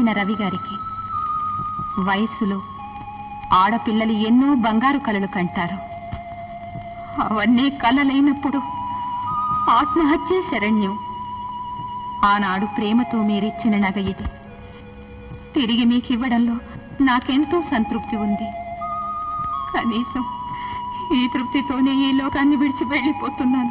పుట్టిన రవి గారికి వయస్సులో ఆడపిల్లలు ఎన్నో బంగారు కలలు కంటారు అవన్నీ కలలైనప్పుడు ఆత్మహత్యే శరణ్యం ఆనాడు ప్రేమతో మీరిచ్చిన నగ ఇది తిరిగి మీకు ఇవ్వడంలో నాకెంతో సంతృప్తి ఉంది కనీసం ఈ తృప్తితోనే ఈ లోకాన్ని విడిచి వెళ్ళిపోతున్నాను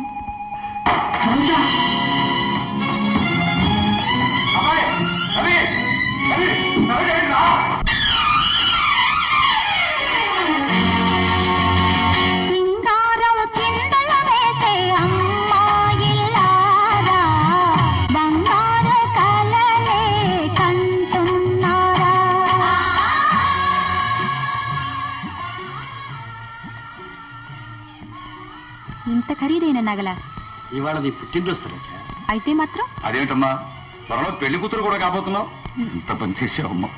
సింగారం చిందల వేసే అమ్మాయిల్లారా బంగారు కలలే కంటున్నారా ఇంత ఖరీదైన నగల ఇవాళ నీ పుట్టినరోజు సరోజ అయితే మాత్రం అదేంటమ్మా త్వరలో పెళ్లి కూతురు కూడా కాబోతున్నావు ఎంత పని చేసావమ్మా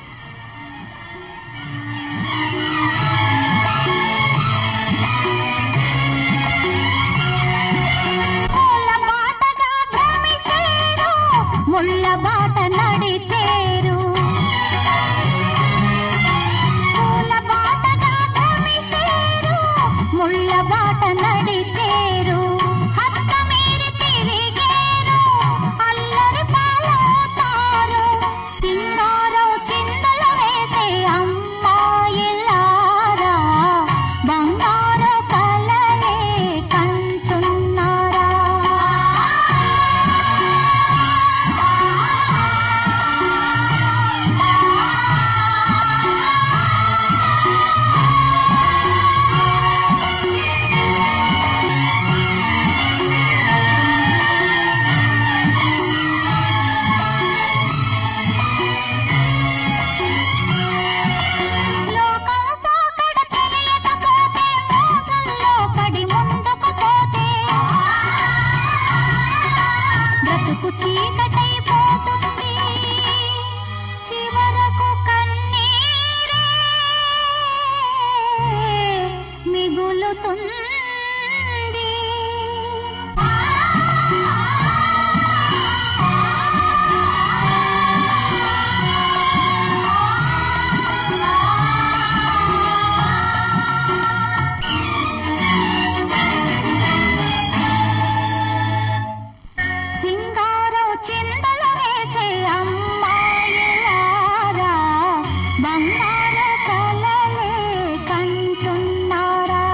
పూల బాటగా భ్రమిసేరు ముళ్ళ బాట నడిచేరు పూల బాటగా భ్రమిసేరు ముళ్ళ బాట నడిచేరు హద్ద మీరి తిరిగేరు అల్లరి పాలవుతారు సింగారం చిందల వేసే అమ్మాయిలారా బంగారు కలలే కంటున్నారా లోకం పోకడ తెలియకపోతే మోసంలో పడి ముందుకు పోతే బ్రతుకు చీకటైపోతుంది చివరకు కన్నీరే మిగులుతుంది సింగారం చిందల వేసే అమ్మాయిలారా బంగారు కలలే కంటున్నారా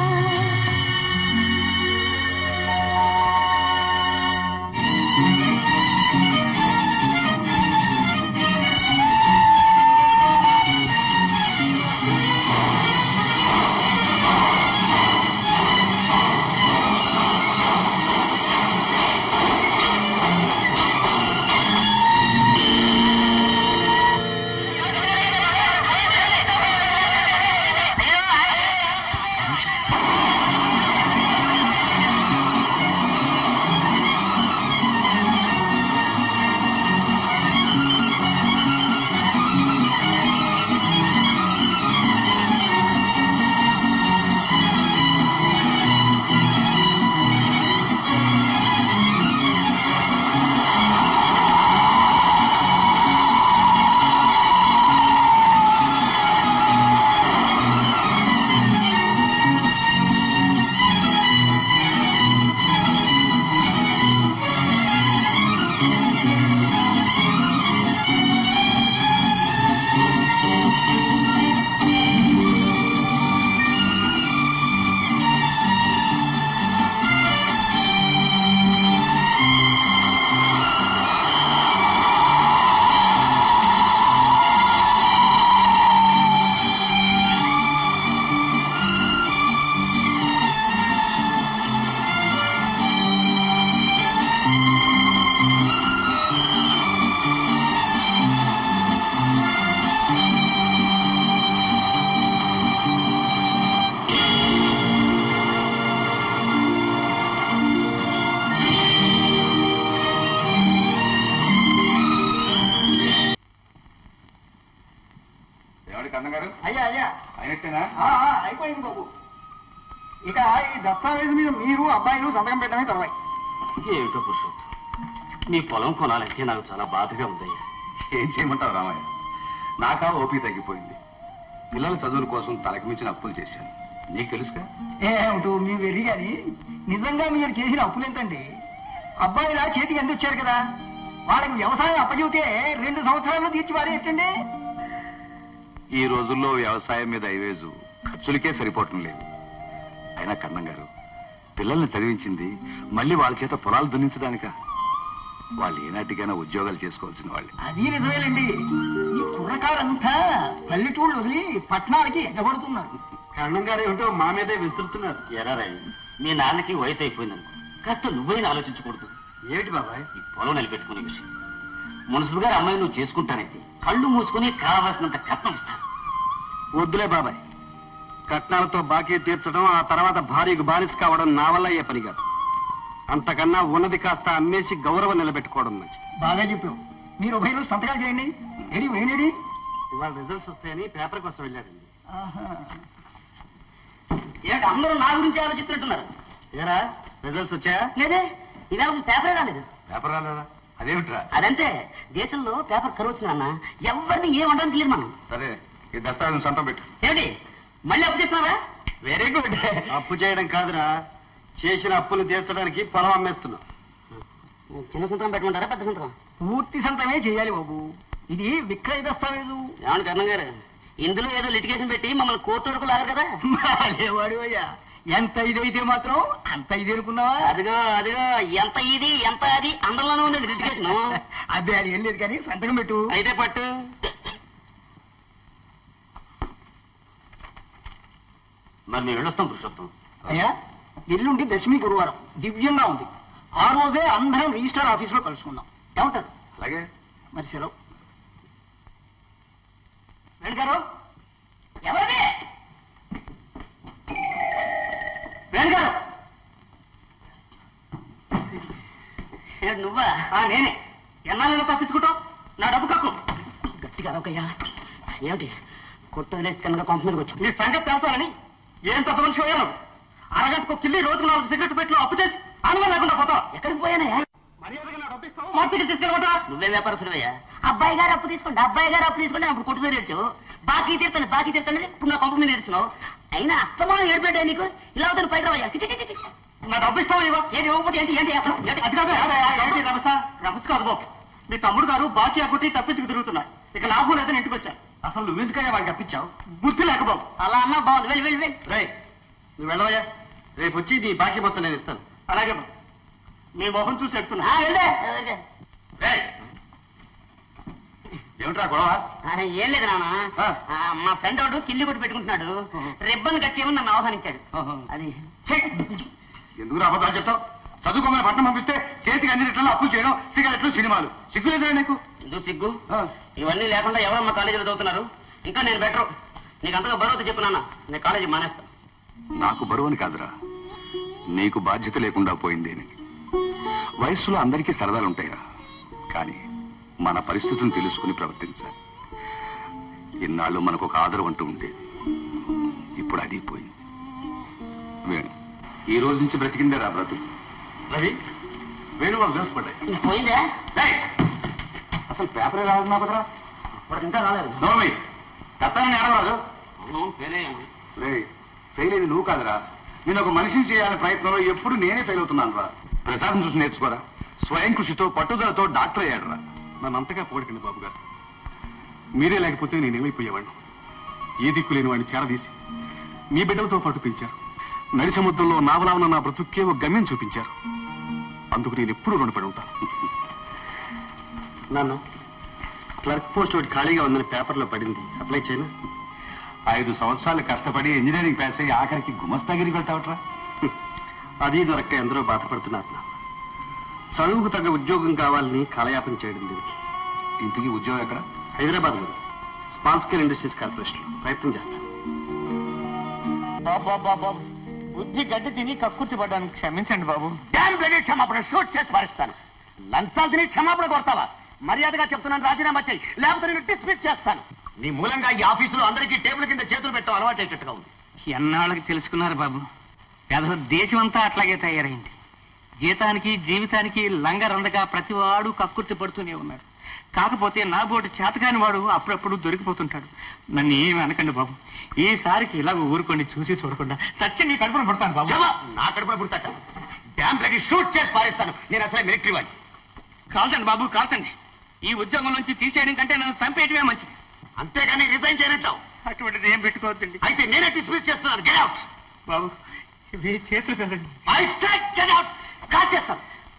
ఏమండి కన్నగారు అయ్యా అయ్యా అయినట్టేనా ఆ, ఆ, అయిపోయింది బాబు ఇక ఈ దస్తావేజు మీద మీరు అబ్బాయిలు సంతకం పెట్టడమే తర్వాత ఏమిటో పురుషోత్తం నీ పొలం కొనాలంటే నాకు చాలా బాధగా ఉందయ్యా ఏం చేయమంటావు రామయ్య నాకా ఓపి తగ్గిపోయింది పిల్లల చదువుల కోసం తలకి మించిన అప్పులు చేశాను నీకు తెలుసుగా ఏమిటో మీ వెర్రి గాని నిజంగా మీరు చేసిన అప్పులు ఎంతండి అబ్బాయిలా చేతికి ఎందుకు వచ్చారు కదా వాళ్ళకి వ్యవసాయం అప్పచెబితే రెండు సంవత్సరాల్లో తీర్చి పారేయటండి ఈ రోజుల్లో వ్యవసాయం మీద ఐవేజు ఖర్చులకే సరిపోవటం లేదు అయినా కన్నం గారు పిల్లల్ని చదివించింది మళ్ళీ వాళ్ళ చేత పొలాలు దున్నించడానిక వాళ్ళు ఏనాటికైనా ఉద్యోగాలు చేసుకోవాల్సిన వాళ్ళే అది నిజమేనండి ఈ కుర్రకారంతా పల్లెటూళ్ళు వదిలి పట్టణాలకి ఎగబడుతున్నారు కరణం గారు ఏమిటో మా మీదే విస్తురుతున్నారు ఎరారాయ్ మీ నాన్నకి వయసు అయిపోయిందనుకో కాస్త నువ్వైనా ఆలోచించకూడదు ఏమిటి బాబాయ్ ఈ పొలం నిలబెట్టుకునే విషయం మున్సిపల్ గారి అమ్మాయి నువ్వు చేసుకుంటానంటే కళ్ళు మూసుకుని కావలసినంత కట్నం ఇస్తాను వద్దులే బాబాయ్ కట్నాలతో బాకీ తీర్చడం ఆ తర్వాత భార్యకు బానిస కావడం నా వల్ల అయ్యే పని కాదు అంతకన్నా ఉన్నది కాస్త అమ్మేసి గౌరవం నిలబెట్టుకోవడం మంచిది బాగా చెప్పావు మీరు ఉభయలు సంతకాలు చేయండి ఏడి వేయనేడి ఇవాళ రిజల్ట్స్ వస్తాయని పేపర్ కోసం వెళ్ళారండి ఏంటి అందరూ నా గురించి ఆలోచిస్తున్నట్టున్నారు ఏరా రిజల్ట్స్ వచ్చాయా లేదే ఇవాళ పేపరే రాలేదు పేపర్ రాలేదా అదేమిట్రా అదంతే దేశంలో పేపర్ కరువు వచ్చిందన్న ఎవరిని ఏం అనడానికి లేదు మనం సరే ఈ దస్తావేజం సొంతం పెట్టు ఏమిటి మళ్ళీ అప్పు చేస్తున్నారా వెరీ గుడ్ అప్పు చేయడం కాదురా చేసిన అప్పులు తీర్చడానికి పొలం అమ్మేస్తున్నాం చిన్న సంతకం పెట్టమంటారా పెద్ద సంతకం పూర్తి సంతమే చేయాలి బాబు ఇది విక్రయ దస్తావేజు ఏమన్నా కర్ణం గారు ఇందులో ఏదో లిటిగేషన్ పెట్టి మమ్మల్ని కోర్టు వరకు లాగరు కదా లేవాడు అయ్యా ఎంత ఇదైతే మాత్రం అంత ఇది అనుకున్నావా అదిగో అదిగో ఎంత ఇది ఎంత అది అందరిలోనే ఉందండి లిటిగేషన్ అబ్బే అది ఏం లేదు కానీ సంతకం పెట్టు అయితే పట్టు మరి మేము వెళ్ళొస్తాం పురుషోత్తం అయ్యా ఎల్లుండి దశమి గురువారం దివ్యంగా ఉంది ఆ రోజే అందరం రిజిస్టర్ ఆఫీస్ లో కలుసుకుందాం ఏమంటారు అలాగే మరి సెలవు వేణు గారు ఎవరిది వేణు గారు ఏ, నువ్వా ఆ, నేనే ఎన్నాళ్ళలో తప్పించుకుంటావు నా డబ్బు కక్కు గట్టిగా అరవకయ్యా ఏమిటి కొట్టు వదిలేసి తిన్నగా కొంప మీదకి వచ్చావు నీ సంగతి తెలుసాలని ఏం తప్ప మనిషి అయ్యాను అరగంటకు కిల్లి రోజుకు నాలుగు సిగరెట్ పెట్టి అప్పు చేసి ఆనందం లేకుండా పోతావు ఎక్కడికి పోయానయ్యా మర్యాదగా నా డబ్బు ఇస్తావు మార్కెట్కి తీసుకెళ్ళమంటా నువ్వే వ్యాపారస్తుడివయ్యా అబ్బాయి గారు అప్పు తీసుకోండి అబ్బాయి గారు అప్పు తీసుకోండి అప్పుడు కొట్టు మీద ఏడ్చావు బాకీ తీర్చండి బాకీ తీర్చండి ఇప్పుడు నా కొంప మీద ఏడ్చున్నావు అయినా అస్తమానం ఏడ్పడ్డా నీకు ఇలా అవుతుంది పైకి రావయ్యా చి, చి, చి, చి, చి. నా డబ్బు ఇస్తావా ఇవ్వ ఏది ఇవ్వకపోతే ఏంటి ఏంటి అసలు? ఏంటి? అది కాదు ఏంటి రమస రమస కాదు బాబు మీ తమ్ముడు గారు బాకీ అగ్గుట్టి తప్పించుకు తిరుగుతున్నారు ఇక లాభం లేదని ఇంటికి వచ్చాను అసలు నువ్వెందుకయ్యా వాడికి అప్పించావు బుద్ధి లేక బాబు అలా అన్నా బాగుంది వెళ్ళి వెళ్ళి వెళ్ళి రేయ్ నువ్వు వెళ్ళవయ్యా రేపు వచ్చి నీ బాకీ మొత్తం నేను ఇస్తాను అలాగే బాబు మీ మొహం చూసి చెప్తున్నా ఆ, వెళ్ళే వెళ్ళే. రేయ్! ఏమిట్రా గొడవ ఆ, ఏం లేదు నాన్న ఆ. ఆ, మా ఫ్రెండ్ ఒకడు కిల్లి కొట్టి పెట్టుకుంటున్నాడు రిబ్బన్ కట్ చేయమని నన్ను ఆహ్వానించాడు అది ఛీ! ఎందుకు అబద్ధాలు చెప్తావు చదువుకోమని పట్టణం పంపిస్తే చేతికి అన్ని రెట్లలో అప్పులు చేయడం సిగరెట్లు సినిమాలు సిగ్గు లేదా నీకు ఎందుకు సిగ్గు ఆ. ఇవన్నీ లేకుండా ఎవరమ్మా కాలేజీలో చదువుతున్నారు ఇంకా నేను బెటర్ నీకు అంతగా బరువు చెప్పు నాన్న నేను కాలేజీ మానేస్తాను నాకు బరువుని కాదురా నీకు బాధ్యత లేకుండా పోయిందేని వయస్సులో అందరికీ సరదాలు ఉంటాయిరా కానీ మన పరిస్థితులను తెలుసుకుని ప్రవర్తించాలి ఇన్నాళ్ళు మనకు ఒక ఆదరం అంటూ ఉండేది ఇప్పుడు అది పోయింది వేణు ఈ రోజు నుంచి బ్రతికిందే రా బ్రతుకు రవి వేణు వాళ్ళు తెలుసుపడ్డాయి పోయిందా అసలు పేపరే రాదు కదరా ఇప్పుడు ఇంకా రాలేదు నోమి కత్తాన్ని ఏడవరాదు అవును, వేరే. రే ఫెయిల్ అయింది నువ్వు కాదురా నేను ఒక మనిషిని చేయాలనే ప్రయత్నంలో ఎప్పుడు నేనే ఫెయిల్ అవుతున్నాను రా ప్రసాదం చూసి నేర్చుకోరా స్వయం కృషితో పట్టుదలతో డాక్టర్ అయ్యాడు రా నన్ను అంతగా పొగడకండి బాబు గారు మీరే లేకపోతే నేను ఏమైపోయేవాడిని ఏ దిక్కు లేని వాడిని చేరదీసి మీ బిడ్డలతో పాటు పెంచారు నడి సముద్రంలో నావలావున నా బ్రతుక్కే ఒక గమ్యం చూపించారు అందుకు నేను ఎప్పుడూ రుణపడి ఉంటాను నాన్న క్లర్క్ పోస్ట్ ఒకటి ఖాళీగా ఉందని పేపర్లో పడింది అప్లై చేయను ఐదు సంవత్సరాలు కష్టపడి ఇంజనీరింగ్ పాస్ అయ్యి ఆఖరికి గుమస్తాగిరికి వెళ్తావట్రా అది దొరక్క ఎందరో బాధపడుతున్నారు నాన్న చదువుకు తగ్గ ఉద్యోగం కావాలని కాలయాపన చేయడం దీనికి ఇంటికి ఉద్యోగం ఎక్కడ హైదరాబాద్లో స్పాన్స్కేర్ ఇండస్ట్రీస్ కార్పొరేషన్ ప్రయత్నం చేస్తాను బాబా బాబా బుద్ధి గడ్డి తిని కక్కుర్తి పడ్డాను క్షమించండి బాబు డ్యామ్ బ్లడీ క్షమాపణ షూట్ చేసి పారిస్తాను లంచాలు తిని క్షమాపణ కొడతావా మర్యాదగా చెప్తున్నాను రాజీనామా చేయి లేకపోతే నేను డిస్మిస్ చేస్తాను నీ మూలంగా ఈ ఆఫీసులో అందరికీ టేబుల్ కింద చేతులు పెట్టడం అలవాటేటట్టుగా ఉంది ఎన్నాళ్ళకి తెలుసుకున్నారు బాబు పెద్ద దేశం అంతా అట్లాగే తయారైంది జీతానికి జీవితానికి లంగరందగా ప్రతివాడు కక్కుర్తి పడుతూనే ఉన్నాడు కాకపోతే నా బోటు చేతకాని వాడు అప్పుడప్పుడు దొరికిపోతుంటాడు నన్ను ఏమి అనకండి బాబు ఈసారికి ఇలాగ ఊరుకోండి చూసి చూడకుండా సత్యం మీ కడుపున పడతాను బాబు శవ, నా కడుపున పుడతాట డ్యామ్ బ్లడీ షూట్ చేసి పారేస్తాను నేను అసలే మిలిటరీ వాడిని కాల్చండి బాబు కాల్చండి ఈ ఉద్యోగం నుంచి తీసేయడం కంటే నన్ను చంపేయటమే మంచిది అంతేగాని రిజైన్ చేయనట్టావు అటువంటిది ఏం పెట్టుకోవద్దండి అయితే నేనే డిస్మిస్ చేస్తున్నాను గెట్ అవుట్ బాబు ఇవి చేతులు కదండి I said get out call చేస్తాను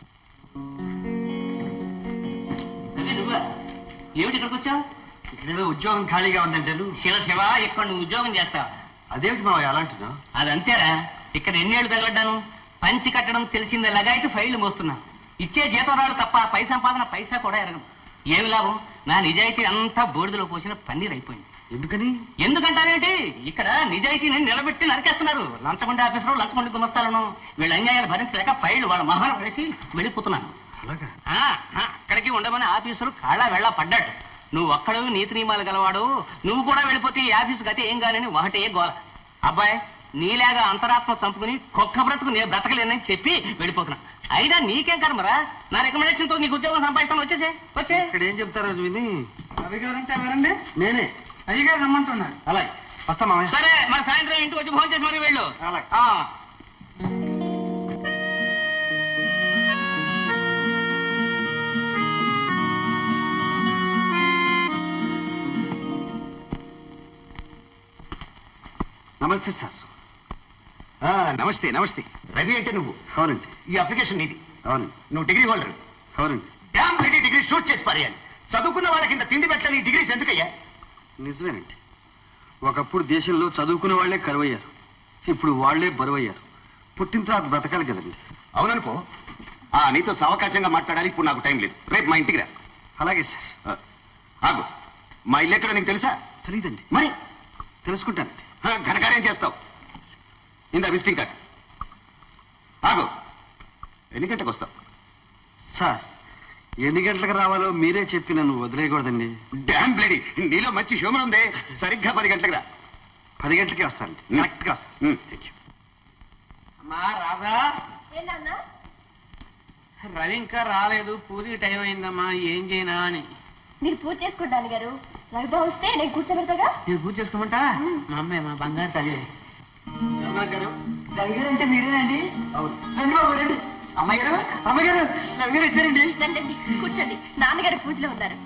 ఏమిటి ఇక్కడికి వచ్చావు ఇక్కడ ఉద్యోగం ఖాళీగా ఉందంటే శివ శివ ఇక్కడ నువ్వు ఉద్యోగం చేస్తావు అదేమిటి మావయ్య అలాంటినా అది అంతేరా ఇక్కడ ఎన్నేళ్ళు తగలడ్డాను పంచి కట్టడం తెలిసిందే లగాయితీ ఫైళ్లు మోస్తున్నా ఇచ్చే జీతం రాడు తప్ప పై సంపాదన పైసా కూడా ఎరగను ఏమి లాభం నా నిజాయితీ అంతా బూడిదలో పోసిన పన్నీర్ అయిపోయింది ఎందుకని ఎందుకంటారేంటి ఇక్కడ నిజాయితీని నిలబెట్టి నరికేస్తున్నారు లంచగొండ ఆఫీసరు లంచగొండ గుమస్తాలను వీళ్ళ అన్యాయాలు భరించలేక ఫైళ్లు వాళ్ళ మహాన వేసి వెళ్ళిపోతున్నాను అలాగా ఆ, ఆ, అక్కడికి ఉండమని ఆఫీసరు కాళ్ళ వెళ్ళ పడ్డాడు నువ్వు ఒక్కడు నీతి నియమాలు గలవాడు నువ్వు కూడా వెళ్ళిపోతే ఈ ఆఫీసు గతి ఏం కానని ఒకటే గోల అబ్బాయి నీలాగా అంతరాత్మ చంపుకుని కుక్క బ్రతుకు నేను బ్రతకలేనని చెప్పి వెళ్ళిపోతున్నా అయినా నీకేం కర్మరా నా రికమెండేషన్ తో నీకు ఉద్యోగం సంపాదిస్తాను వచ్చేసే వచ్చే ఇక్కడ ఏం చెప్తారో అది విని అయ్యగారు అంటే ఎవరండి నేనే అయ్యగారు రమ్మంటున్నారు అలాగే వస్తా మావయ్య సరే మరి సాయంత్రం ఇంటికి వచ్చి ఫోన్ చేసి మరి వెళ్ళు అలాగే. ఆ. నమస్తే సార్ ఆ, నమస్తే నమస్తే రవి అంటే నువ్వు అవునండి ఈ అప్లికేషన్ నీది అవునండి నువ్వు డిగ్రీ హోల్డర్ అవునండి డ్యామ్ బ్లడీ డిగ్రీ షూట్ చేసి పారేయాలి చదువుకున్న వాళ్ళ కింద తిండి పెట్టని డిగ్రీస్ ఎందుకయ్యా నిజమేనండి ఒకప్పుడు దేశంలో చదువుకునే వాళ్లే కరువయ్యారు ఇప్పుడు వాళ్లే బరువయ్యారు పుట్టిన తర్వాత బ్రతకాలి కదండి అవుననుకో ఆ నీతో సావకాశంగా మాట్లాడాలి ఇప్పుడు నాకు టైం లేదు రేపు మా ఇంటికి రా అలాగే సార్ ఆ, ఆగు మా ఇల్లు ఎక్కడ నీకు తెలుసా తెలీదండి మరి తెలుసుకుంటానండి ఆ, ఘనకార్యం చేస్తావు ఇందా విజిటింగ్ కార్డ్ ఆగు ఎన్ని గంటకు వస్తావు సార్ ఎన్ని గంటలకు రావాలో మీరే చెప్పి నన్ను వదిలేయకూడదండి డ్యామ్ బ్లడీ నీలో మంచి హ్యూమన్ ఉంది సరిగ్గా పది గంటలకు రా పది గంటలకే వస్తానండి ఉమ్. కరెక్ట్గా వస్తాను ఉమ్, థాంక్యూ. అమ్మా రాదా రవి ఇంకా రాలేదు పూరి టైం అయిందమ్మా ఏం చేయనా అని మీరు పూజ చేసుకుంటాను గారు రవిబాబు వస్తే నేను కూర్చోబెడతాగా నేను పూజ చేసుకోమంటా మా అమ్మాయి మా బంగారు తల్లి గారు రవిగారు అంటే మీరేనండి అవును రండి బాబు రండి అమ్మాయి గారు అమ్మాయి గారు రవిగారు ఇచ్చారండి రండి కూర్చోండి నాన్నగారు పూజలో ఉన్నారు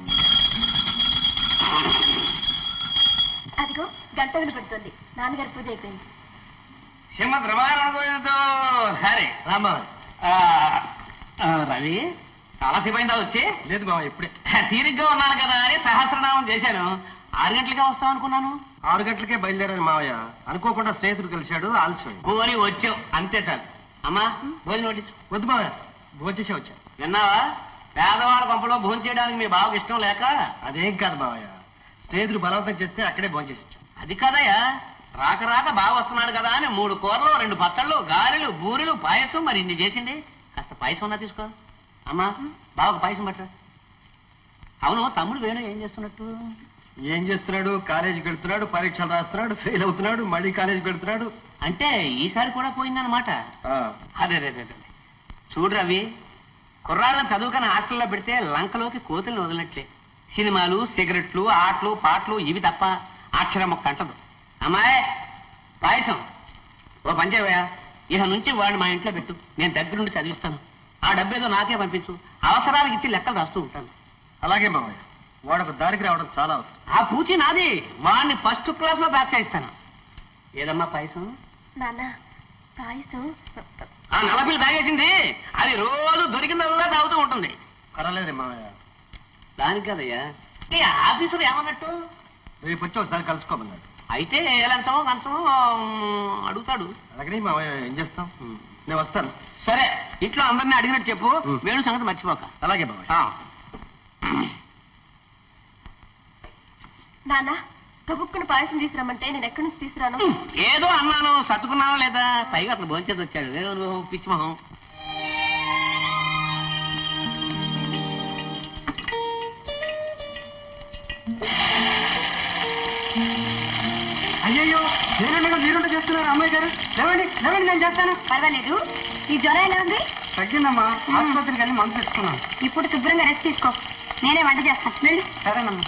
అదిగో గంట వినపడుతుంది నాన్నగారు పూజ అయిపోయింది శ్రీమద్ రమారాయణతో సరే రామ్మా ఆ, ఆ, రవి చాలాసేపు అయిందా వచ్చి లేదు బాబా ఇప్పుడే తీరిగ్గా ఉన్నాను కదా అని సహస్రనామం చేశాను ఆరు గంటలకే వస్తాం అనుకున్నాను ఆరు గంటలకే బయలుదేరాను మావయ్య అనుకోకుండా స్నేహితుడు కలిశాడు ఆలస్యం పోని వచ్చావు అంతే చాలు అమ్మా భోజనం వడ్డించు వద్దు మావయ్య భోంచేసే వచ్చా విన్నావా పేదవాళ్ళ కొంపలో భోజనం చేయడానికి మీ బావకి ఇష్టం లేక అదేం కాదు మావయ్య స్నేహితుడు బలవంతం చేస్తే అక్కడే భోంచేసి వచ్చా అది కదయ్యా రాక రాక బాగా వస్తున్నాడు కదా అని మూడు కూరలు రెండు పచ్చళ్ళు గారెలు బూరెలు పాయసం మరి ఇన్ని చేసింది కాస్త పాయసం ఉన్నా తీసుకో అమ్మా బావకు పాయసం పట్టరా అవును తమ్ముడు వేణు ఏం చేస్తున్నట్టు ఏం చేస్తున్నాడు కాలేజీకి వెళ్తున్నాడు పరీక్షలు రాస్తున్నాడు ఫెయిల్ అవుతున్నాడు మళ్ళీ కాలేజీకి వెళ్తున్నాడు అంటే ఈసారి కూడా పోయిందన్నమాట ఆ, అదే అదే అదే అదే. చూడు రవి కుర్రాళ్ళని చదువుకుని హాస్టల్లో పెడితే లంకలోకి కోతుల్ని వదిలినట్లే సినిమాలు సిగరెట్లు ఆటలు పాటలు ఇవి తప్ప అక్షరం ఒక్క అంటదు అమ్మాయి పాయసం ఓ పంచేవయ్యా ఇక నుంచి వాడిని మా ఇంట్లో పెట్టు నేను దగ్గరుండి చదివిస్తాను ఆ డబ్బేదో నాకే పంపించు అవసరాలకు ఇచ్చి లెక్కలు రాస్తూ ఉంటాను అలాగే మావయ్య వాడు ఒక దారికి రావడం చాలా అవసరం ఆ పూచి నాది వాడిని ఫస్ట్ క్లాస్ లో బ్యాచ్ చేయిస్తాను ఏదమ్మా పాయసం నాన్న పాయసం ఆ నల్లపిల్లి తాగేసింది అది రోజు దొరికిందల్లా తాగుతూ ఉంటుంది పర్వాలేదు మావయ్య దానికి కదయ్యా ఈ ఆఫీసర్ ఏమన్నట్టు రేపు వచ్చి ఒకసారి కలుసుకోమన్నాడు అయితే ఏ లంచమో కంచమో ఉమ్, అడుగుతాడు అలాగనే మావయ్య ఏం చేస్తాం నేను వస్తాను సరే ఇంట్లో అందరిని అడిగినట్టు చెప్పు ఉమ్. వేణు సంగతి మర్చిపోక అలాగే మావయ్య ఆ. నాన్న కబుక్కుని పాయసం తీసుకురమ్మంటే నేను ఎక్కడి నుంచి తీసుకురాను ఏదో అన్నాను సర్దుకున్నావా లేదా పైగా అతను భోంచేసి వచ్చాడు ఏదో నువ్వు పిచ్చి మొహం అయ్యయ్యో నేనుండగా మీరుండ చేస్తున్నారు అమ్మాయి గారు లేవండి లేవండి నేను చేస్తాను పర్వాలేదు ఈ జ్వరం ఎలా ఉంది తగ్గిందమ్మా ఆసుపత్రికి వెళ్ళి మందు తెచ్చుకున్నాను ఇప్పుడు శుభ్రంగా రెస్ట్ తీసుకో నేనే వంట చేస్తాను వెళ్ళు సరేనమ్మా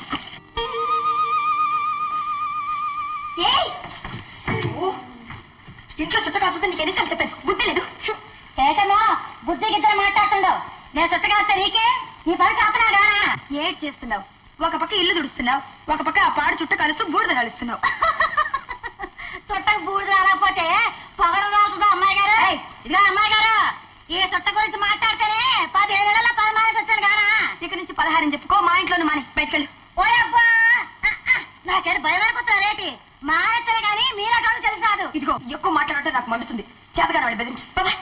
ఏయ్! ఓ! ఇంట్లో చుట్టగా చూస్తే నీకు ఎన్నిసార్లు చెప్పాను బుద్ధి లేదు ఏటమ్మా బుద్ధి గిద్దరు మాట్లాడుతుండవు నేను చుట్టగా వస్తే నీకే నీ పని చేస్తున్నావు గానా ఏడ్ చేస్తున్నావు ఒక పక్క ఇల్లు తుడుస్తున్నావు ఒక పక్క ఆ పాడు చుట్ట కలుస్తూ బూడిద కలుస్తున్నావు చుట్టకు బూడిద రాకపోతే పొగడ రాసుదా అమ్మాయి గారు ఇదిగా అమ్మాయి గారు ఈ చుట్ట గురించి మాట్లాడితేనే పదిహేను నెలల పరమాయసు వచ్చాను గానా ఇక నుంచి పదహారని చెప్పుకో మా ఇంట్లోనే మాని బయటకెళ్ళు ఓయబ్బా నాకేం భయం అనుకుంటున్నా రేటి మా ఎత్తనే కానీ మీరటోళ్ళు తెలిసి రాదు ఇదిగో ఎక్కువ మాట్లాడంటే నాకు మండుతుంది చేతగాని వాడి బెదిరించు బాబా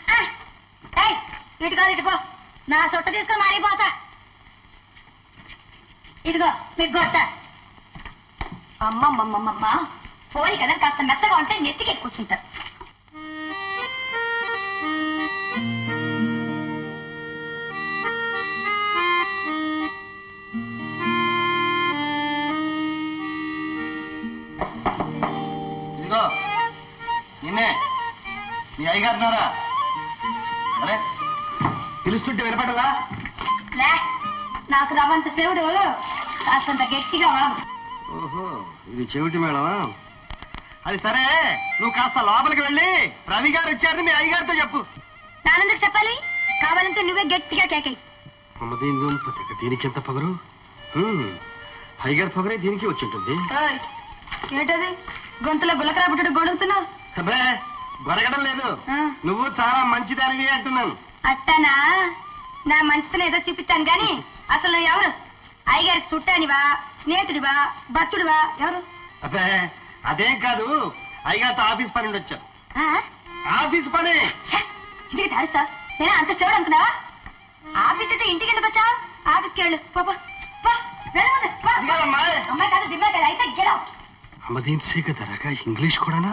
ఇటు కాదు ఇటుకో నా సొట్ట తీసుకొని మారిపోతా ఇదిగో మీకు కొట్ట అమ్మమ్మమ్మమ్మ పోయి కదా కాస్త మెత్తగా ఉంటే నెత్తికి ఎక్కువ కూర్చుంటారు ఇదిగో నిన్నే నీ అయ్యగారున్నారా అరే పిలుస్తుంటే వినపడలా లే నాకు రవంత శివుడు కాస్తంత గట్టిగా వాడు ఓహో ఇది చెవిటి మేడమా అది సరే నువ్వు కాస్త లోపలికి వెళ్ళి రవి గారు వచ్చారని మీ అయ్యగారితో చెప్పు నాన్నెందుకు చెప్పాలి కావాలంటే నువ్వే గట్టిగా కేకై అమ్మ దీని దీనికి ఎంత పొగరు హ్మ్. అయ్యగారి పొగరే దీనికి వచ్చి ఉంటుంది ఏంటది గొంతులో గులకరా పుట్టడు గొడుగుతున్నావు అబ్బే గొరగడం లేదు ఆ. నువ్వు చాలా మంచిదానివి అంటున్నాను అట్టనా నా మంచితనం ఏదో చూపిస్తాను గాని అసలు నువ్వు ఎవరు అయ్యగారికి చుట్టానివా స్నేహితుడివా భక్తుడివా ఎవరు అబ్బే అదేం కాదు అయ్యగారితో ఆఫీస్ పని నుండి వచ్చాను ఆ? ఆఫీస్ పని ఛే, ఇంటికి తారుస్తా నేను అంత సేవడు అనుకున్నావా ఆఫీస్ అయితే ఇంటికి ఎందుకు వచ్చావు ఆఫీస్కి వెళ్ళు పో, పో. పో, వెళ్ళు ముందు, పో. ఇదిగోనమ్మా. అమ్మాయి కాదు దిమ్మాయి కాదు అయితే గెలవు అమ్మ దీని సీక ధరగా ఇంగ్లీష్ కూడానా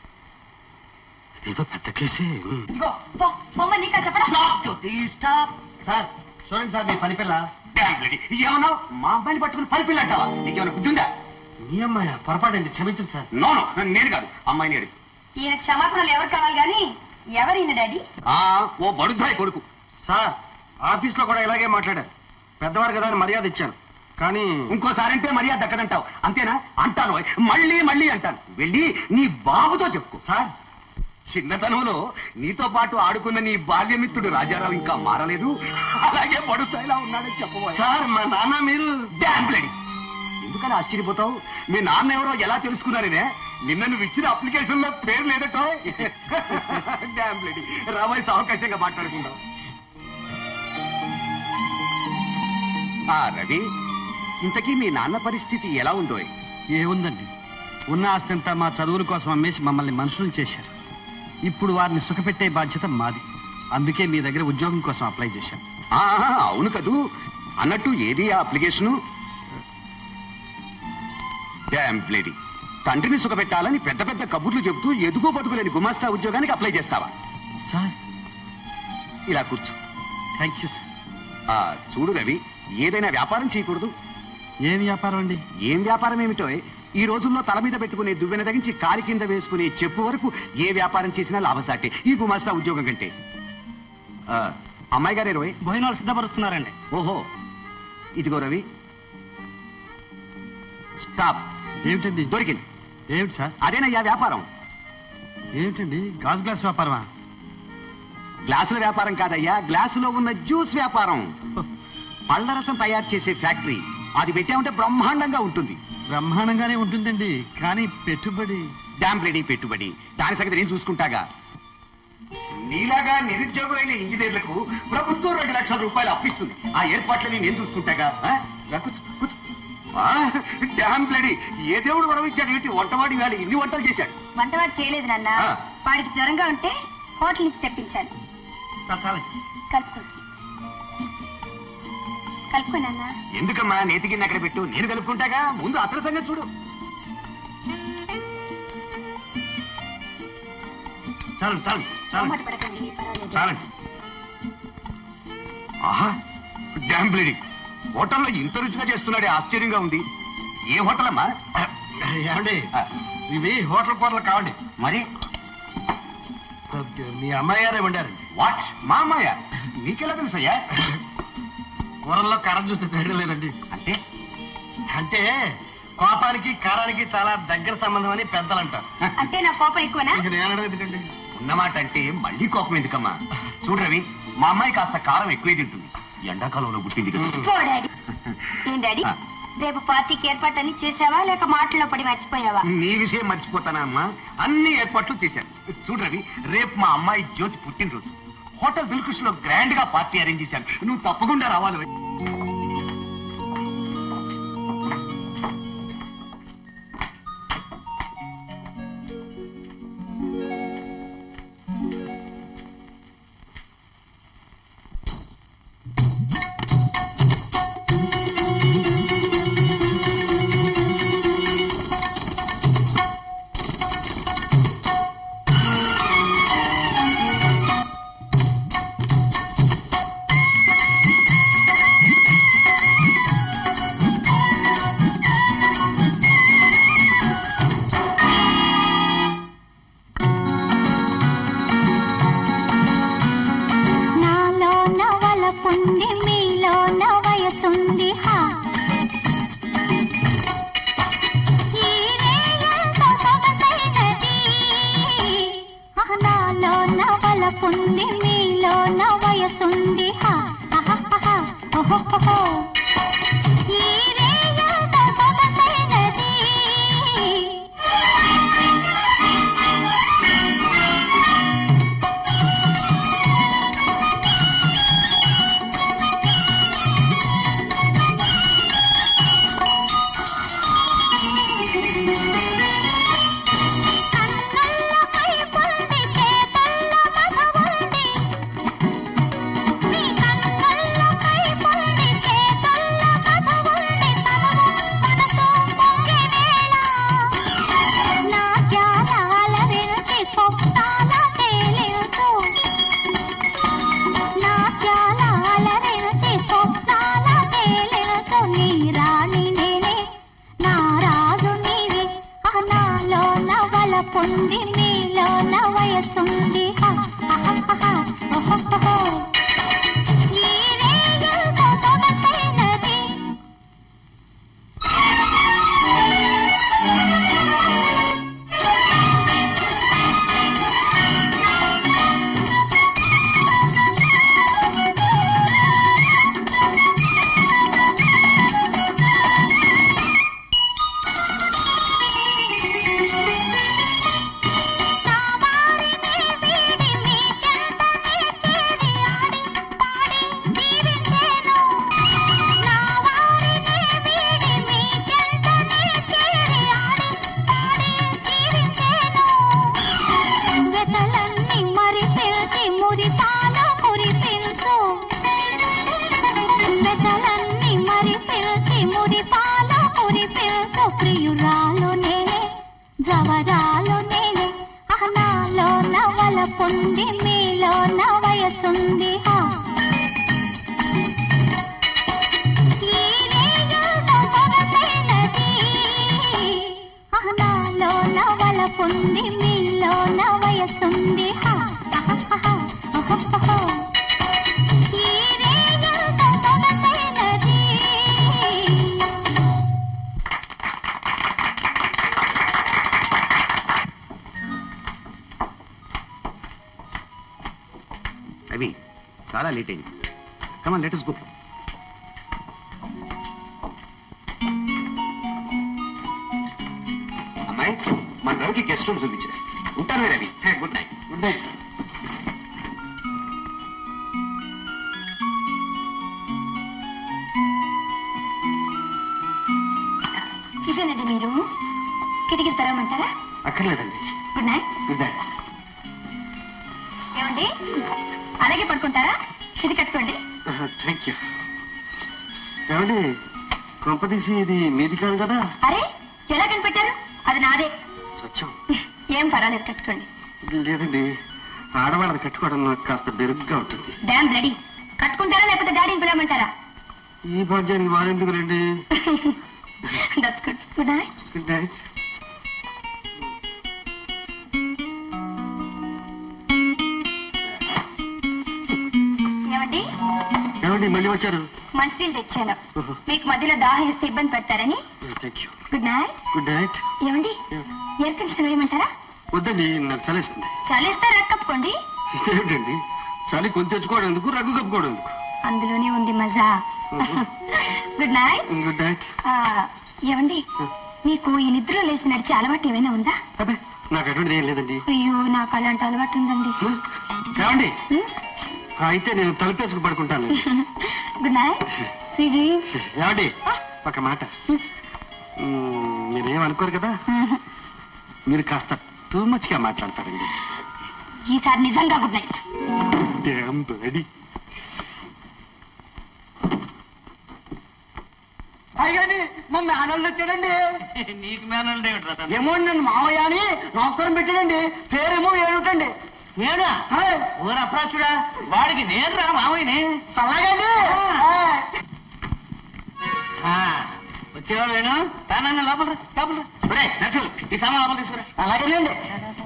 ఇదేదో పెద్ద కేసే హ్మ్. ఇదిగో పో బొమ్మ నీకా చెప్పడా సార్ చూడండి సార్ మీ పని పిల్ల ఏమన్నావు మా అబ్బాయిని పట్టుకుని పని పిల్లంటావా నీకేమైనా బుద్ధి ఉందా మీ అమ్మాయ పొరపాటైంది క్షమించండి సార్ నో నో నేను కాదు అమ్మాయిని అడిగి ఈయన క్షమాపణలు ఎవరు కావాలి గాని ఎవరైనా డాడీ ఆ ఓ బడుద్దాయి కొడుకు సార్ ఆఫీస్ లో కూడా ఇలాగే మాట్లాడారు పెద్దవారు కదా అని మర్యాద ఇచ్చాను కానీ ఇంకోసారి అంటే మర్యాద దక్కదంటావు అంతేనా అంటాను మళ్ళీ మళ్ళీ అంటాను వెళ్ళి నీ బాబుతో చెప్పుకో సార్ చిన్నతనంలో నీతో పాటు ఆడుకున్న నీ బాల్యమిత్రుడు రాజారావు ఇంకా మారలేదు అలాగే పడుతాయిలా ఉన్నాడని చెప్పబోయా సార్ మా నాన్న మీరు డామ్ బ్లడీ. ఎందుకని ఆశ్చర్యపోతావు మీ నాన్న ఎవరో ఎలా తెలుసుకున్నారనే నిన్న నువ్వు ఇచ్చిన అప్లికేషన్ లో పేరు లేదటో డామ్ బ్లడీ. రాబోయే అవకాశంగా మాట్లాడుకుందాం ఆ రవి ఇంతకీ మీ నాన్న పరిస్థితి ఎలా ఉందో ఏముందండి ఉన్న ఆస్తంతా మా చదువుల కోసం అమ్మేసి మమ్మల్ని మనుషులు చేశారు ఇప్పుడు వారిని సుఖపెట్టే బాధ్యత మాది అందుకే మీ దగ్గర ఉద్యోగం కోసం అప్లై చేశాను ఆ, అవును కదూ అన్నట్టు ఏది ఆ అప్లికేషను డామ్ బ్లేడీ తండ్రిని సుఖపెట్టాలని పెద్ద పెద్ద కబుర్లు చెబుతూ ఎదుగు బతుకులేని గుమాస్తా ఉద్యోగానికి అప్లై చేస్తావా సార్ ఇలా కూర్చో థ్యాంక్ యూ సార్ ఆ చూడు రవి ఏదైనా వ్యాపారం చేయకూడదు ఏ వ్యాపారం అండి ఏం వ్యాపారం ఏమిటో ఈ రోజుల్లో తల మీద పెట్టుకునే దువ్వెన తగించి కాలి కింద వేసుకునే చెప్పు వరకు ఏ వ్యాపారం చేసినా లాభసాటే ఈ గుమాస్తా ఉద్యోగం కంటే ఆ, అమ్మాయి గారు ఇరవై భోజనాలు సిద్ధపరుస్తున్నారండి ఓహో ఇదిగో రవి స్టాప్ ఏమిటండి దొరికింది ఏమిటి సార్ అదేనయ్యా వ్యాపారం ఏమిటండి గాజు గ్లాస్ వ్యాపారమా గ్లాసుల వ్యాపారం కాదయ్యా గ్లాసులో ఉన్న జ్యూస్ వ్యాపారం పళ్ళ రసం తయారు చేసే ఫ్యాక్టరీ అది పెట్టామంటే బ్రహ్మాండంగా ఉంటుంది బ్రహ్మాండంగానే ఉంటుందండి కానీ పెట్టుబడి డ్యామ్ రెడీ పెట్టుబడి దాని సంగతి నేను చూసుకుంటాగా నీలాగా నిరుద్యోగులైన ఇంజనీర్లకు ప్రభుత్వం రెండు లక్షల రూపాయలు అప్పిస్తుంది ఆ ఏర్పాట్లని నేను చూసుకుంటాగా ఆ? రా, కూర్చో, కూర్చో. ఆ, డ్యామ్ బ్లడీ ఏ దేవుడు వరం ఇచ్చాడు ఏంటి వంటవాడి వేళ ఇన్ని వంటలు చేశాడు వంటవాడు చేయలేదు నాన్న ఆ. వాడికి జ్వరంగా ఉంటే హోటల్ నుంచి తెప్పించాను చాలండి కలుపుకో కలుపుకో నాన్న ఎందుకమ్మా నేతి గిన్నె అక్కడ పెట్టు నేను కలుపుకుంటాగా ముందు అతని సంగతి చూడు చాలండి చాలండి చాలండి మొహమాట పడకండి పర్వాలేదు చాలండి ఆహా డ్యామ్ బ్లీడింగ్ హోటల్లో ఇంత రుచిగా చేస్తున్నాడే ఆశ్చర్యంగా ఉంది ఏ హోటల్ అమ్మా ఏమండి ఇవి హోటల్ కూరలు కావండి మరి మీ అమ్మాయి గారే వండారండి వాట్ మా అమ్మాయ నీకెలా తెలుసయ్యా కూరల్లో కారం చూస్తే తేడా లేదండి అంటే అంటే కోపానికి కారానికి చాలా దగ్గర సంబంధం అని పెద్దలు అంటారు అంటే నా కోపం ఎక్కువనా ఇంక నేను అనడం ఎందుకండి ఉన్నమాట అంటే మళ్ళీ కోపం ఎందుకమ్మా చూడు రవి మా అమ్మాయి కాస్త కారం ఎక్కువే తింటుంది ఎండాకాలంలో పుట్టింది కదా పో డాడీ ఏం డాడీ రేపు పార్టీకి ఏర్పాట్లన్నీ చేసావా లేక మాటల్లో పడి మర్చిపోయావా నీ విషయం మర్చిపోతానా అమ్మా అన్ని ఏర్పాట్లు చేశాను చూడు రవి రేపు మా అమ్మాయి జ్యోతి పుట్టినరోజు హోటల్ దిల్కుష్ లో గ్రాండ్ గా పార్టీ అరేంజ్ చేశాను నువ్వు తప్పకుండా రావాలి రవి. నాలో నవల పొంది మీలో నవయసుంది హా ఈ రేయంతో సొగసైనది. ఆహ్, నాలో నవల పొంది మీలో నవయసుంది హా ఆహాహాహా, ఓహోహోహో. ఈ రేయంతో సొగసైనది. కన్నుల్లో కైపుంది చేతుల్లో మధువుంది నీ కన్నుల్లో కైపుంది చేతుల్లో మధువుంది తనువు మనసు పొంగే వేళ నా ధ్యానాల విరుచి స్వప్నాల తేలించు నా ధ్యానాల విరుచి స్వప్నాల తేలించు నీ రాణి నేనే నా రాజు నీవే ఆ నాలో నవల పొంది నీలో నవయసుంది హ, హ, హ, హ, ఓహోహోహో. ఈ రేయంతో సొగసైనది. నా వారిని వీడి మీ చెంతనే చేరి ఆడి పాడి జీవించేను నా వారిని వీడి మీ చెంతనే చేరి ఆడి పాడి జీవించేను వెతలన్నీ మరి పిలిచి మురిపాలు కురిపించు వెతలన్నీ మరి పిలిచి మురిపాలు కురిపించు ప్రియురాలు నేనే జవరాలు నేనే అహనాలో నవల పొంది మీలో నవయసుంది హా ఈ రేయంతో సొగసైనది. అహనాలో నవల పొంది మీలో నవయసుంది హా అహహహ, ఓహోహోహో. ఈ రేయంతో సొగసైనది. రవి చాలా లేట్ అయింది కమన్ లెటస్ గో అమ్మాయి మన రవికి గెస్ట్ రూమ్ చూపించరా ఉంటాను Ravi good night good night sir ఇదేనండి మీరు కిటికీలు తెరవమంటారా అక్కర్లేదండి గుడ్ నైట్ గుడ్ నైట్ ఏమండి అలాగే పడుకుంటారా ఇది కట్టుకోండి థ్యాంక్ యూ ఏమండి కొంపదీసి ఇది మీది కాదు కదా అరే ఎలా కనిపెట్టారు అది నాదే సత్యం ఏం పర్వాలేదు కట్టుకోండి లేదండి ఆడవాళ్ళది కట్టుకోవడం నాకు కాస్త బెరుగ్గా ఉంటుంది డామ్ బ్లడీ కట్టుకుంటారా లేకపోతే డాడీని పిలవమంటారా ఈ భాగ్యానికి వారెందుకు రండి that's good good night good night ఏమండి ఏమండి మళ్ళీ వచ్చారు మంచినీళ్ళు తెచ్చాను మీకు మధ్యలో దాహం వేస్తే ఇబ్బంది పెడతారని thank you good night good night ఏమండి ఎయిర్ కండిషనర్ వేయమంటారా వద్దండి నాకు చలేస్తుంది చలేస్తే రక్కప్పుకోండి ఇదేమిటండి చలి కొని తెచ్చుకోవడం ఎందుకు రగ్గు కప్పుకోవడం ఎందుకు అందులోనే ఉంది మజా గుడ్ నైట్ గుడ్ నైట్ ఆ, ఏమండి మీకు ఈ నిద్రలో లేచి నడిచే అలవాటు ఏమైనా ఉందా అబ్బే నాకు అటువంటిది ఏం లేదండి అయ్యో నాకు అలాంటి అలవాటు ఉందండి ఏమండి హ్మ్? అయితే నేను తలుపేసుకు పడుకుంటాను గుడ్ నైట్ స్వీట్ ఏమండి ఒక మాట మ్మ్, మీరేం అనుకోరు కదా మీరు కాస్త టూ మచ్ గా మాట్లాడతారండి ఈసారి నిజంగా గుడ్ నైట్ Damn buddy. అయ్యండి మా మేనల్ని వచ్చాడండి నీకు మేనల్డ్ ఏమిట్రా ఏమో నన్ను మావయ్య అని నమస్కారం పెట్టాడండి పేరేమో ఏమిటండి నేనా హాయ్. ఊరు అప్రాచుడా వాడికి నేను రా మామయ్యని అలాగండి హాయ్. ఆ, వచ్చేవాడు వేణు తానన్న లోపల రా, లోపల రా. ఒరేయ్, నర్సులు ఈ సామాన్ లోపల తీసుకురా అలాగేనండి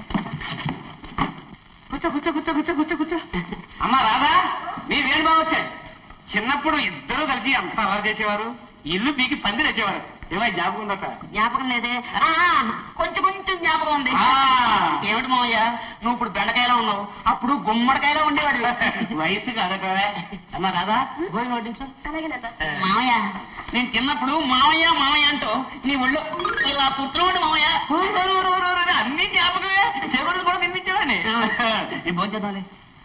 కూర్చో కూర్చో కూర్చో కూర్చో కూర్చో కూర్చో అమ్మా రాదా మీ వేణు బావ వచ్చాడు చిన్నప్పుడు ఇద్దరు కలిసి అంత అలవాటు చేసేవారు ఇల్లు మీకు పందిరి వచ్చేవారు ఏమై జ్ఞాపకం ఉందట జ్ఞాపకం లేదే ఆ, కొంచెం కొంచెం జ్ఞాపకం ఉంది ఆ. ఏమిటి మావయ్య నువ్వు ఇప్పుడు బెండకాయలో ఉన్నావు అప్పుడు గుమ్మడికాయలో ఉండేవాడు వయసు కాదట అమ్మా రాదా భోజనం వడ్డించు మావయ్య నేను చిన్నప్పుడు మావయ్య మావయ్య అంటూ నీ ఒళ్ళు ఇలా కూర్చున్నాడు మావయ్య ఊరు, ఊరు, ఊరు, ఊరు, ఊరు, అన్ని జ్ఞాపకమే చెరువులు కూడా తినిపించేవాడిని ఈ భోజనం చేద్దాంలే.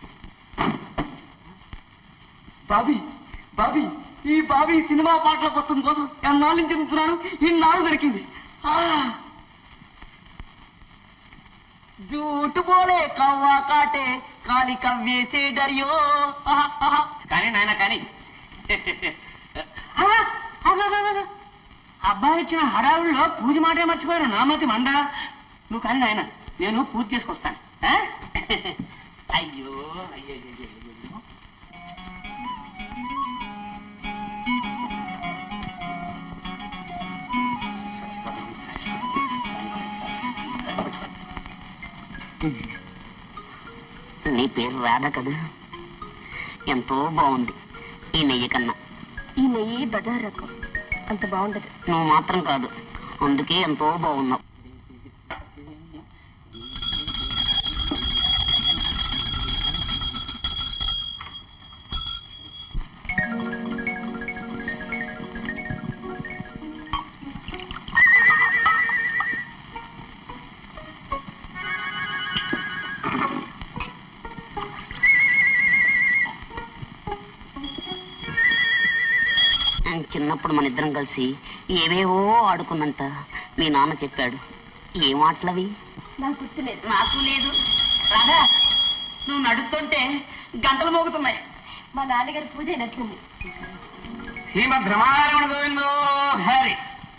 బాబీ బాబీ ఈ బాబీ సినిమా పాటల పుస్తకం కోసం ఎన్నాళ్ళ నుంచి చెప్తున్నాను ఇన్నాళ్ళు దొరికింది ఆ. జూటు పోలే కవ్వా కాటే కాలి కవ్వేసే డరియో ఆహా, ఆహా. కానీ నాయన కానీ ఆ, అదో, అదో, అదో. అబ్బాయి ఇచ్చిన హడావుల్లో పూజ మాటే మర్చిపోయాను నామతి మండ నువ్వు కానీ నాయన నేను పూజ చేసుకొస్తాను ఆ? అయ్యో అయ్యో అయ్యో, అయ్యో, అయ్యో. నీ పేరు రాధా కదా ఎంతో బాగుంది ఈ నెయ్యి కన్నా ఈ నెయ్యి బజార్ రకం అంత బాగుండదు నువ్వు మాత్రం కాదు అందుకే ఎంతో బాగున్నావు చిన్నప్పుడు మన ఇద్దరం కలిసి ఏవేవో ఆడుకున్నంత మీ నాన్న చెప్పాడు ఏం ఆటలవి నాకు గుర్తులేదు నాకు లేదు రాధా నువ్వు నడుస్తుంటే గంటలు మోగుతున్నాయి మా నాన్నగారి పూజ అయినట్లుంది శ్రీమద్ రమారమణ గోవిందో హరి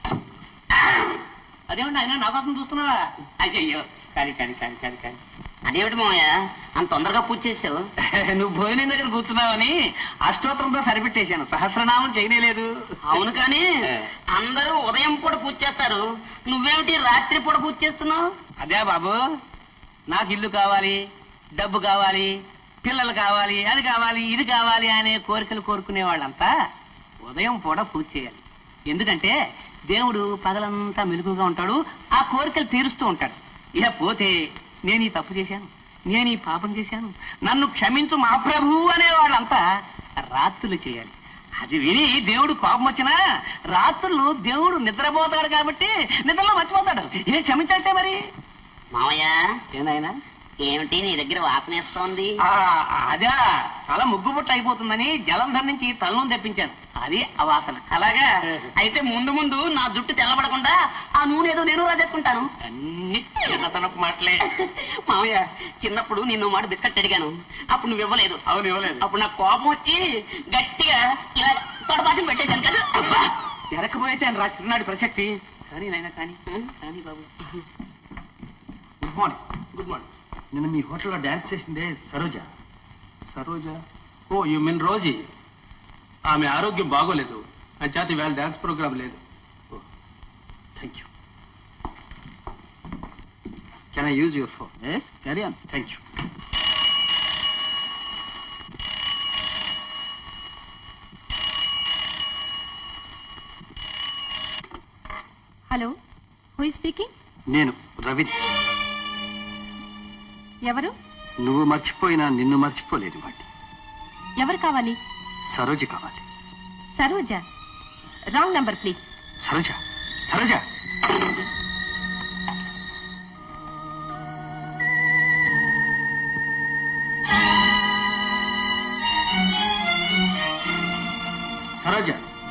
అదేమిటి ఆయన నా కోసం చూస్తున్నావా అయ్యయ్యో కానీ కానీ కానీ కానీ కానీ అదేమిటి మావయ్య అంత తొందరగా పూజ చేసావు నువ్వు భోజనం దగ్గర కూర్చున్నావని అష్టోత్తరంతో సరిపెట్టేశాను సహస్రనామం చేయలేదు అవును కానీ అందరూ ఉదయం పూట పూజ చేస్తారు నువ్వేమిటి రాత్రి పూట పూజ చేస్తున్నావు అదే బాబు నాకు ఇల్లు కావాలి డబ్బు కావాలి పిల్లలు కావాలి అది కావాలి ఇది కావాలి అనే కోరికలు కోరుకునే వాళ్ళంతా ఉదయం పూట పూజ చేయాలి ఎందుకంటే దేవుడు పగలంతా మెలుగుగా ఉంటాడు ఆ కోరికలు తీరుస్తూ ఉంటాడు ఇక పోతే నేను ఈ తప్పు చేశాను నేను ఈ పాపం చేశాను నన్ను క్షమించు మా ప్రభు అనే వాళ్ళంతా రాత్రులు చేయాలి అది విని దేవుడు కోపం వచ్చినా రాత్రులు దేవుడు నిద్రపోతాడు కాబట్టి నిద్రలో మర్చిపోతాడు ఏ క్షమించంటే మరి మావయ్య ఏనాయనా ఏమిటి నీ దగ్గర వాసన వేస్తోంది ఆ, అదే తల ముగ్గు బుట్ట అయిపోతుందని జలంధర్ నుంచి తలను తెప్పించాను అది అవాసన అలాగా అయితే ముందు ముందు నా జుట్టు తెల్లబడకుండా ఆ నూనె ఏదో నేను రాసేసుకుంటాను అన్ని చిన్నతనపు మాటలే మావయ్య చిన్నప్పుడు నిన్ను మాట బిస్కెట్ అడిగాను అప్పుడు నువ్వు ఇవ్వలేదు అవును ఇవ్వలేదు అప్పుడు నాకు కోపం వచ్చి గట్టిగా ఇలా తొడబాటి పెట్టేశాను కదా అబ్బా! ఎరకపోతే రా చిరునాడు ప్రసక్తి కానీ నాయన కానీ కానీ బాబు గుడ్ మార్నింగ్ గుడ్ మార్నింగ్ నిన్న మీ హోటల్లో డాన్స్ చేసిందే Saroja Saroja oh you mean Rosie ఆమె ఆరోగ్యం బాగోలేదు అంచేత ఇవాళ డాన్స్ ప్రోగ్రామ్ లేదు thank you can I use your phone yes carry on thank you hello who speaking నేను రవి ఎవరు నువ్వు మర్చిపోయినా నిన్ను మర్చిపోలేదు వాటి ఎవరు కావాలి సరోజ కావాలి Saroja wrong number please Saroja Saroja Saroja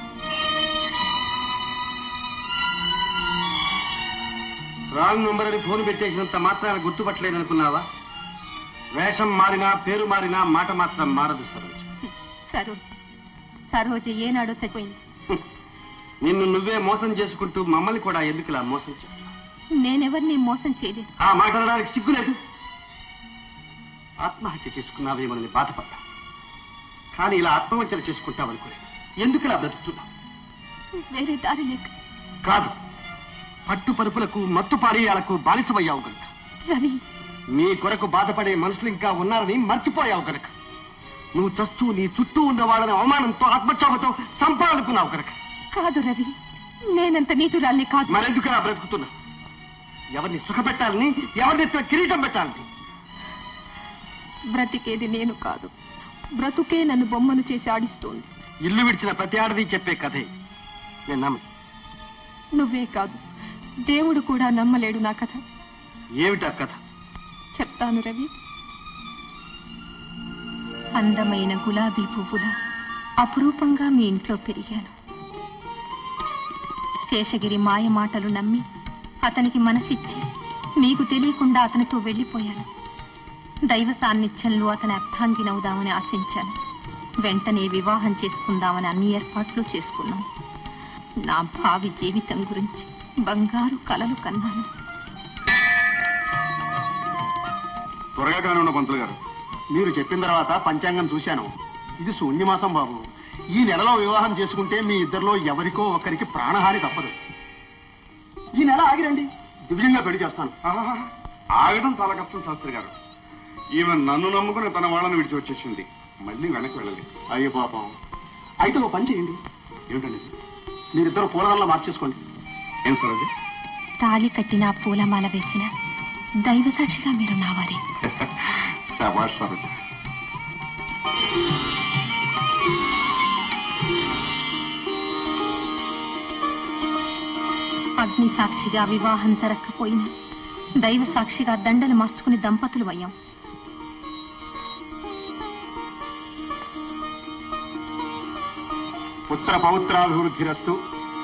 wrong number అని ఫోన్ పెట్టేసినంత మాత్రాన గుర్తుపట్టలేదు అనుకున్నావా వేషం మారినా పేరు మారినా మాట మాత్రం మారదు సరోజ సరోజ సరోజ ఏనాడో చచ్చిపోయింది నిన్ను నువ్వే మోసం చేసుకుంటూ మమ్మల్ని కూడా ఎందుకులా మోసం చేస్తా నేనెవరిని మోసం చేయలేదు ఆ మాట అనడానికి సిగ్గులేదు ఆత్మహత్య చేసుకున్నావేమోనని బాధపడ్డా కానీ ఇలా ఆత్మహత్యలు చేసుకుంటావనుకోలేదు ఎందుకు ఇలా బ్రతుకుతున్నావు వేరే దారి లేక కాదు పట్టు పరుపులకు మత్తు పానీయాలకు బానిసమయ్యావు కనుక రవి నీ కొరకు బాధపడే మనుషులు ఇంకా ఉన్నారని మర్చిపోయావు కనుక నువ్వు చస్తూ నీ చుట్టూ ఉన్న వాళ్ళని అవమానంతో ఆత్మక్షోభతో చంపాలనుకున్నావు కనుక కాదు రవి నేనంత నీతురాల్ని కాదు మరెందుకు ఇలా బ్రతుకుతున్నా ఎవరిని సుఖపెట్టాలని ఎవరిని ఎత్తున కిరీటం పెట్టాలని బ్రతికేది నేను కాదు బ్రతుకే నన్ను బొమ్మను చేసి ఆడిస్తోంది ఇల్లు విడిచిన ప్రతి ఆడది చెప్పే కథే నేను నమ్మి నువ్వే కాదు దేవుడు కూడా నమ్మలేడు నా కథ ఏమిటా కథ చెప్తాను రవి అందమైన గులాబీ పువ్వుల అపురూపంగా మీ ఇంట్లో పెరిగాను శేషగిరి మాయ మాటలు నమ్మి అతనికి మనసిచ్చి మీకు తెలియకుండా అతనితో వెళ్ళిపోయాను దైవ సాన్నిధ్యంలో అతని అర్థాంగినవుదామని ఆశించాను వెంటనే వివాహం చేసుకుందామని అన్ని ఏర్పాట్లు చేసుకున్నాం నా భావి జీవితం గురించి బంగారు కలలు కన్నాను త్వరగా కానివ్వండి పంతులు గారు మీరు చెప్పిన తర్వాత పంచాంగం చూశాను ఇది శూన్యమాసం బాబు ఈ నెలలో వివాహం చేసుకుంటే మీ ఇద్దరిలో ఎవరికో ఒకరికి ప్రాణహాని తప్పదు ఈ నెల ఆగిరండి దివ్యంగా పెళ్లి చేస్తాను ఆహా, ఆగడం చాలా కష్టం శాస్త్రి గారు ఈమె నన్ను నమ్ముకుని తన వాళ్ళని విడిచి వచ్చేసింది మళ్ళీ వెనక్కి వెళ్ళండి అయ్యో పాపం అయితే ఓ పని చేయండి ఏమిటండి మీరిద్దరు పూలదండలో మార్చేసుకోండి ఏం సరోజ తాళి కట్టిన పూలమాల వేసిన దైవ సాక్షిగా మీరు నావారే శబాష్ సరోజ అగ్ని సాక్షిగా వివాహం జరగకపోయినా దైవ సాక్షిగా దండలు మార్చుకుని దంపతులు అయ్యాం పుత్ర పౌత్రాభివృద్ధిరస్తు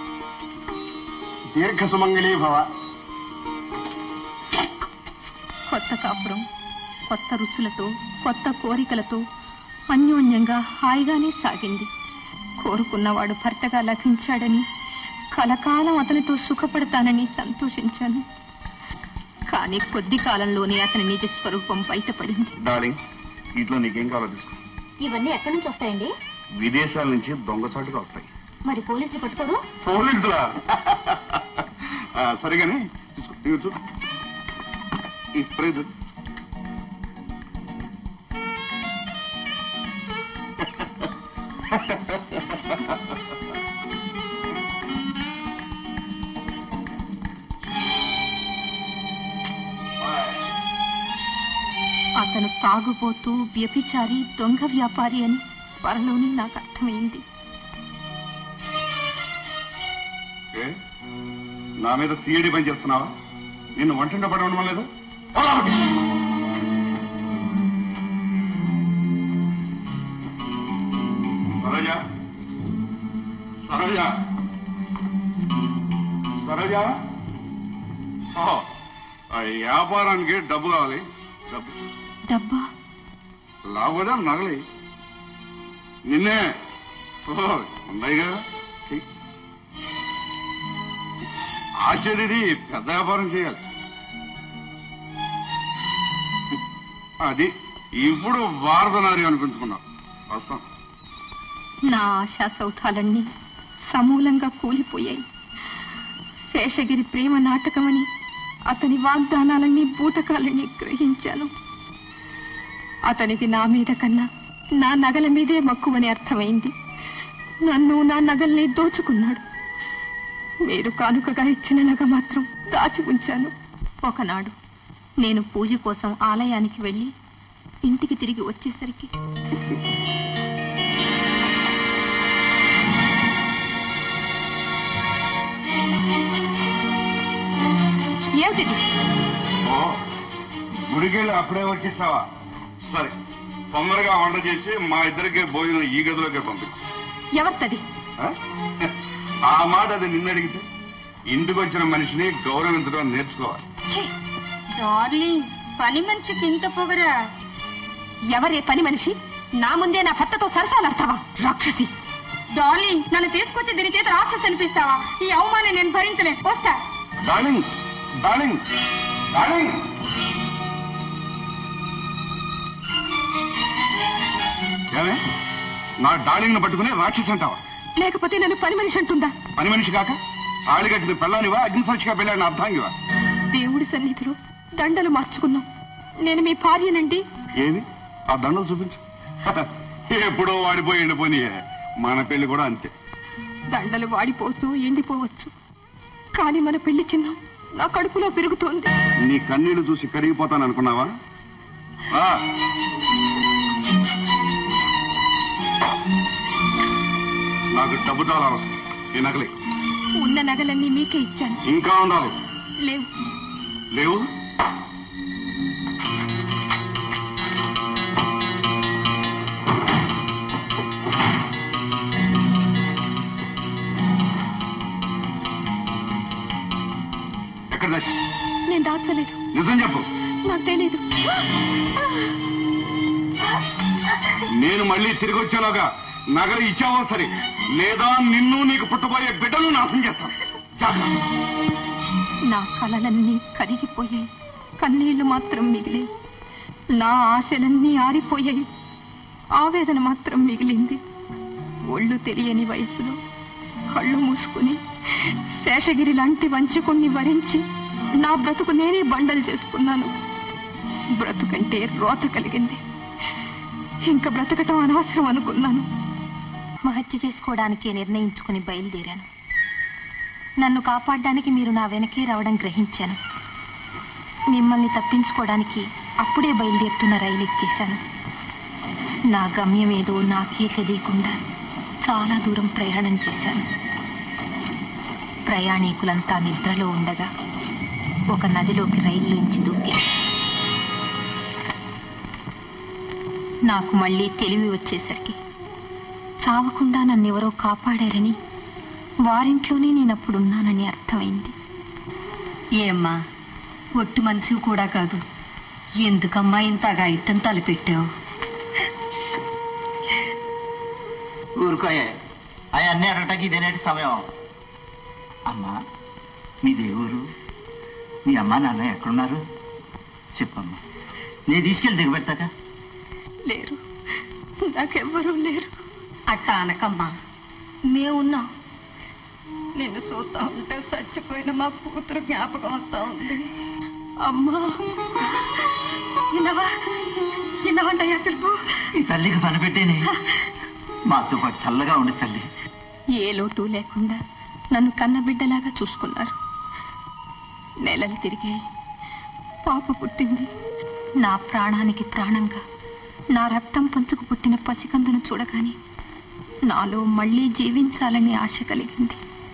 దీర్ఘ సుమంగళీ భవ కొత్త కాపురం కొత్త రుచులతో కొత్త కోరికలతో అన్యోన్యంగా హాయిగానే సాగింది కోరుకున్నవాడు భర్తగా లభించాడని కలకాలం అతనితో సుఖపడతానని సంతోషించాను కానీ కొద్ది కాలంలోనే అతని నిజ స్వరూపం బయటపడింది డార్లింగ్ ఇంట్లో నీకేం కావాలో తీసుకో ఇవన్నీ ఎక్కడి నుంచి వస్తాయండి విదేశాల నుంచి దొంగచాటుగా వస్తాయి మరి పోలీసులు పట్టుకోరు పోలీసులా ఆ, సరిగానే తీసుకో ఇవి చూడు ఈ స్ప్రే చూడు అతను తాగుబోతూ వ్యభిచారి దొంగ వ్యాపారి అని త్వరలోనే నాకు అర్థమైంది ఏ? నా మీద సిఐడి పని చేస్తున్నావా నిన్ను వంట పడి ఉండడం లేదు పోరా ఒకటి. సరోజ సరోజ సరోజ ఓహో, ఆ వ్యాపారానికి డబ్బు కావాలి డబ్బు డబ్బా లాభదా నగలి నిన్నే ఓహో ఉన్నాయి కదా చెయ్యి. ఆశ్చర్యది పెద్ద వ్యాపారం చేయాలి అది ఇప్పుడు వారదనారి అనిపించుకున్నావు వస్తాం నా ఆశా సౌధాలన్నీ సమూలంగా కూలిపోయాయి శేషగిరి ప్రేమ నాటకమని అతని వాగ్దానాలన్నీ బూటకాలని గ్రహించాను అతనికి నా మీద కన్నా నా నగల మీదే మక్కువని అర్థమైంది నన్ను నా నగల్ని దోచుకున్నాడు మీరు కానుకగా ఇచ్చిన నగ మాత్రం దాచి ఉంచాను ఒకనాడు నేను పూజ కోసం ఆలయానికి వెళ్ళి ఇంటికి తిరిగి వచ్చేసరికి ఏమిటిది ఓ గుడికెళ్ళి అప్పుడే వచ్చేసావా సరే తొందరగా వంట చేసి మా ఇద్దరికి భోజనం ఈ గదిలోకి పంపించు ఎవరితది ఆ? ఆ మాట అది నిన్ను అడిగితే ఇంటికి వచ్చిన మనిషిని గౌరవించడం నేర్చుకోవాలి డార్లింగ్ పని మనిషికి ఇంత పొగరా ఎవరే పని మనిషి నా ముందే నా భర్తతో సరసాలాడతావా రాక్షసి డార్లింగ్ నన్ను తీసుకొచ్చి దీని చేత రాక్షసు అనిపిస్తావా ఈ అవమానం నేను భరించలేను వస్తా డార్లింగ్ డార్లింగ్ డార్లింగ్ ఏమే నా డార్లింగ్ ను పట్టుకుని రాక్షసి అంటావా లేకపోతే నన్ను పని మనిషి అంటుందా పని మనిషి కాక ఆడిగట్టిన పెళ్ళానివా అగ్ని సాక్షిగా పెళ్ళాడిన అర్థాంగివా దేవుడి సన్నిధిలో దండలు మార్చుకున్నాం నేను మీ భార్యనండి ఏది ఆ దండలు చూపించు ఎప్పుడో వాడిపోయి ఎండిపోయి మన పెళ్లి కూడా అంతే దండలు వాడిపోతూ ఎండిపోవచ్చు కానీ మన పెళ్లి చిన్నం నా కడుపులో పెరుగుతోంది నీ కన్నీళ్లు చూసి కరిగిపోతాను అనుకున్నావా ఆ, నాకు డబ్బు చాలా అవసరం ఈ నగలి ఉన్న నగలన్నీ మీకే ఇచ్చాను ఇంకా ఉండాలి లేవు లేవు ఎక్కడ దాచి నేను దాచలేదు నిజం చెప్పు నాకు తెలీదు నేను మళ్ళీ తిరిగి వచ్చేలోగా నగలు ఇచ్చావో సరే లేదా నిన్ను నీకు పుట్టబోయే బిడ్డను నాశనం చేస్తాను జాగ్రత్త నా కలలన్నీ కరిగిపోయాయి కన్నీళ్లు మాత్రం మిగిలాయి నా ఆశలన్నీ ఆరిపోయాయి ఆవేదన మాత్రం మిగిలింది ఒళ్ళు తెలియని వయసులో కళ్ళు మూసుకుని శేషగిరి లాంటి వంచకుణ్ణి వరించి నా బ్రతుకు నేనే బండలు చేసుకున్నాను బ్రతుకంటే రోత కలిగింది ఇంకా బ్రతకటం అనవసరం అనుకున్నాను మహత్య చేసుకోవడానికి నిర్ణయించుకుని బయలుదేరాను నన్ను కాపాడడానికి మీరు నా వెనకే రావడం గ్రహించాను మిమ్మల్ని తప్పించుకోవడానికి అప్పుడే బయలుదేరుతున్న రైలు ఎక్కేశాను నా గమ్యం ఏదో నాకే తెలియకుండా చాలా దూరం ప్రయాణం చేశాను ప్రయాణికులంతా నిద్రలో ఉండగా ఒక నదిలోకి రైలులోంచి దూకే నాకు మళ్ళీ తెలివి వచ్చేసరికి చావకుండా నన్నెవరో కాపాడారని వారింట్లోనే నేను అప్పుడున్నానని అర్థమైంది ఏమ్మా ఒట్టు మనిషి కూడా కాదు ఎందుకమ్మా ఇంత అగాయిత్తం తలపెట్టావు ఊరుకోయే అవన్నీ అడగటానికి ఇదేనేటి సమయం అమ్మా మీ దేవురు మీ అమ్మ నాన్న ఎక్కడున్నారు చెప్పమ్మా నేను తీసుకెళ్ళి దిగబెడతాగా లేరు నాకెవ్వరూ లేరు అట్టా అనకమ్మా మేమున్నాం నిన్ను చూస్తా ఉంటే చచ్చిపోయిన మా కూతురు జ్ఞాపకం వస్తా ఉంది అమ్మా ఇన్నవా ఇన్నవంటయ్యా పిలుపు ఈ తల్లికి పనిపెట్టేనే మాతో పాటు చల్లగా ఉండి తల్లి ఏ లోటు లేకుండా నన్ను కన్న బిడ్డలాగా చూసుకున్నారు నెలలు తిరిగాయి పాప పుట్టింది నా ప్రాణానికి ప్రాణంగా నా రక్తం పంచుకు పుట్టిన పసికందును చూడగానే నాలో మళ్ళీ జీవించాలని ఆశ కలిగింది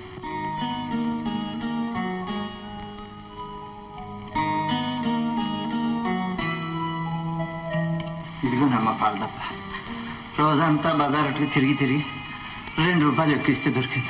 ఇదిగోనమ్మా పాల డబ్బా రోజంతా బజారుకి తిరిగి తిరిగి రెండు రూపాయలు ఎక్కిస్తే దొరికింది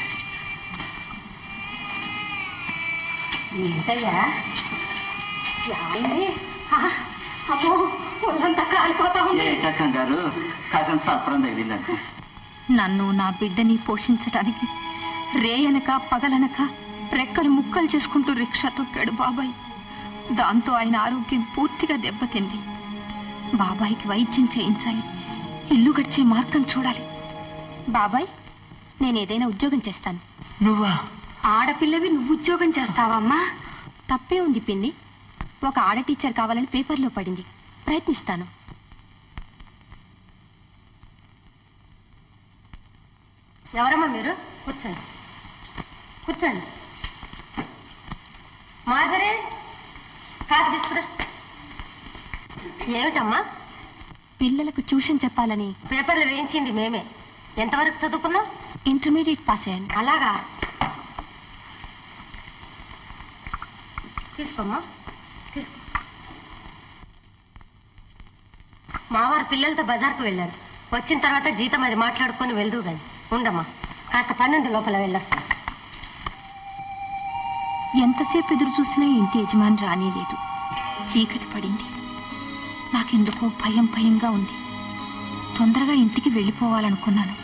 ఏంటయ్యా ఏమైంది? ఆ, అమ్మో ఒళ్ళంతా కాలిపోతా ఉంది ఏటా కంగారు కాసిన సప్పరం తగిలిందంటే నన్ను నా బిడ్డని పోషించడానికి రేయనక పగలనక రెక్కలు ముక్కలు చేసుకుంటూ రిక్షా తొక్కాడు బాబాయ్ దాంతో ఆయన ఆరోగ్యం పూర్తిగా దెబ్బతింది బాబాయ్కి వైద్యం చేయించాలి ఇల్లు గడిచే మార్గం చూడాలి బాబాయ్ నేను ఏదైనా ఉద్యోగం చేస్తాను నువ్వా ఆడపిల్లవి నువ్వు ఉద్యోగం చేస్తావమ్మా తప్పే ఉంది పిన్ని ఒక ఆడ టీచర్ కావాలని పేపర్లో పడింది ప్రయత్నిస్తాను ఎవరమ్మా మీరు కూర్చోండి కూర్చోండి మాధురి కాదు తీసుకురా ఏమిటమ్మా పిల్లలకు ట్యూషన్ చెప్పాలని పేపర్లు వేయించింది మేమే ఎంతవరకు చదువుకున్నావు ఇంటర్మీడియట్ పాస్ అయ్యాను అలాగా తీసుకోమ్మా తీసుకో మావారు పిల్లలతో బజార్కు వెళ్ళారు వచ్చిన తర్వాత జీతం అది మాట్లాడుకొని వెళ్దు కానీ ఉండమ్మా కాస్త పన్నెండు లోపల వెళ్ళొస్తాను ఎంతసేపు ఎదురు చూసినా ఇంటి యజమాని రానేలేదు చీకటి పడింది నాకెందుకో భయం భయంగా ఉంది తొందరగా ఇంటికి వెళ్ళిపోవాలనుకున్నాను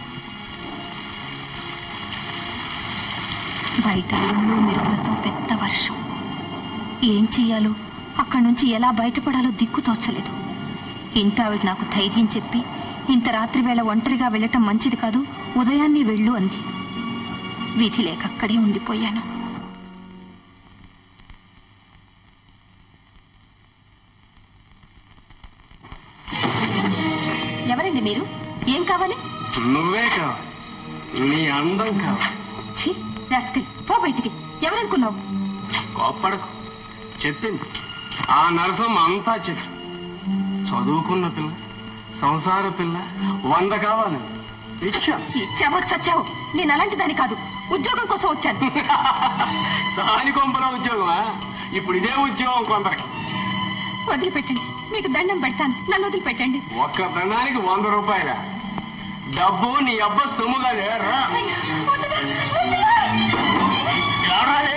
బయట ఉరుములు మెరుపులతో పెద్ద వర్షం ఏం చెయ్యాలో అక్కడి నుంచి ఎలా బయటపడాలో దిక్కు తోచలేదు ఇంత ఆవిడ నాకు ధైర్యం చెప్పి ఇంత రాత్రి వేళ ఒంటరిగా వెళ్ళటం మంచిది కాదు ఉదయాన్నే వెళ్ళు అంది విధి లేక అక్కడే ఉండిపోయాను ఎవరండి మీరు ఏం కావాలి నువ్వే కావాలి నీ అందం కావాలి ఛీ రాస్కల్ పో బయటికి ఎవరనుకున్నావు కోప్పడకు చెప్పింది ఆ నరసం అంతా చెప్పి చదువుకున్న పిల్ల సంసార పిల్ల వంద కావాలని ఇచ్చా ఇచ్చావో చచ్చావు నేను అలాంటి దాని కాదు ఉద్యోగం కోసం వచ్చాను సాని కొంపల ఉద్యోగమా ఇప్పుడు ఇదే ఉద్యోగం కొందరికి వదిలిపెట్టండి మీకు దండం పెడతాను నన్ను వదిలిపెట్టండి ఒక్క దండానికి వంద రూపాయల డబ్బు నీ అబ్బ సొమ్ముగా రా రారాలే.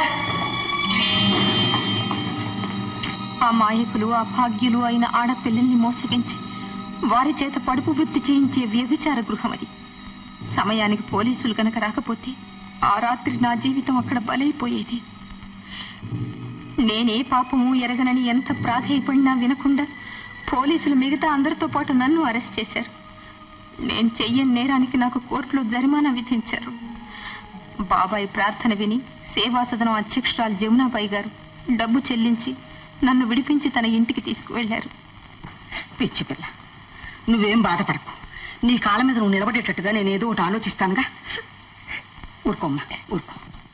ఆ మాయకులు ఆ భాగ్యులు అయిన ఆడపిల్లల్ని మోసగించి వారి చేత పడుపు వృత్తి చేయించే వ్యభిచార గృహం అది సమయానికి పోలీసులు గనక రాకపోతే ఆ రాత్రి నా జీవితం అక్కడ బలైపోయేది నేనే పాపము ఎరగనని ఎంత ప్రాధేయపడినా వినకుండా పోలీసులు మిగతా అందరితో పాటు నన్ను అరెస్ట్ చేశారు నేను చెయ్యని నేరానికి నాకు కోర్టులో జరిమానా విధించారు బాబాయ్ ప్రార్థన విని సేవా సదనం అధ్యక్షురాలు జమునాబాయి గారు డబ్బు చెల్లించి నన్ను విడిపించి తన ఇంటికి తీసుకువెళ్లారు పిచ్చి పిల్ల నువ్వేం బాధపడకు నీ కాళ్ళ మీద నువ్వు నిలబడేటట్టుగా నేను ఏదో ఒకటి ఆలోచిస్తానుగా ఊరుకోమ్మా ఊరుకో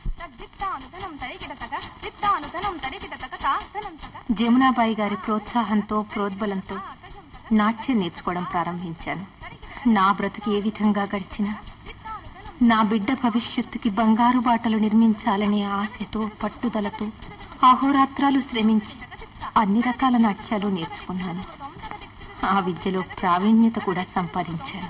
జమునాబాయి గారి ప్రోత్సాహంతో ప్రోద్బలంతో నాట్యం నేర్చుకోవడం ప్రారంభించాను నా బ్రతుకు ఏ విధంగా గడిచినా నా బిడ్డ భవిష్యత్తుకి బంగారు బాటలు నిర్మించాలనే ఆశతో పట్టుదలతో అహోరాత్రాలు శ్రమించి అన్ని రకాల నాట్యాలు నేర్చుకున్నాను ఆ విద్యలో ప్రావీణ్యత కూడా సంపాదించాను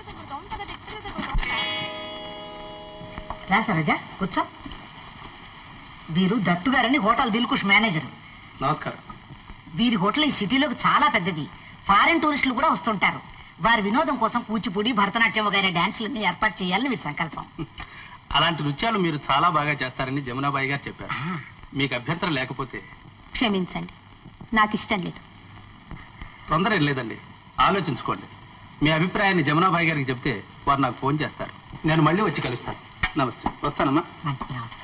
రా సరోజా కూర్చో వీరు దత్తు గారని హోటల్ దిల్కుష్ మేనేజర్ నమస్కారం వీరి హోటల్ ఈ సిటీలోకి చాలా పెద్దది ఫారెన్ టూరిస్టులు కూడా వస్తుంటారు వారి వినోదం కోసం కూచిపూడి భరతనాట్యం వగైరా డాన్సులన్నీ ఏర్పాటు చేయాలని వీరి సంకల్పం అలాంటి నృత్యాలు మీరు చాలా బాగా చేస్తారని జమునాబాయి గారు చెప్పారు మీకు అభ్యంతరం లేకపోతే క్షమించండి నాకు ఇష్టం లేదు తొందర ఏం లేదండి ఆలోచించుకోండి మీ అభిప్రాయాన్ని జమునాబాయి గారికి చెప్తే వారు నాకు ఫోన్ చేస్తారు నేను మళ్ళీ వచ్చి కలుస్తాను నమస్తే వస్తానమ్మా మంచిది నమస్కారం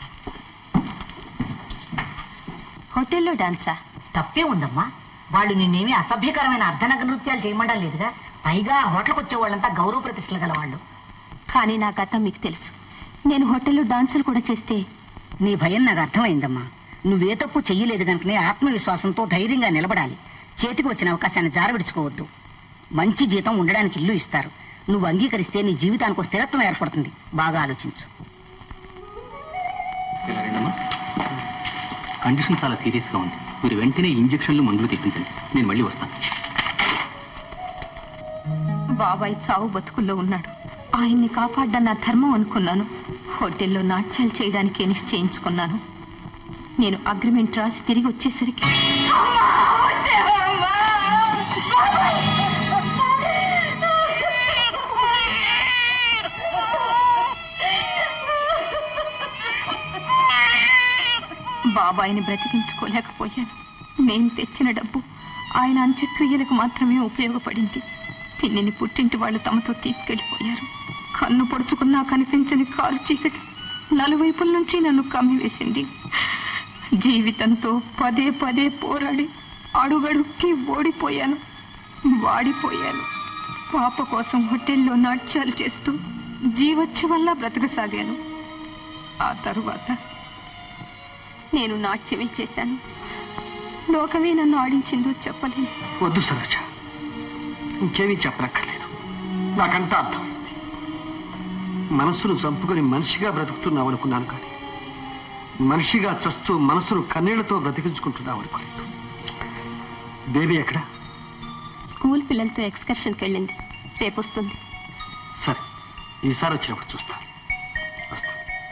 హోటల్లో డాన్సా తప్పే ఉందమ్మా వాళ్ళు నిన్నేమి అసభ్యకరమైన అర్ధనగ నృత్యాలు చేయమండం లేదుగా పైగా ఆ హోటల్కి వచ్చే వాళ్ళంతా గౌరవ ప్రతిష్టలు గల వాళ్ళు కానీ నా గతం మీకు తెలుసు నేను హోటల్లో డాన్సులు కూడా చేస్తే నీ భయం నాకు అర్థమైందమ్మా నువ్వే తప్పు చెయ్యలేదు కనుకనే ఆత్మవిశ్వాసంతో ధైర్యంగా నిలబడాలి చేతికి వచ్చిన అవకాశాన్ని జారవిడుచుకోవద్దు మంచి జీతం ఉండడానికి ఇల్లు ఇస్తారు నువ్వు అంగీకరిస్తే నీ జీవితానికి ఒక స్థిరత్వం ఏర్పడుతుంది బాగా ఆలోచించు ఇలా రండమ్మా. కండిషన్ చాలా సీరియస్గా ఉంది మీరు వెంటనే ఇంజక్షన్లు మందులు తెప్పించండి నేను మళ్ళీ వస్తాను బాబాయ్ చావు బతుకుల్లో ఉన్నాడు ఆయన్ని కాపాడ్డం నా ధర్మం అనుకున్నాను హోటల్లో నాట్యాలు చేయడానికి నిశ్చయించుకున్నాను నేను అగ్రిమెంట్ రాసి తిరిగి వచ్చేసరికి బాబాయిని బ్రతికించుకోలేకపోయాను నేను తెచ్చిన డబ్బు ఆయన అంత్యక్రియలకు మాత్రమే ఉపయోగపడింది పిల్లిని పుట్టింటి వాళ్ళు తమతో తీసుకెళ్లిపోయారు కన్ను పొడుచుకున్నా కనిపించని కారు చీకటి నలువైపుల నుంచి నన్ను కమ్మివేసింది జీవితంతో పదే పదే పోరాడి అడుగడుక్కి ఓడిపోయాను వాడిపోయాను పాప కోసం హోటల్లో నాట్యాలు చేస్తూ జీవోత్సవంలా బ్రతకసాగాను ఆ తరువాత నేను నాట్యమే చేశాను లోకమే నన్ను ఆడించిందో చెప్పలేను వద్దు సరోజ ఇంకేమీ చెప్పనక్కర్లేదు నాకంతా అర్థం మనసును చంపుకొని మనిషిగా బ్రతుకుతున్నావు అనుకున్నాను కానీ మనిషిగా చస్తూ మనసును కన్నీళ్లతో బ్రతికించుకుంటున్నావు అనుకోలేదు బేబీ ఎక్కడ స్కూల్ పిల్లలతో ఎక్స్కర్షన్కి వెళ్ళింది రేపు వస్తుంది సరే ఈసారి వచ్చినప్పుడు చూస్తాను వస్తా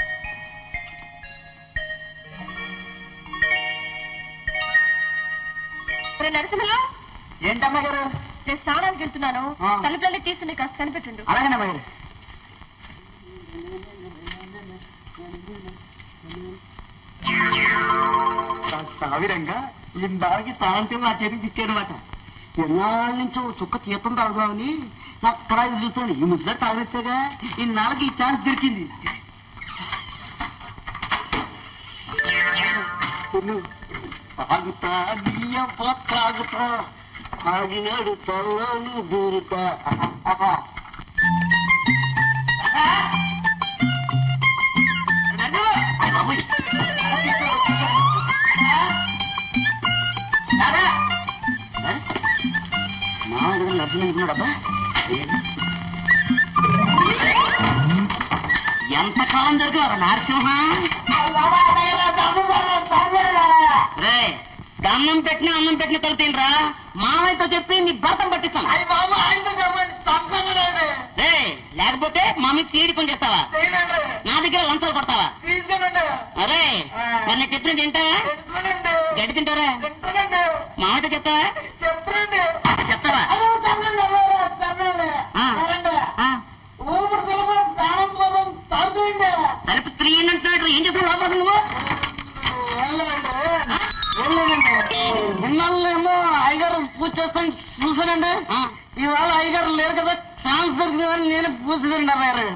నరసింహలో ఏంటమ్మా గారు నేను స్నానానికి వెళ్తున్నాను ఆ. తలుపులన్నీ తీసుకుని కాస్త కనిపెట్టుండు అలాగేనమ్మా గారు సావిరంగా ఇందానికి తానంటే నా చేతికి చిక్కానమాట ఎన్నాళ్ళ నుంచో చుక్క తీర్థం తాగుదామని నాకు అక్కడ చూస్తున్నాను ఈ ముసలి తాగెత్తేగా ఇన్నాళ్ళకి ఈ ఛాన్స్ దొరికింది తాగుతా బియ్యం తాగుతా తాగినాడు తల్లోని దూరుతా మా దగ్గర నర్సింగ్ అనుకున్నాడబ్బా ఎంత కాలం జరిగినారు నరసింహ రే దన్నం పెట్టిన అన్నం పెట్టిన తలుపురా మామయ్యతో చెప్పి నీ భర్తం పట్టిస్తాను రే లేకపోతే మా మీద సీడి పని చేస్తావా నా దగ్గర లంచాలు కొడతావా అరే మరి నేను చెప్పిన తింటావా గడ్డి తింటారా మామయ్యతో చెప్తావా చెప్తావా ఆ. ఆ. తలుపు త్రీ అంటున్నాడు ఏం చేస్తున్నావు లోపల నువ్వు నిన్నేమో అయ్యగారు పూజ చేస్తాను చూసానండి ఇవాళ అయ్యగారు లేరు కదా ఛాన్స్ దొరికిందని నేను పూజ తింటారు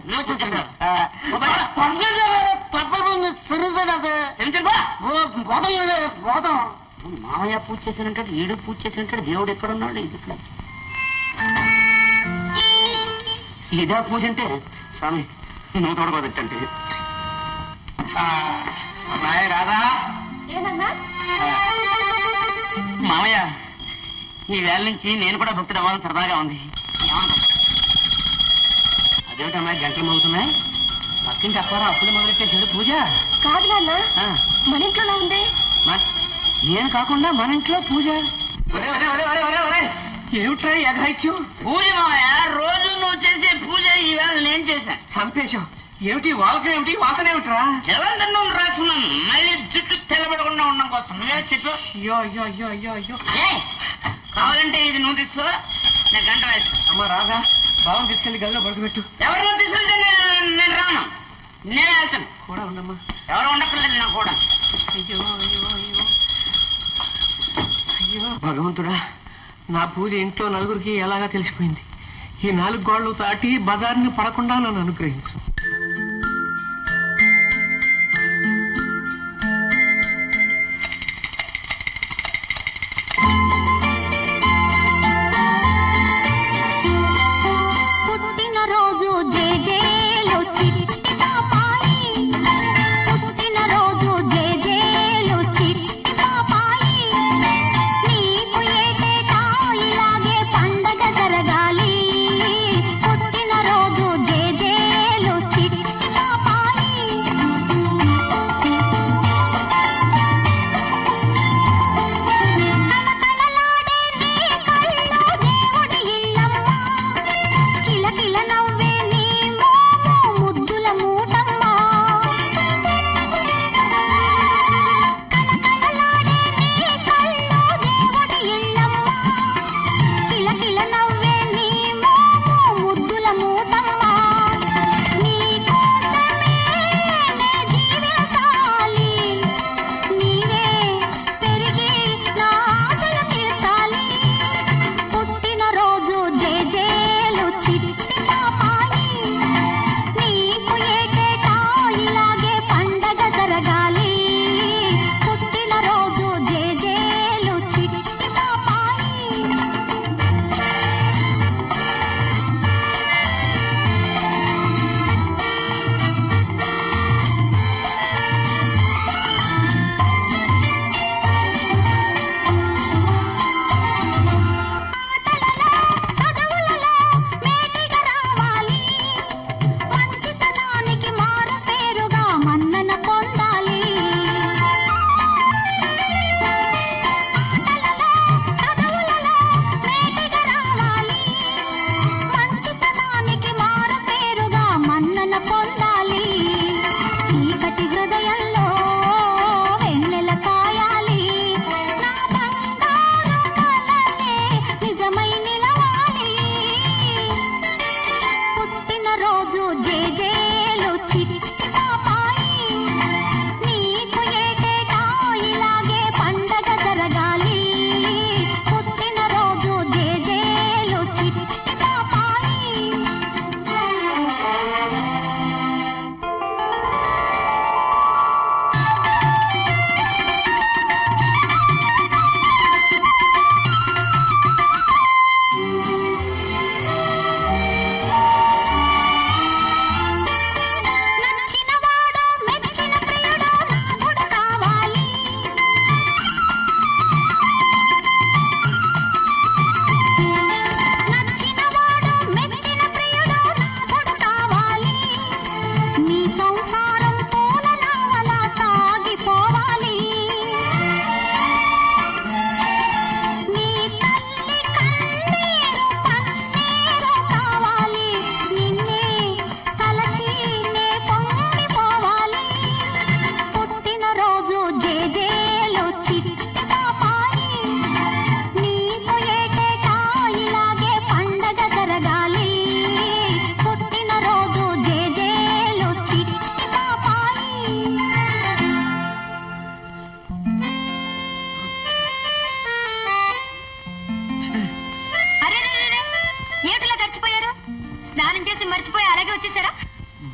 తప్పకుండా సిరిసాడు అది పోతాం పోతాం మామయ్య పూజ చేసినట్టు ఈడు పూజ చేసినట్టు దేవుడు ఎక్కడ ఉన్నాడు ఇది ఇక్కడ. ఇదే పూజ అంటే స్వామి నువ్వు తోడుకోదంటే రాదా ఏనన్నా మామయ్య ఈ వేళ నుంచి నేను కూడా భక్తుడు అవ్వాలని సరదాగా ఉంది ఏమంటావ్? అదేమిటమ్మా గంటలు మోగుతున్నాయి పక్కింటి అప్పారా అప్పుడు మొదలెట్టేసాడు పూజ కాదు నాన్న ఆ, మన ఇంట్లోనే ఉంది మ- నేను కాకుండా మన ఇంట్లో పూజ ఏమిట్రా ఎగరైచ్చు పూజ మామయ్య రోజు నువ్వు చేసే పూజ ఈవేళ నేను చేశాను చంపేశావు ఏమిటి వాళ్ళకి ఏమిటి వాసన ఏమిట్రా జలంధర్ నూనె రాసుకున్నాను మళ్ళీ జుట్టు తెల్లబడకుండా ఉండడం కోసం నువ్వే చెప్పు అయ్యో అయ్యో అయ్యో అయ్యో అయ్యో కావాలంటే ఇది నువ్వు తీసుకో నేను గంట వేస్తాను అమ్మ రాదా బావం తీసుకెళ్లి గదిలో పడుకోబెట్టు ఎవరిలో తీసుకెళ్తే నేను నేను రాను నేనే వెళ్తాను కూడా ఉండమ్మా ఎవరు ఉండక్కర్లేదు నాకు కూడా అయ్యో అయ్యో అయ్యో అయ్యో భగవంతుడా నా పూజ ఇంట్లో నలుగురికి ఎలాగా తెలిసిపోయింది ఈ నాలుగు గోళ్ళు దాటి బజార్ని పడకుండా నన్ను అనుగ్రహించు పుట్టినరోజు జేజేలు చిట్టి పాపాయి పుట్టినరోజు జేజేలు చిట్టి పాపాయి నీకు ఏటేటా ఇలాగే పండగ జరగాలి పుట్టినరోజు జేజేలు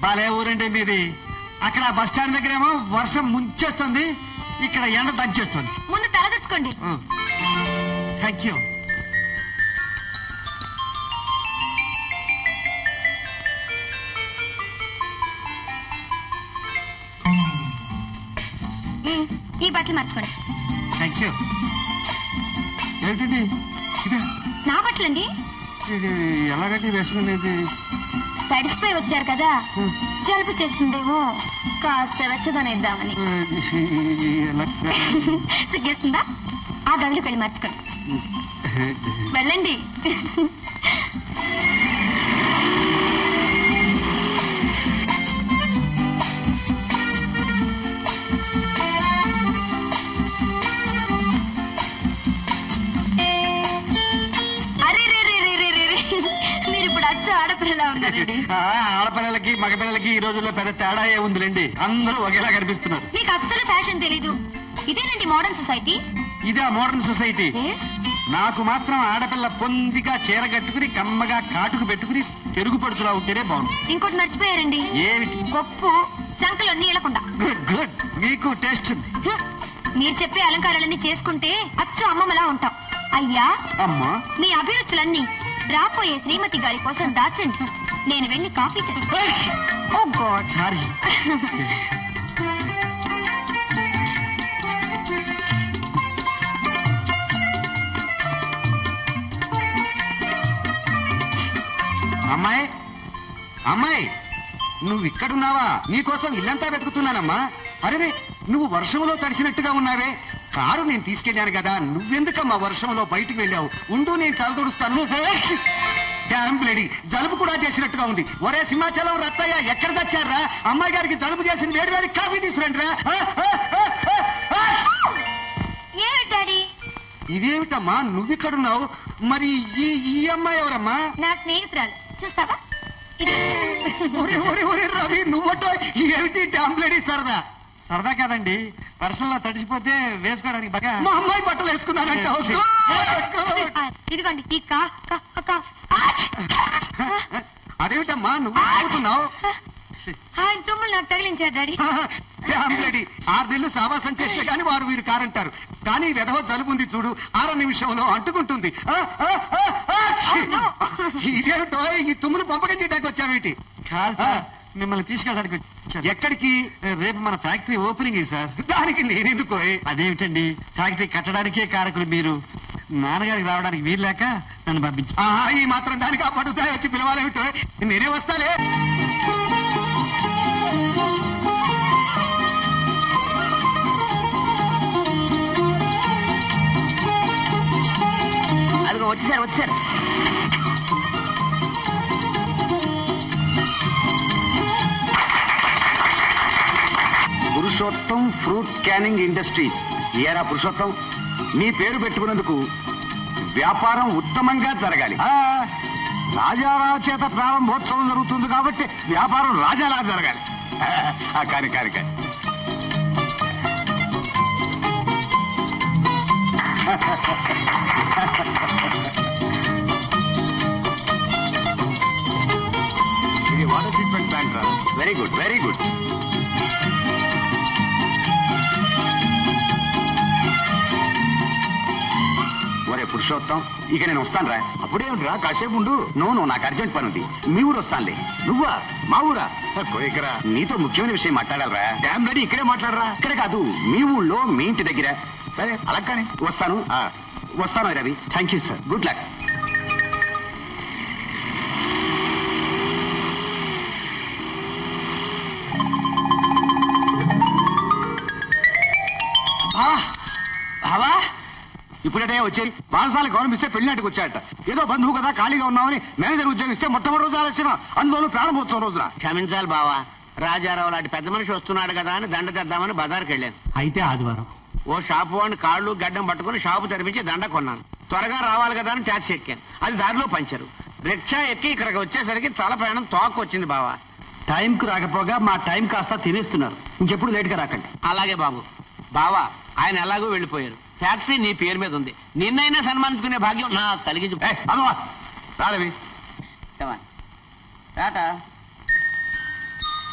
భలే ఊరండి మీది అక్కడ బస్ స్టాండ్ దగ్గరేమో వర్షం ముంచేస్తుంది ఇక్కడ ఎండ దంచేస్తుంది ముందు తలదెచ్చుకోండి థ్యాంక్ యూ ఉమ్, ఈ బట్టలు మార్చుకోండి థ్యాంక్ యూ ఏంటండి ఇదే నా బట్టలండి ఇది ఎలాగంటే వేసుకునేది తడిసిపోయి వచ్చారు కదా జలుబు చేస్తుందేమో కాస్త వెచ్చదనేద్దామని ఎలా సిగ్గేస్తుందా ఆ గదిలోకి వెళ్ళి మార్చుకోండి వెళ్ళండి అరే రే రే రే రే రే రే. మీరు ఇప్పుడు అచ్చ ఆడపిల్లలా ఉన్నారండి ఆ, ఆడపిల్లలకి మగపిల్లలకి ఈ రోజుల్లో పెద్ద తేడా ఏముందిలేండి అందరూ ఒకేలా కనిపిస్తున్నారు మీకు అస్సలు ఫ్యాషన్ తెలీదు ఇదేనండి మోడర్న్ సొసైటీ ఇదే మోడర్న్ సొసైటీ నాకు మాత్రం ఆడపిల్ల పొందిగా చీర కట్టుకుని కమ్మగా కాటుకు పెట్టుకుని తెరుగు పడుతులా ఉంటేనే బాగుంది ఇంకోటి మర్చిపోయారండి ఏమిటి గొప్పు సంకలో నీలకుండా గుడ్ గుడ్ మీకు టేస్ట్ ఉంది హ్మ్. మీరు చెప్పే అలంకారాలన్నీ చేసుకుంటే అచ్చు అమ్మమ్మలా ఉంటాం అయ్యా అమ్మా మీ అభిరుచులన్నీ రాపోయే శ్రీమతి గారి కోసం దాచండి నేను వెళ్ళి కాఫీ తెస్తా. ఓ గాడ్ సారీ అమ్మాయి అమ్మాయి నువ్వు ఇక్కడున్నావా నీకోసం ఇల్లంతా వెతుకుతున్నానమ్మా అరే నువ్వు వర్షంలో తడిసినట్టుగా ఉన్నావే కారు నేను తీసుకెళ్ళాను కదా నువ్వెందుకమ్మా వర్షంలో బయటికి వెళ్ళావు ఉండు నేను తలదొడుస్తాను డ్యామ్ లేడీ జలుబు కూడా చేసినట్టుగా ఉంది ఒరే సింహాచలం రత్తయ్య ఎక్కడ తెచ్చారా అమ్మాయి గారికి జలుబు చేసింది వేడి వేడి కాఫీ తీసుకురండి రా ఏమిటి డాడీ ఇదేమిటమ్మా నువ్విక్కడున్నావు మరి ఈ ఈ అమ్మాయి ఎవరమ్మా నా స్నేహితురాలు చూస్తావా ఇది ఒరే ఒరే ఒరే రవి నువ్వటో ఏమిటి డ్యామ్ లేడీ సరదా సరదా కాదండి వర్షంలో తడిసిపోతే వేసుకోవడానికి బాగా మా అమ్మాయి బట్టలు వేసుకున్నానంట ఆ, ఇదిగోండి ఈ కా కా కా ఆచ్! అదేమిటమ్మా నువ్వు అనుకుంటున్నావు ఆయన తుమ్ములు నాకు తగిలించారు డాడీ డ్యామ్ లేడీ ఆరు నెలలు సావాసం చేస్తే కానీ వారు వీరు కారంటారు కానీ వెధవ జలుబు ఉంది చూడు ఆరో నిమిషంలో అంటుకుంటుంది ఆ, ఆ, ఆ, ఆ, ఛీ! ఇదేమిటో ఈ తుమ్ములు పంపకం చేయడానికి వచ్చావేంటి కాదు సార్ మిమ్మల్ని తీసుకెళ్ళడానికి వచ్చాను ఎక్కడికి రేపు మన ఫ్యాక్టరీ ఓపెనింగ్ సార్ దానికి నేనెందుకో అదేమిటండి ఫ్యాక్టరీ కట్టడానికే కారకులు మీరు నాన్నగారికి రావడానికి వీలు లేక నన్ను పంపించు ఈ మాత్రం దానికి ఆ పడుతాయి వచ్చి పిలవాలేమిటో నేనే వస్తాలే అదిగో వచ్చేసారు వచ్చేసారు పురుషోత్తం ఫ్రూట్ క్యానింగ్ ఇండస్ట్రీస్ ఏరా పురుషోత్తం నీ పేరు పెట్టుకున్నందుకు వ్యాపారం ఉత్తమంగా జరగాలి రాజారావు చేత ప్రారంభోత్సవం జరుగుతుంది కాబట్టి వ్యాపారం రాజాలా జరగాలి ఆ, కాని కాని కాని ఇది water treatment plant very good very good ఒరే పురుషోత్తం ఇక నేను వస్తాను రా అప్పుడేమిట్రా కాసేపు ఉండు నో నో నాకు అర్జెంట్ పని ఉంది మీ ఊరు వస్తానులే నువ్వా మా ఊరా ఇక్కడ నీతో ముఖ్యమైన విషయం మాట్లాడాలరా డ్యామ్ రెడీ ఇక్కడే మాట్లాడరా ఇక్కడ కాదు మీ ఊళ్ళో మీ ఇంటి దగ్గర సరే అలా కానీ వస్తాను ఆ, వస్తాను Ravi thank you sir good luck బావా ఇప్పుడే వచ్చేది బాలసాల గౌరవిస్తే పెళ్లినాటికి వచ్చాడట ఏదో బంధువు కదా ఖాళీగా ఉన్నామని మేనేజర్ ఉద్యోగం ఇస్తే మొట్టమొదటి రోజు ఆలస్యం అందులోనూ ప్రారంభోత్సవం రోజున క్షమించాలి బావా రాజారావు లాంటి పెద్ద మనిషి వస్తున్నాడు కదా అని దండ తెద్దామని బజార్కి వెళ్ళాను అయితే ఆదివారం ఓ షాపు వాడిని కాళ్ళు గడ్డం పట్టుకుని షాపు తెరిపించి దండ కొన్నాను త్వరగా రావాలి కదా అని ట్యాక్సీ ఎక్కాను అది దారిలో పంచరు రిక్షా ఎక్కి ఇక్కడికి వచ్చేసరికి తల ప్రయాణం తోక వచ్చింది బావా టైంకు రాకపోగా మా టైం కాస్త తినేస్తున్నారు ఇంకెప్పుడు లేట్గా రాకండి అలాగే బాబు బావా ఆయన ఎలాగో వెళ్ళిపోయారు ఫ్యాక్టరీ నీ పేరు మీద ఉంది నిన్నైనా సన్మానించుకునే భాగ్యం నా కలిగించు రాలవి టాటా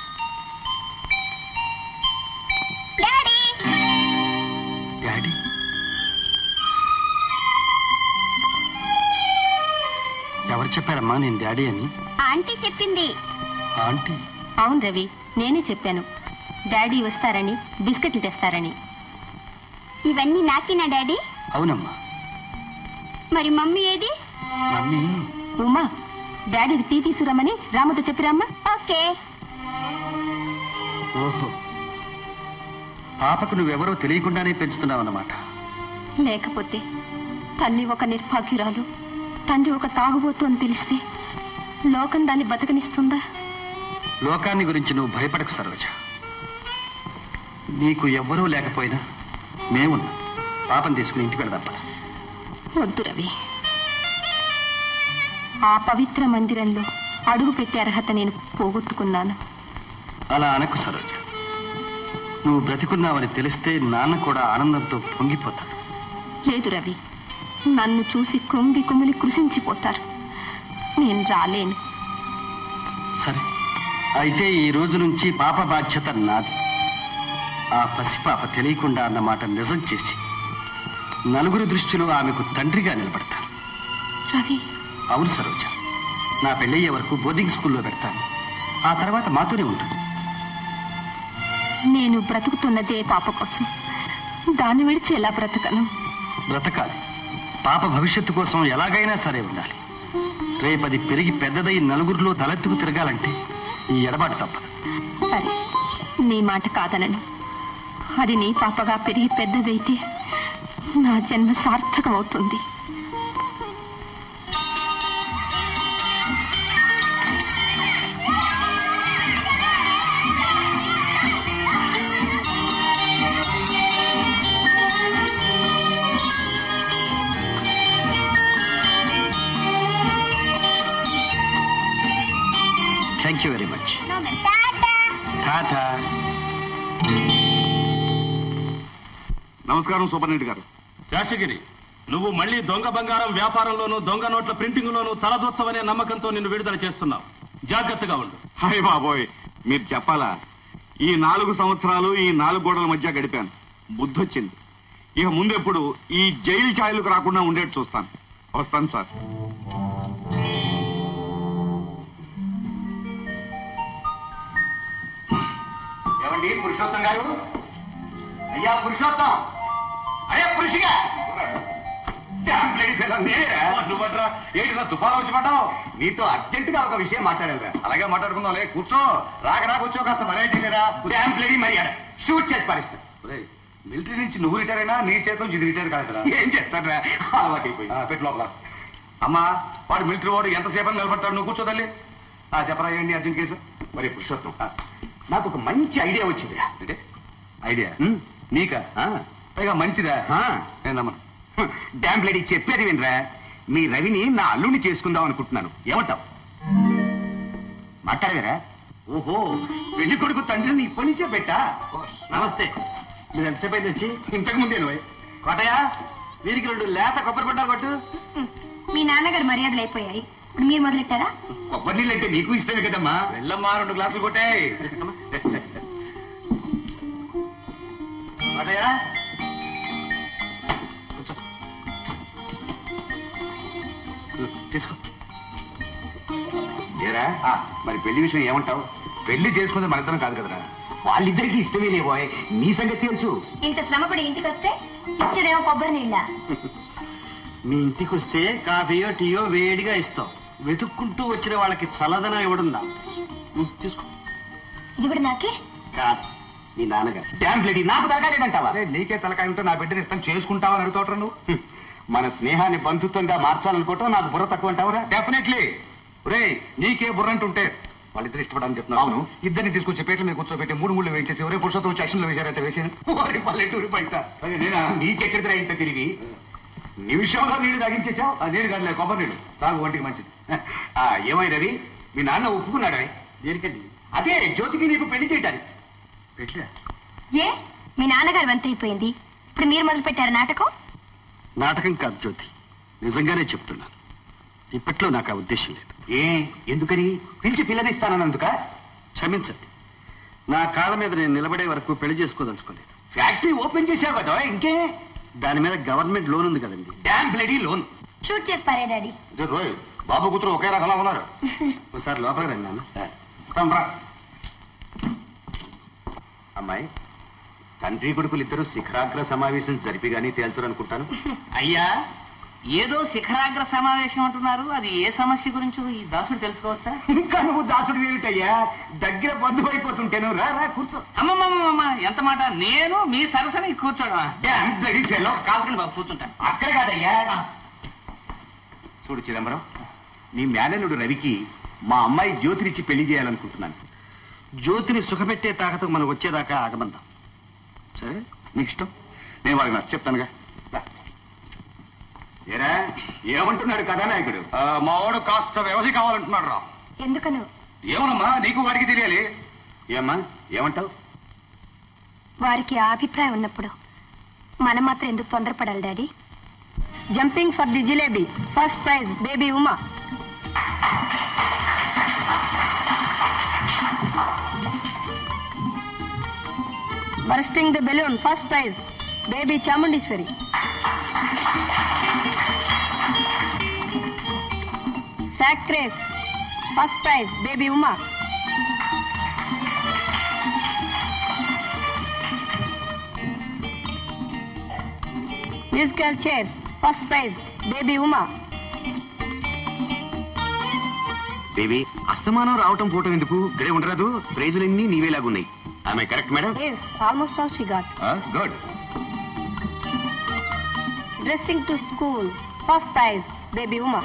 ఎవరు చెప్పారమ్మా నేను డాడీ అని ఆంటీ చెప్పింది ఆంటీ అవును రవి నేనే చెప్పాను డాడీ వస్తారని బిస్కెట్లు తెస్తారని ఇవన్నీ నాకేనా డాడీ అవునమ్మా మరి మమ్మీ ఏది మమ్మీ ఉమా డాడీకి టీ తీసుకురమ్మని రాముతో చెప్పిరామ్మా ఓకే ఓహో పాపకు నువ్వెవరో తెలియకుండానే పెంచుతున్నావన్నమాట లేకపోతే తల్లి ఒక నిర్భాగ్యురాలు తండ్రి ఒక తాగుబోతు అని తెలిస్తే లోకం దాన్ని బతకనిస్తుందా లోకాన్ని గురించి నువ్వు భయపడకు సరోజ నీకు ఎవ్వరూ లేకపోయినా మేమున్నాం పాపం తీసుకుని ఇంటికి వెళదాం పద. వద్దు రవి ఆ పవిత్ర మందిరంలో అడుగు పెట్టే అర్హత నేను పోగొట్టుకున్నాను అలా అనకు సరోజ నువ్వు బ్రతికున్నావని తెలిస్తే నాన్న కూడా ఆనందంతో పొంగిపోతాడు లేదు రవి నన్ను చూసి కృంగి కుమిలి కృషించిపోతారు నేను రాలేను సరే అయితే ఈ రోజు నుంచి పాప బాధ్యత నాది ఆ పసిపాప తెలియకుండా అన్నమాట నిజం చేసి నలుగురి దృష్టిలో ఆమెకు తండ్రిగా నిలబడతాను రవి అవును సరోజ నా పెళ్ళయ్యే వరకు బోర్డింగ్ స్కూల్లో పెడతాను ఆ తర్వాత మాతోనే ఉంటుంది నేను బ్రతుకుతున్నదే పాప కోసం దాన్ని విడిచి ఎలా బ్రతకను బ్రతకాలి పాప భవిష్యత్తు కోసం ఎలాగైనా సరే ఉండాలి రేపది పెరిగి పెద్దదై నలుగురిలో తలెత్తుకు తిరగాలంటే ఈ ఎడబాటు తప్పదు సరే నీ మాట కాదనను అది నీ పాపగా పెరిగి పెద్దదైతే నా జన్మ సార్థకమవుతుంది thank you very much tata నమస్కారం సూపరింటెండెంట్ గారు శేషగిరి నువ్వు మళ్ళీ దొంగ బంగారం వ్యాపారంలోనూ దొంగ నోట్ల ప్రింటింగ్లోనూ తలదూర్చవనే నమ్మకంతో నిన్ను విడుదల చేస్తున్నావు జాగ్రత్తగా ఉండు హాయ్ బాబోయ్ మీరు చెప్పాలా ఈ నాలుగు సంవత్సరాలు ఈ నాలుగు గోడల మధ్య గడిపాను బుద్ధి వచ్చింది ఇక ముందెప్పుడు ఈ జైలు ఛాయలకు రాకుండా ఉండేట్టు చూస్తాను వస్తాను సార్ ఏమండి పురుషోత్తం గారు అయ్యా పురుషోత్తం అరే పురుషిగా డామ్ బ్లడీ ఫెలో నేనేరా? నువ్వట్రా ఏంటి తుఫాను వచ్చి పడ్డావు నీతో అర్జెంటుగా ఒక విషయం మాట్లాడేదా అలాగే మాట్లాడుకుందాంలే కూర్చో రాక రా కూర్చో కాస్త మరే చేయలేరా డామ్ బ్లడీ మర్యాద షూట్ చేసి పారేస్తా మిలిటరీ నుంచి నువ్వు రిటైర్ అయినా నీ చేతిలో ఇది రిటైర్ కాదురా ఏం చేస్తారా అలవాటు అయిపోయింది ఆ, పెట్టు లోపల అమ్మా వాడు మిలిటరీ వాడు ఎంతసేపు అని నిలబడతాడు నువ్వు కూర్చో తల్లి ఆ, చెప్పరా ఏంటి అర్జున్ కేసు మరి పురుషోత్తం నాకు ఒక మంచి ఐడియా వచ్చిందిరా అంటే ఐడియా ఉమ్, నీకా ఆ, పైగా మంచిదా ఆ. ఏందమ్మా డామ్ బ్లడీ చెప్పేది వినరా మీ రవిని నా అల్లుని చేసుకుందాం అనుకుంటున్నాను ఏమంటావు మాట్లాడవేరా ఓహో పెళ్లి కొడుకు తండ్రిని ఇప్పటి నుంచే పెట్టా నమస్తే మీరు ఎంతసేపు అయింది వచ్చి ఇంతకు ముందే నువ్వే కోటయ్య వీరికి రెండు లేత కొబ్బరి పడ్డా కొట్టు మీ నాన్నగారు మర్యాదలు అయిపోయాయి ఇప్పుడు మీరు మొదలెట్టారా కొబ్బరి నీళ్ళు అంటే నీకు ఇష్టమే కదమ్మా వెళ్ళమ్మా రెండు గ్లాసులు కొట్టాయి కోటయ్య తీసుకో ఏరా మరి పెళ్లి విషయం ఏమంటావు పెళ్లి చేసుకుంటే మన కాదు కదరా వాళ్ళిద్దరికి ఇష్టమే లేబోయ్ నీ సంగతి తెలుసు ఇంత శ్రమపడి ఇంటికి వస్తే ఇచ్చేదేమో కొబ్బరి నీళ్ళ మీ ఇంటికి వస్తే కాఫీయో టీయో వేడిగా ఇస్తాం వెతుక్కుంటూ వచ్చిన వాళ్ళకి చల్లదనం ఇవ్వడం నా ఉద్దేశం. ఉం, తీసుకో ఇది కూడా నాకే కాదు మీ నాన్నగారు డ్యామ్ బ్లడీ నాకు తాగాలేదంటావా అరే నీకే తలకాయ ఉంటే నా బిడ్డని ఇస్తాను చేసుకుంటావని అడుగుతావు నువ్వు హ్మ్. మన స్నేహాన్ని బంధుత్వంగా మార్చాలనుకోవటం నాకు బుర్ర తక్కువ అంటావురా డెఫినెట్లీ రే నీకే బుర్రంటుంటే వాళ్ళిద్దరు ఇష్టపడని చెప్తున్నారు అవును. ఇద్దరిని తీసుకొచ్చి పేట్ల మీద కూర్చోబెట్టి మూడు మూడు వేయించేసి ఒరే పురుషోత్తం వచ్చి యాక్షన్లో వేశారంటే వేసాను ఓరి పల్లెటూరు బయట అరే నేనా నీకెక్కడిదిరా ఇంత తిరిగి నిమిషంలో నీళ్లు తాగించేశావు ఆ, నీరు కాదులే కొబ్బరి నీళ్ళు తాగు ఒంటికి మంచిది ఆ, ఏమై రవి మీ నాన్న ఒప్పుకున్నాడా దేనికండి అదే జ్యోతికి నీకు పెళ్లి చేయటానికి పెళ్ళా ఏ మీ నాన్నగారు వంత అయిపోయింది ఇప్పుడు మీరు మొదలు పెట్టారు నాటకం నాటకం కాదు జ్యోతి నిజంగానే చెప్తున్నాను ఇప్పట్లో నాకు ఆ ఉద్దేశం లేదు ఏ ఎందుకని పిలిచి పిల్లనిస్తానన్నందుక క్షమించండి నా కాళ్ళ మీద నేను నిలబడే వరకు పెళ్లి చేసుకోదలుచుకోలేదు ఫ్యాక్టరీ ఓపెన్ చేసావు కదా ఇంకే దాని మీద గవర్నమెంట్ లోన్ ఉంది కదండి డ్యామ్ బ్లడీ లోన్ షూట్ చేసి పారే డాడీ ఇదే రోయ్ బాబు కూతురు ఒకే రకంగా ఉన్నారు ఒకసారి లోపలికి రండి నాన్న వస్తాం రా. అమ్మాయి తండ్రి కొడుకులు ఇద్దరు శిఖరాగ్ర సమావేశం జరిపి గానీ తేల్చరు అనుకుంటాను అయ్యా ఏదో శిఖరాగ్ర సమావేశం అంటున్నారు అది ఏ సమస్య గురించో ఈ దాసుడు తెలుసుకోవచ్చా ఇంకా నువ్వు దాసుడు ఏమిటయ్యా దగ్గర బంధువు అయిపోతుంటేను రా రా కూర్చో అమ్మమ్మమ్మ ఎంత మాట నేను మీ సరసని కూర్చోడమా బ్లడీ ఫెలో కాల్కండి బాబు కూర్చుంటాను అక్కడ కాదయ్యా చూడు చిదంబరం నీ మేనల్లుడు రవికి మా అమ్మాయి జ్యోతినిచ్చి పెళ్లి చేయాలనుకుంటున్నాను జ్యోతిని సుఖపెట్టే తాకతకు మనం వచ్చేదాకా ఆగమందాం సరే నీకు ఇష్టం నేను వాళ్ళకి నచ్చ చెప్తానుగా రా. ఏరా ఏమంటున్నాడు కథానాయకుడు మా వాడు కాస్త వ్యవధి కావాలంటున్నాడు రా ఎందుకను ఏమనమ్మా నీకు వాడికి తెలియాలి ఏమ్మా ఏమంటావు వారికి ఆ అభిప్రాయం ఉన్నప్పుడు మనం మాత్రం ఎందుకు తొందరపడాలి daddy jumping for the jalebi first prize baby Uma bursting the balloon first prize baby Chamundeshwari sack race first prize baby Uma musical chairs first prize baby Uma baby అస్తమానం రావటం పోవటం ఎందుకు ఇక్కడే ఉండరాదు ప్రైజులన్నీ నీవేలాగున్నాయి ఆమె correct madam yes almost all she got good dressing to school first prize baby Uma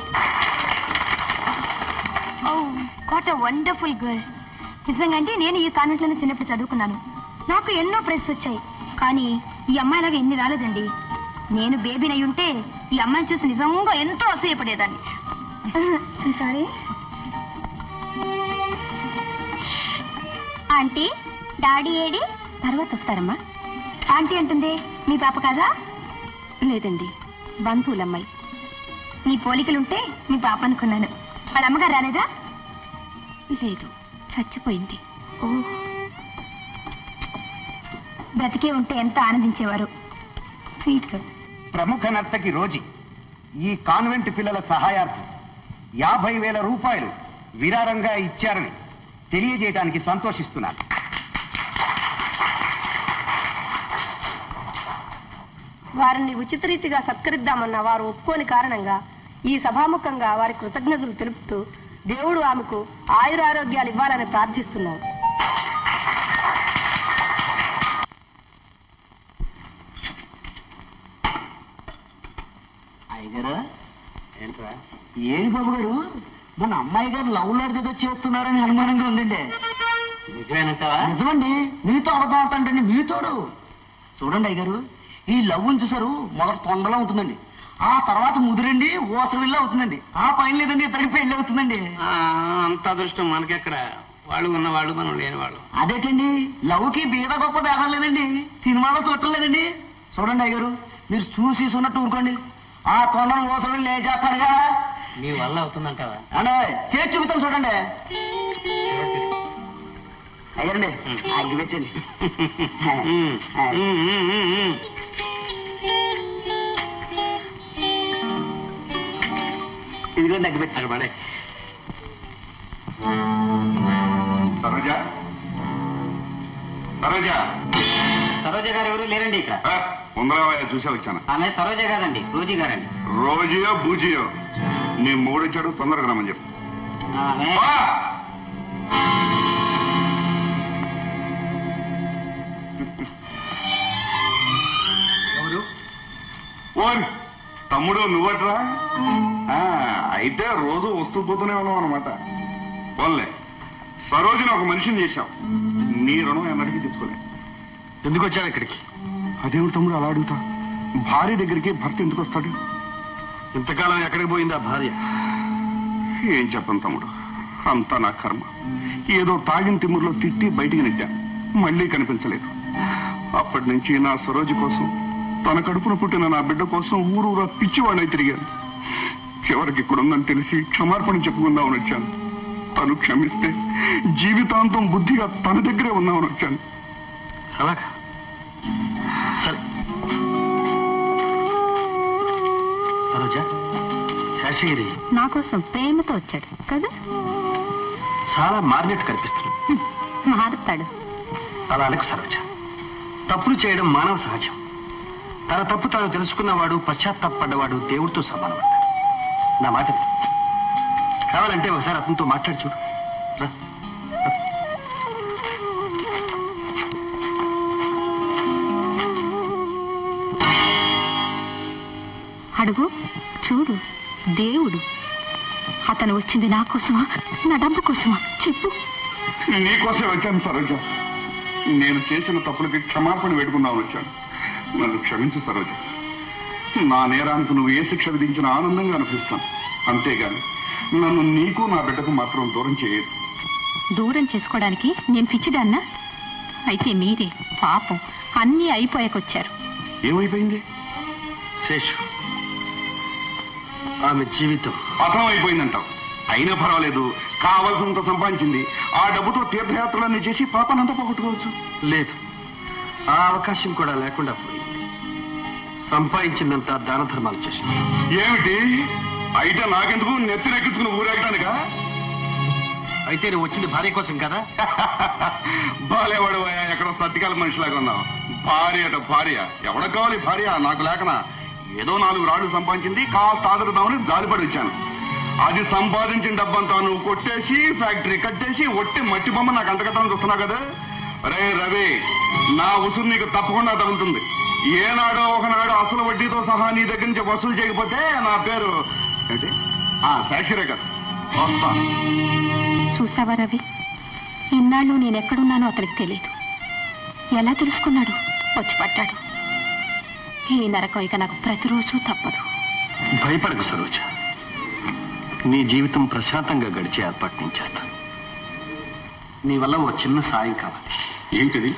oh what a wonderful girl నిజంగా అంటే నేను ఈ కాన్వెంట్లోనే చిన్నప్పుడు చదువుకున్నాను నాకు ఎన్నో ప్రైజ్ వచ్చాయి కానీ ఈ అమ్మాయిలాగా ఎన్ని రాలేదండి నేను బేబీని అయి ఉంటే ఈ అమ్మాయిని చూసి నిజంగా ఎంతో అసూయపడేదాన్ని సారీ ఆంటీ డాడీ ఏడి తర్వాత వస్తారమ్మా ఆంటీ అంటుంది మీ పాప కాదా లేదండి బంధువులమ్మాయి నీ పోలికలుంటే మీ పాప అనుకున్నాను వాళ్ళ అమ్మగారు రాలేదా లేదు చచ్చిపోయింది ఓ బ్రతికే ఉంటే ఎంత ఆనందించేవారు స్వీట్ గర్ల్ ప్రముఖ నర్తకి రోజీ ఈ కాన్వెంట్ పిల్లల సహాయార్థం యాభై వేల రూపాయలు విరారంగా ఇచ్చారని తెలియజేయడానికి సంతోషిస్తున్నాను వారిని ఉచిత రీతిగా సత్కరిద్దామన్న వారు ఒప్పుకోని కారణంగా ఈ సభాముఖంగా వారి కృతజ్ఞతలు తెలుపుతూ దేవుడు ఆమెకు ఆయురారోగ్యాలు ఇవ్వాలని ప్రార్థిస్తున్నాం అయ్యగారు ఏంట్రా ఏమి బాబు గారు మన అమ్మాయి గారు లవ్ లాడ్తో చేస్తున్నారని అనుమానంగా ఉందండి నిజమేనంటావా నిజమండి మీతో అబద్ధం అవుతాంటండి మీతోడు చూడండి అయ్యగారు ఈ లవ్ చూసారు మొదట తొండలా ఉంటుందండి ఆ తర్వాత ముదిరండి ఓసరవిల్ల అవుతుందండి ఆ పైన లేదండి ఇద్దరికి పెళ్లి అవుతుందండి ఆ, అంత అదృష్టం మనకెక్కడ వాళ్ళు ఉన్నవాళ్ళు మనం లేని వాళ్ళు అదేటండి లవ్కి బీద గొప్ప భేదం లేదండి సినిమాలో చూడటం లేదండి చూడండి అయ్యగారు మీరు చూసి చూన్నట్టు ఊరుకోండి ఆ కొండను ఓసరవిల్లు నేను చేస్తానుగా నీ వల్ల అవుతుందంటావా అంటే చేసి చూపుతాను చూడండి అయ్యారండి అగ్గి పెట్టండి ఉమ్, ఉమ్, ఉమ్, ఉమ్, ఉమ్. ఇదిగోండి అగ్గి పెట్టారు పడే సరోజ సరోజ సరోజ గారు ఎవరు లేరండి ఇక్కడ ఉందరావయ్య చూసే వచ్చాను ఆమె సరోజ గారండి రోజీ గారండి రోజుయో బూజియో నీ మూడొచ్చాడు తొందరగా రమ్మని చెప్పు ఆమె వా! ఎవరు ఓన్ తమ్ముడు నువ్వట్రా ఆ, అయితే రోజు వస్తూ పోతూనే ఉన్నావు అనమాట పోన్లే సరోజని ఒక మనిషిని చేశావు నీ రుణం ఎన్నటికీ తెచ్చుకోలే ఎందుకు వచ్చావు ఇక్కడికి అదేమిటి తమ్ముడు అలా అడుగుతా భార్య దగ్గరికి భర్త ఎందుకు వస్తాడు ఇంతకాలం ఎక్కడికి పోయింది ఆ భార్య ఏం చెప్పను తమ్ముడు అంతా నా కర్మ ఏదో తాగిన తిమ్మురులో తిట్టి బయటికి నెట్టా మళ్ళీ కనిపించలేదు అప్పటి నుంచి నా సరోజు కోసం తన కడుపున పుట్టిన నా బిడ్డ కోసం ఊరూరా పిచ్చివాడై తిరిగాను చివరికి ఇక్కడ ఉందని తెలిసి క్షమార్పణ చెప్పుకుందామని వచ్చాను తను క్షమిస్తే జీవితాంతం బుద్ధిగా తన దగ్గరే ఉందామని వచ్చాను అలాగా సరే సరోజ శేషగిరి నా కోసం ప్రేమతో వచ్చాడు కదా చాలా మారినట్టు కనిపిస్తున్నాడు మారుతాడు అలా అనకు సరోజ తప్పులు చేయడం మానవ సహజం తన తప్పు తాను తెలుసుకున్నవాడు పశ్చాత్తాపడ్డవాడు దేవుడితో సమానం అంటారు నా మాట విను. కావాలంటే ఒకసారి అతనితో మాట్లాడి చూడు రా. అడుగు చూడు దేవుడు అతను వచ్చింది నా కోసమా నా డబ్బు కోసమా చెప్పు నీకోసం వచ్చాను సరోజ నేను చేసిన తప్పులకి క్షమాపణ వేడుకుందామని వచ్చాను నన్ను క్షమించు సరోజ నా నేరానికి నువ్వు ఏ శిక్ష విధించినా ఆనందంగా అనిపిస్తాను అంతేగాని నన్ను నీకు నా బిడ్డకు మాత్రం దూరం చేయదు దూరం చేసుకోవడానికి నేను పిచ్చిదాన్నా అయితే మీరే పాపం అన్నీ అయిపోయాకొచ్చారు ఏమైపోయింది శేషు ఆమె జీవితం పతనం అయిపోయిందంటావు అయినా పర్వాలేదు కావలసినంత సంపాదించింది ఆ డబ్బుతో తీర్థయాత్రలన్నీ చేసి పాపనంతా పోగొట్టుకోవచ్చు లేదు ఆ అవకాశం కూడా లేకుండా పోయింది సంపాదించిందంతా దాన ధర్మాలు చేసింది ఏమిటి అయితే నాకెందుకు నెత్తినెక్కించుకుని ఊరేగటానికా అయితే నువ్వు వచ్చింది భార్య కోసం కదా బాలేవాడు ఎక్కడో సత్తికాల మనిషిలాగా ఉన్నావు భార్య అట భార్య ఎవడ కావాలి భార్య నాకు లేకనా ఏదో నాలుగు రాళ్ళు సంపాదించింది కాస్త ఆదరుదామని జాలిపడి ఇచ్చాను అది సంపాదించిన డబ్బంతా నువ్వు కొట్టేసి ఫ్యాక్టరీ కట్టేసి ఒట్టి మట్టి బొమ్మ నాకు అంతకట్టాలని చూస్తున్నావు కదా రే రవి నా ఉసురు నీకు తప్పకుండా తగులుతుంది ఏనాడో ఒకనాడు అసలు వడ్డీతో సహా నీ దగ్గర నుంచి వసూలు చేయకపోతే నా పేరు ఏంటి ఆ శాఖరేఖ వస్తాను చూసావా రవి ఇన్నాళ్ళు నేను ఎక్కడున్నానో అతనికి తెలియదు ఎలా తెలుసుకున్నాడు వచ్చి పట్టాడు ఈ నరకం ఇక నాకు ప్రతిరోజు తప్పదు భయపడకు సరోజ నీ జీవితం ప్రశాంతంగా గడిచే ఏర్పాటు నేను చేస్తాను నీ వల్ల ఓ చిన్న సాయం కావాలి ఏంటిది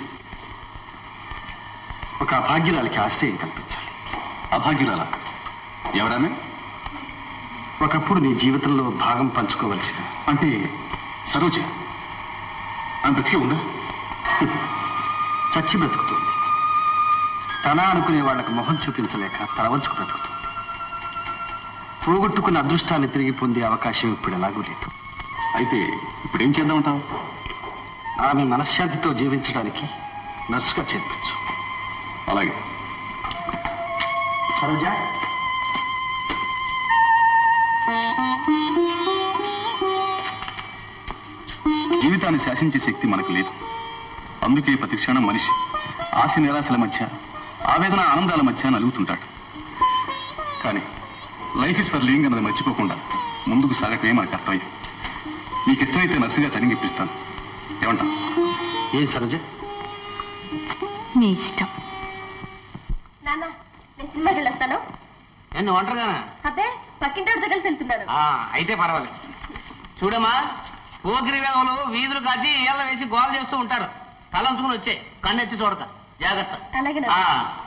ఒక అభాగ్యురాలికి ఆశ్రయం కల్పించాలి అభాగ్యురాల ఎవరన్నా ఒకప్పుడు నీ జీవితంలో భాగం పంచుకోవలసిన అంటే సరోజ ఆమె బ్రతికే ఉందా చచ్చి బ్రతుకుతుంది తన అనుకునే వాళ్ళకి మొహం చూపించలేక తలవంచుకు బ్రతుకుతుంది పోగొట్టుకున్న అదృష్టాన్ని తిరిగి పొందే అవకాశం ఇప్పుడు ఎలాగూ లేదు అయితే ఇప్పుడు ఏం చేద్దామంటావు ఆమె మనశ్శాంతితో జీవించడానికి నర్సుగా చేర్పించు అలాగే సరోజ జీవితాన్ని శాసించే శక్తి మనకు లేదు అందుకే ప్రతి క్షణం మనిషి ఆశ నిరాశల మధ్య ఆవేదన ఆనందాల మధ్య నలుగుతుంటాడు కానీ లైఫ్ ఇస్ ఫర్ లివింగ్ అన్నది మర్చిపోకుండా ముందుకు సాగటమే మన కర్తవ్యం నీకు ఇష్టమైతే నర్సుగా ట్రైనింగ్ ఇప్పిస్తాను ఏమంటా ఏ సరోజ నీ ఇష్టం నాన్న నేను సినిమాకి వెళ్ళొస్తాను నేను ఒంటరిగానా అబ్బే పక్కింటి కలిసి వెళ్తున్నాను ఆ, అయితే పర్వాలేదు చూడమ్మా పోకిరి వేగంలో వీధులు కాచి ఏళ్ళ వేసి గోల చేస్తూ ఉంటారు తలంచుకుని వచ్చే కన్నెత్తి చూడక జాగ్రత్త అలాగే ఆ.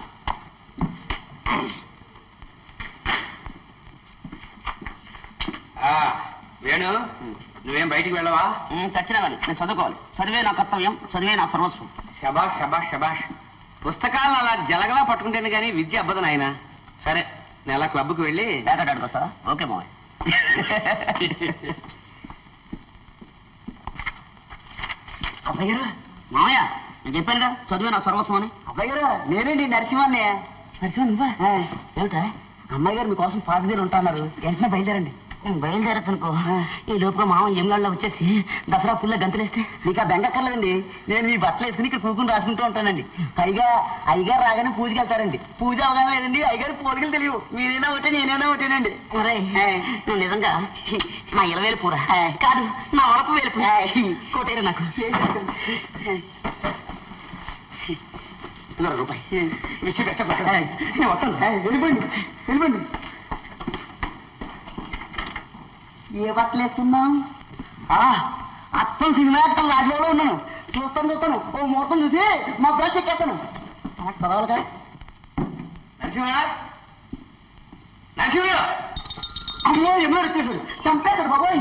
ఆ, వేణు నువ్వేం బయటికి వెళ్ళవా చచ్చినవాడిని నేను చదువుకోవాలి చదివే నా కర్తవ్యం చదివే నా సర్వస్వం శబాష్ శబాష్ శబాష్ పుస్తకాలను అలా జలగలా పట్టుకుంటేనే కానీ విద్య అబ్బదు నాయన సరే నేను అలా క్లబ్కి వెళ్ళి డేటా అడుగుతా ఓకే మావయ్య అబ్బాయి గారు మామయ్య నేను చెప్పాను కదా చదివే నా సర్వస్వం అని అబ్బాయి గారు నేనండి నరసింహాన్ని నరసింహ నువ్వా ఏమిటా అమ్మాయి గారు మీకోసం పాతిదీలు ఉంటున్నారు వెంటనే బయలుదేరండి బయలుదేరచ్చు అనుకో ఈ లోపుగా మామ ఎంగాళ్ళ వచ్చేసి దసరా పుల్ల గంతులేస్తే నీకు ఆ బెంగక్కర్లేదండి నేను మీ బట్టలు వేసుకుని ఇక్కడ కూకుని రాసుకుంటూ ఉంటానండి పైగా అయ్యగారు రాగానే పూజకి వెళ్తారండి పూజ అవగానే లేదండి అయ్యగారు పోలికలు తెలియవు మీరైనా ఒకటే నేనైనా ఒకటేనండి మరే నువ్వు నిజంగా నా ఇలవేలు పూర కాదు నా వరపు వేలు పూర కోటేరు నాకు ఇదిగో రూపాయి విషయం కష్టపడ్డా నేను వస్తాను వెళ్ళిపోండి వెళ్ళిపోండి ఏ బట్టలు వేసుకున్నాం ఆ, అత్తం సినిమా యాక్టర్ రాజులో ఉన్నాను చూస్తాను చూస్తాను ఓ ముహూర్తం చూసి మా బ్రాంచ్ ఎక్కేస్తాను నాకు చదవాలిగా నరసింహ నరసింహ అమ్మో ఎన్నో వచ్చేసాడు చంపేస్తాడు బాబోయ్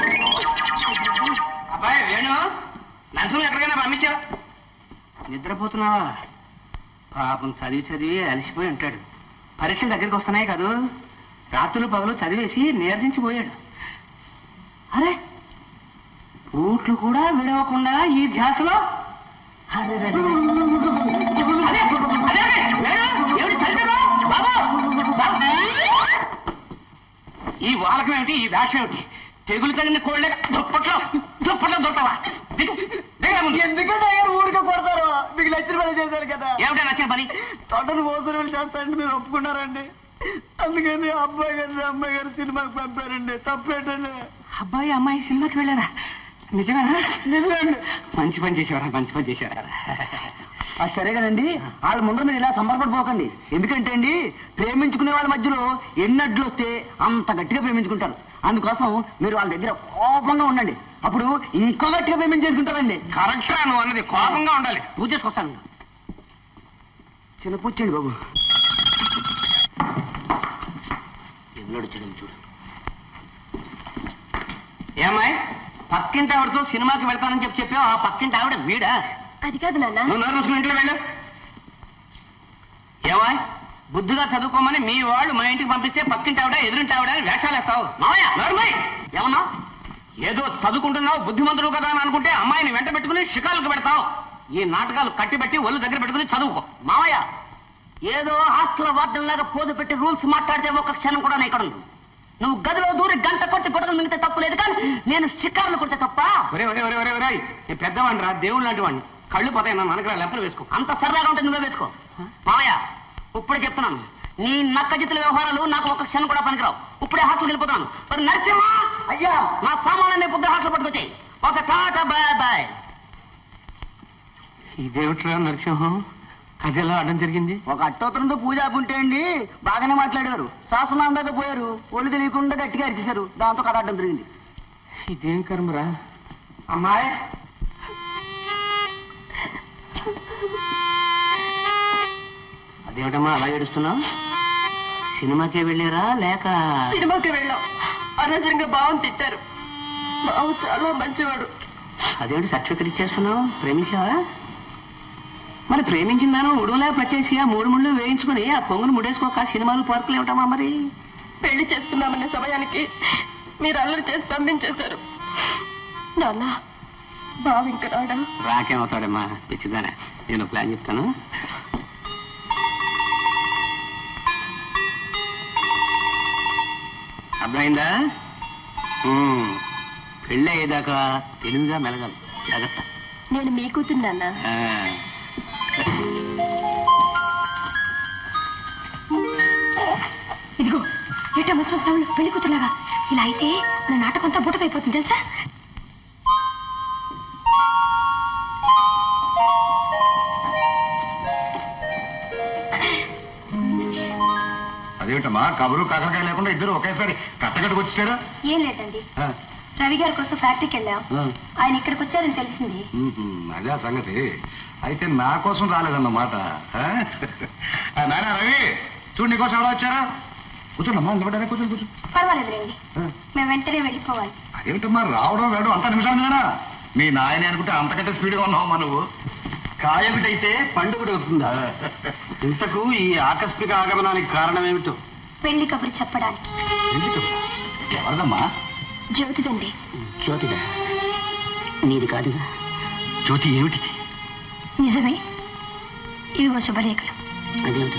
అబ్బాయి వేణు నరసింహ ఎక్కడికైనా పంపించావు నిద్రపోతున్నావా పాపం చదివి చదివి అలసిపోయి ఉంటాడు పరీక్షలు దగ్గరికి వస్తున్నాయి కదూ రాత్రులు పగలు చదివేసి నీరసించిపోయాడు అరే పూట్లు కూడా విడవకుండా ఈ ధ్యాసలో అరే, అరే, అరే, అరే, అరే, వేణు, ఏమిటి చలితేనా? బాబు, బాబు. ఈ వాలకం ఏమిటి ఈ వేషం ఏమిటి తెగులు తగిన కోళ్ళ దుప్పట్లో దుప్పట్లో దొరకవా ఎందుకంటే అయ్యారు ఊరికే కొడతారు మీకు నచ్చిన పని చేశారు కదా ఏమిటా నచ్చిన పని తొట్టను మోసరం వెళ్ళి చేస్తారండి మీరు ఒప్పుకున్నారండి అందుకని అబ్బాయి గారిని అమ్మాయి గారు సినిమాకి పంపారండి తప్పేటండి అబ్బాయి అమ్మాయి సినిమాకి వెళ్ళారా నిజమేనా నిజమండి మంచి పని చేసేవారా మంచి పని చేసేవారా అది సరే కదండి వాళ్ళ ముందర మీరు ఇలా సంబరపడిపోకండి ఎందుకంటే అండి ప్రేమించుకునే వాళ్ళ మధ్యలో ఎన్ని అడ్లు వస్తే అంత గట్టిగా ప్రేమించుకుంటారు అందుకోసం మీరు వాళ్ళ దగ్గర కోపంగా ఉండండి అప్పుడు ఇంకో గట్టిగా ప్రేమించేసుకుంటారండి కరెక్ట్ నువ్వు అన్నది కోపంగా ఉండాలి పూజ చేసుకొస్తాను చిన్న పూచండి బాబు ఎవడు చూడండి చూడు ఏమాయ్ పక్కింటి ఆవిడతో సినిమాకి వెళ్తానని చెప్పి చెప్పావు ఆ పక్కింటి ఆవిడ వీడా అది కాదు నాన్న నువ్వు నోరు మూసుకుని ఇంట్లో వెళ్ళు ఏమాయ్ బుద్ధిగా చదువుకోమని మీ వాళ్ళు మా ఇంటికి పంపిస్తే పక్కింటి ఆవిడ ఎదురింటి ఆవిడ అని వేషాలు వేస్తావు మావయ్య నోరుమై ఏమన్నా ఏదో చదువుకుంటున్నావు బుద్ధిమంతుడు కదా అని అనుకుంటే అమ్మాయిని వెంట పెట్టుకుని షికాలకు పెడతావు ఈ నాటకాలు కట్టిపెట్టి ఒళ్ళు దగ్గర పెట్టుకుని చదువుకో మావయ్య ఏదో హాస్టల్ వార్డెన్ లాగా పోదు పెట్టి రూల్స్ మాట్లాడితే ఒక క్షణం కూడా నేను ఇక్కడ ఉండను. నువ్వు గదిలో దూరి గంట కొట్టి గొడవలు మిగితే తప్పు లేదు కానీ నేను షికారులు కొడితే తప్ప ఒరే ఒరే ఒరే ఒరే ఒరే నేను పెద్దవాడిని రా దేవుడు లాంటి వాడిని కళ్ళు పోతాయి నా మనకు లెప్పలు వేసుకో అంత సరదాగా ఉంటే నువ్వే వేసుకో మావయ్య ఇప్పుడే చెప్తున్నాను నీ నక్క జిత్తుల వ్యవహారాలు నాకు ఒక క్షణం కూడా పనికిరావు ఇప్పుడే హాస్టల్కి వెళ్ళిపోతాను మరి నరసింహ అయ్యా నా సామాన్లన్నీ పొద్దు హాస్టల్ పట్టుకొచ్చాయి ఒక టాటా బాయ్ బాయ్ ఇదేమిట్రా నరసింహం కజలో అడ్డం జరిగింది ఒక అట్టోత్తరంతో పూజ ఆపుంటే అండి బాగానే మాట్లాడారు శాసనం దాకా పోయారు ఒళ్ళు తెలియకుండా గట్టిగా అరిచేశారు దాంతో కథ అడ్డం జరిగింది ఇదేం కర్మరా అమ్మాయి అదేమిటమ్మా అలా ఏడుస్తున్నావు సినిమాకే వెళ్ళారా లేక సినిమాకి వెళ్ళాం అనవసరంగా బావని తిట్టారు బావ చాలా మంచివాడు అదేమిటి సర్టిఫికెట్ ఇచ్చేస్తున్నావు ప్రేమించావా మరి ప్రేమించిందాను ఉడులా పట్టేసి ఆ మూడు ముళ్ళు వేయించుకుని ఆ కొంగును ముడేసుకోక సినిమాలు పార్కులు ఏమిటమ్మా మరి పెళ్లి చేసుకుందామనే సమయానికి మీరు అల్లరి చేసి పంపించేశారు నాన్న బావ ఇంక రాడా రాకేమవుతాడమ్మా పిచ్చిదానే నేను ప్లాన్ చెప్తాను అర్థమైందా ఉమ్, పెళ్ళి అయ్యేదాకా తెలివిగా మెలగాలి జాగ్రత్త నేను మీ కూతురు నాన్న ఆ. ఇదిగో ఏటా ముసముసలావులు పెళ్లి కూతురులాగా ఇలా అయితే నా నాటకం అంతా బుటకైపోతుంది తెలుసా అదేమిటమ్మా కబురు కాకరకాయ లేకుండా ఇద్దరు ఒకేసారి కట్టకట్టుకు వచ్చేసారా ఏం లేదండి రవి గారి కోసం ఫ్యాక్టరీకి వెళ్ళాం ఆయన ఇక్కడికి వచ్చారని తెలిసింది అదే ఆ సంగతి అయితే నా కోసం రాలేదన్నమాట ఆ? ఆ, నాయనా రవి చూడు నీకోసం ఎవరో వచ్చారా కూర్చోండమ్మా నిలబడ్డారా కూర్చోండి కూర్చో పర్వాలేదు రండి మేము వెంటనే వెళ్ళిపోవాలి అదేమిటమ్మా రావడం వెళ్ళడం అంత నిమిషాలు మీదనా మీ నాయనే అనుకుంటే అంతకంటే స్పీడ్గా ఉన్నావమ్మా నువ్వు కాయకుడైతే పండుగడు అవుతుందా ఇంతకు ఈ ఆకస్మిక ఆగమనానికి కారణం ఏమిటో పెళ్లి కబురు చెప్పడానికి ఎవరిదమ్మా జ్యోతిదండి జ్యోతిగా నీది కాదుగా జ్యోతి ఏమిటిది నిజమే ఇవిగో శుభలేఖలు అదేమిటి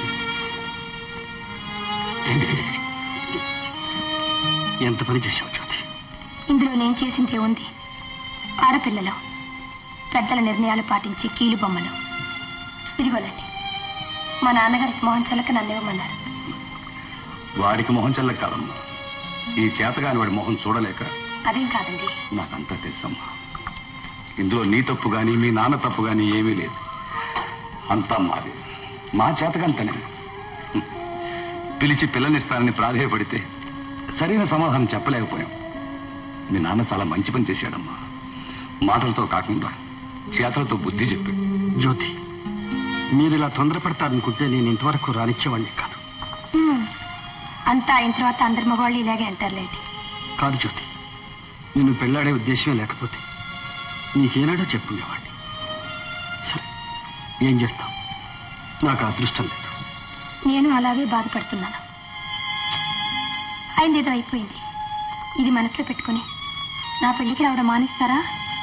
ఎంత పని చేశావు జ్యోతి ఇందులో నేను చేసిందే ఉంది ఆడపిల్లలు పెద్దల నిర్ణయాలు పాటించే కీలు బొమ్మలు ఇదిగోనండి మా నాన్నగారికి మోహన్ చల్లక నన్ను ఇవ్వమన్నారు వాడికి మొహం చల్లక కాదమ్మా ఈ చేతగాని వాడి మొహం చూడలేక అదేం కాదండి నాకంతా తెలుసమ్మా ఇందులో నీ తప్పు కానీ మీ నాన్న తప్పు కానీ ఏమీ లేదు అంతా మాది మా చేతకంతనే హ్మ్. పిలిచి పిల్లనిస్తానని ప్రాధేయపడితే సరైన సమాధానం చెప్పలేకపోయాం మీ నాన్న చాలా మంచి పని చేశాడమ్మా మాటలతో కాకుండా చేతలతో బుద్ధి చెప్పి జ్యోతి మీరు ఇలా తొందరపడతారనుకుంటే నేను ఇంతవరకు రానిచ్చేవాడిని కాదు హ్మ్. అంతా అయిన తర్వాత అందరి మగవాళ్ళు ఇలాగే అంటారులేండి కాదు జ్యోతి నేను పెళ్ళాడే ఉద్దేశమే లేకపోతే నీకేనాడో చెప్పుండేవాడిని సరే ఏం చేస్తాం నాకు ఆ అదృష్టం లేదు నేను అలాగే బాధపడుతున్నాను అయిందేదో అయిపోయింది ఇది మనసులో పెట్టుకుని నా పెళ్లికి రావడం మానేస్తారా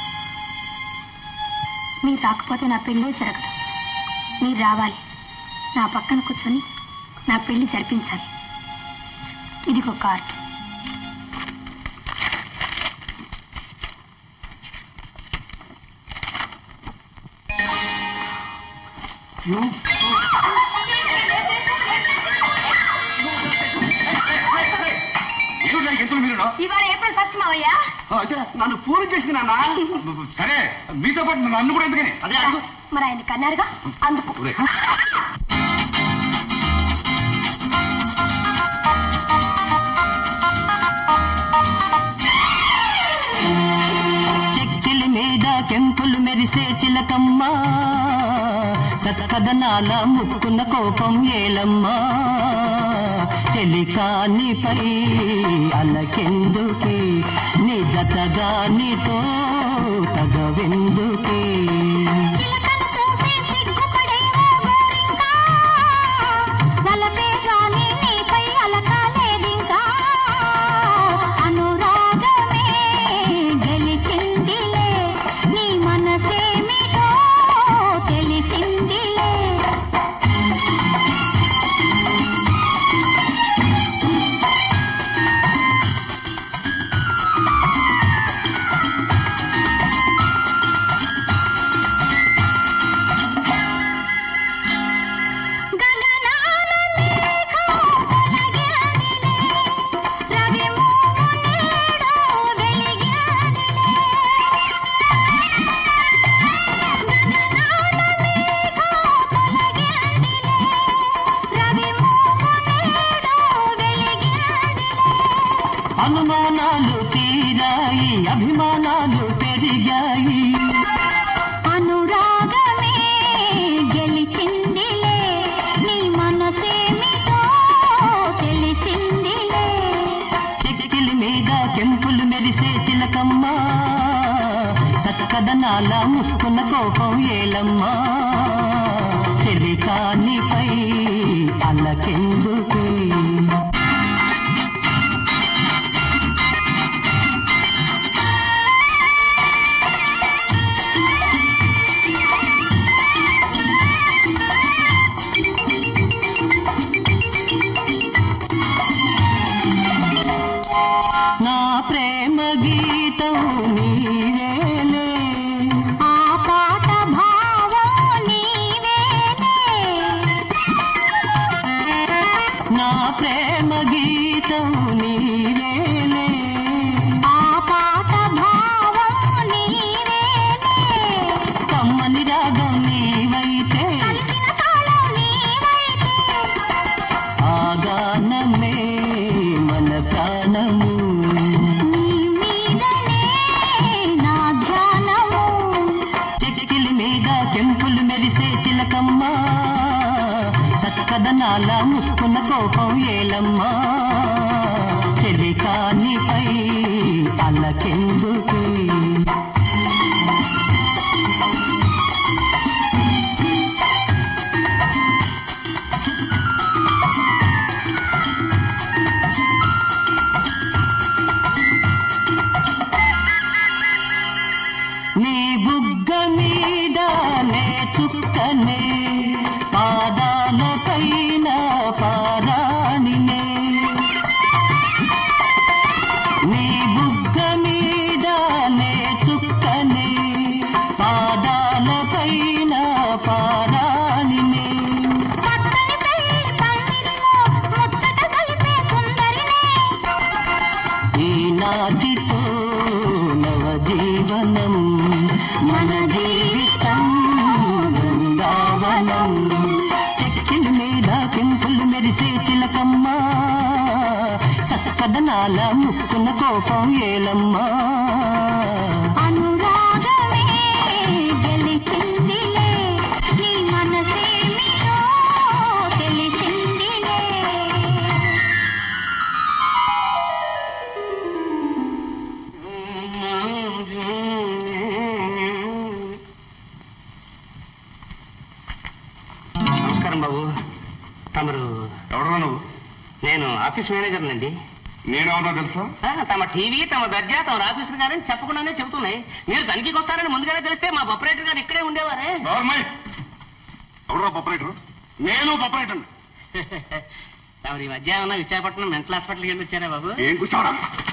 మీరు రాకపోతే నా పెళ్ళే జరగదు మీరు రావాలి నా పక్కన కూర్చొని నా పెళ్లి జరిపించాలి ఇదిగో కార్డు ఏమిటా ఎంతులు మీరు ఇవాళ ఏప్రిల్ ఫస్ట్ మావయ్య నన్ను ఫోన్ చేసింది నాన్న సరే మీతో పాటు నన్ను కూడా ఎందుకని అదే అడుగు మరి ఆయన కన్నారుగా అందుకు చెక్కిలి మీద కెంపులు మెరిసే చిలకమ్మ చక్కదనాల ముక్కున్న కోపం ఏలమ్మా చెలికానిపై అలకెందుకే నీ జతగా నీతో తగవెందుకే చిలకను చూసి సిగ్గుపడేవో గోరింకా వలపే గాని నీపై అలకాలేదింకా అనురాగమే గెలిచిందిలే నీ మనసేమిటో తెలిసిందిలే గగనాన మేఘం తొలగినదిలే రవి మోమునేడు వెలిగినదిలే గగనాన మేఘం తొలగినదిలే రవి మోమునేడు వెలిగినదిలే అనుమానాలు తీరాయి అభిమానాలు పెరిగాయి అనురాగమే గెలిచిందిలే నీ మనసేమిటో తెలిసిందిలే చెక్కిలి మీద కెంపులు మెరిసే చిలకమ్మ చక్కదనాల ముక్కున్న కోపం ఏలమ్మా చెలికానిపై అల్లకెందుకే నా ప్రేమ గీతం నీవేలే ఆ పాట భావం నీవేలే నా ప్రేమ గీతం నీవేలే ఆ పాట భావం నీవేలే కమ్మని రాగం నీవైతే కలిసిన తాళం నీవైతే ఆ గానమే మన ప్రాణము నీ మీదనే నా ధ్యానము చెక్కిలి మీద కెంపులు మెరిసే చిలకమ్మ చక్కదనాల ముక్కున్న కోపం ఏలమ్మా చెలికానిపై అల్లకెందుకే నీ బుగ్గ మీద నే చుక్కనే పాదాల పైన పారాణినే నీ బుగ్గ మీద నే చుక్కనే పాదాల పైన పారాణినే పచ్చని పెళ్లి పందిరిలో ముచ్చట కలిపే సుందరినే ఈనాటితో నవజీవనం మన జీవితం బృందావనం చెక్కిల మీద కెంపులు మెరిసే చిలకమ్మ చక్కదనాల ముక్కున కోపం ఏలమ్మా అనురాగమే గెలిచిందిలే నీ మనసేమిటో తెలిసిందిలే నమస్కారం బాబు తమరు ఎవడరా నువ్వు నేను ఆఫీస్ మేనేజర్నండి నేనేమన్నా తెలుసా ఆ, తమ టీవీ తమ దర్జా తమ ఆఫీసర్ గారని చెప్పకుండానే చెబుతున్నాయి మీరు తనిఖీకి వస్తారని ముందుగానే తెలిస్తే మా ఆపరేటర్ గారు ఇక్కడే ఉండేవారే నార్మల్ ఎవడరా ఆపరేటర్ నేను ఆపరేటర్ తమరు ఈ మధ్య ఏమన్నా విశాఖపట్నం మెంటల్ హాస్పిటల్కి వెళ్ళి వచ్చారా బాబు ఏం కూర్చోరా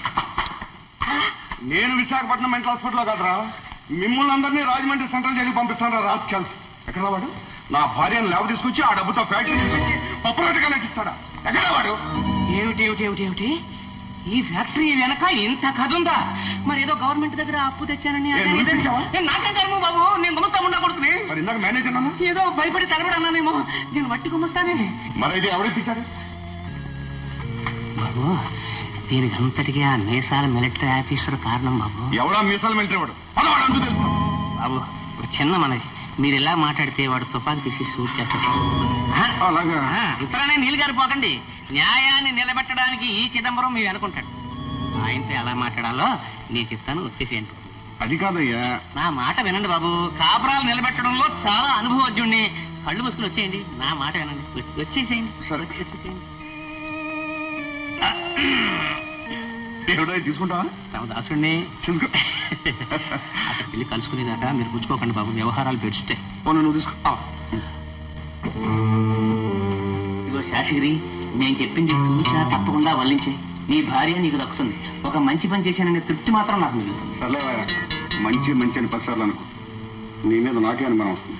నేను విశాఖపట్నం మెంటల్ హాస్పిటల్లో కాదురా మిమ్మల్ని అందరినీ రాజమండ్రి సెంట్రల్ జైలుకి పంపిస్తాను రాస్కెల్స్ ఎక్కడ వాడు నా భార్యను లేవ తీసుకొచ్చి ఆ డబ్బుతో ఫ్యాక్టరీ తీసుకొచ్చి ఆపరేటర్గా నటిస్తాడా ఎక్కడ వాడు ఏమిటి ఏమిటి ఏమిటి ఏమిటి ఈ ఫ్యాక్టరీ వెనక ఇంత కథ ఉందా మరి ఏదో గవర్నమెంట్ దగ్గర అప్పు తెచ్చానని ఏ, అదే నువ్వు ఇదే. తెచ్చావా? ఏ, నాకేం కర్మ బాబు నేను గుమస్తా ఉండా కొడుకుని మరి ఇందాక మేనేజర్ అన్నా ఏదో భయపడి తలబడి అన్నానేమో నేను వట్టి గుమస్తానే మరి ఇది ఎవడిప్పించాడు బాబు దీనికి అంతటికీ ఆ మీసాల మిలిటరీ ఆఫీసర్ కారణం బాబు ఎవడా మీసాలు మిలిటరీ వాడు పదవాడు అందు తెలుసు బాబు ఇప్పుడు చిన్న మనది మీరు ఇలా మాట్లాడితే వాడు తుపాకి తీసి షూట్ చేస్తాడు ఆ, అలాగా ఆ, అంతలోనే నీళ్ళు గారిపోకండి న్యాయాన్ని నిలబెట్టడానికి ఈ చిదంబరం మీరు అనుకుంటాడు ఆయనతో ఎలా మాట్లాడాలో నేను చెప్తాను వచ్చేసేయండి అది కాదయ్యా నా మాట వినండి బాబు కాపురాలు నిలబెట్టడంలో చాలా అనుభవజ్ఞుణ్ణి కళ్ళు మూసుకుని వచ్చేయండి నా మాట వినండి వచ్చి- వచ్చేసేయండి సరే. వచ్చి- వచ్చేసేయండి ఎవడో తీసుకుంటావా తమ దాసుడిని చూసుకో అక్కడ వెళ్ళి కలుసుకునేదాకా మీరు పుచ్చుకోకండి బాబు వ్యవహారాలు పెడితే పోను నువ్వు తీసుకో ఆ. ఇదిగో శాషగిరి నేను చెప్పింది చూసినా తప్పకుండా వల్లించే నీ భార్య నీకు దక్కుతుంది ఒక మంచి పని చేశాననే తృప్తి మాత్రం నాకు మిగులుతుంది సర్లేవయ్యా మంచి మంచి అని పసార్లు అనుకో నీ మీద నాకే అనుమానం వస్తుంది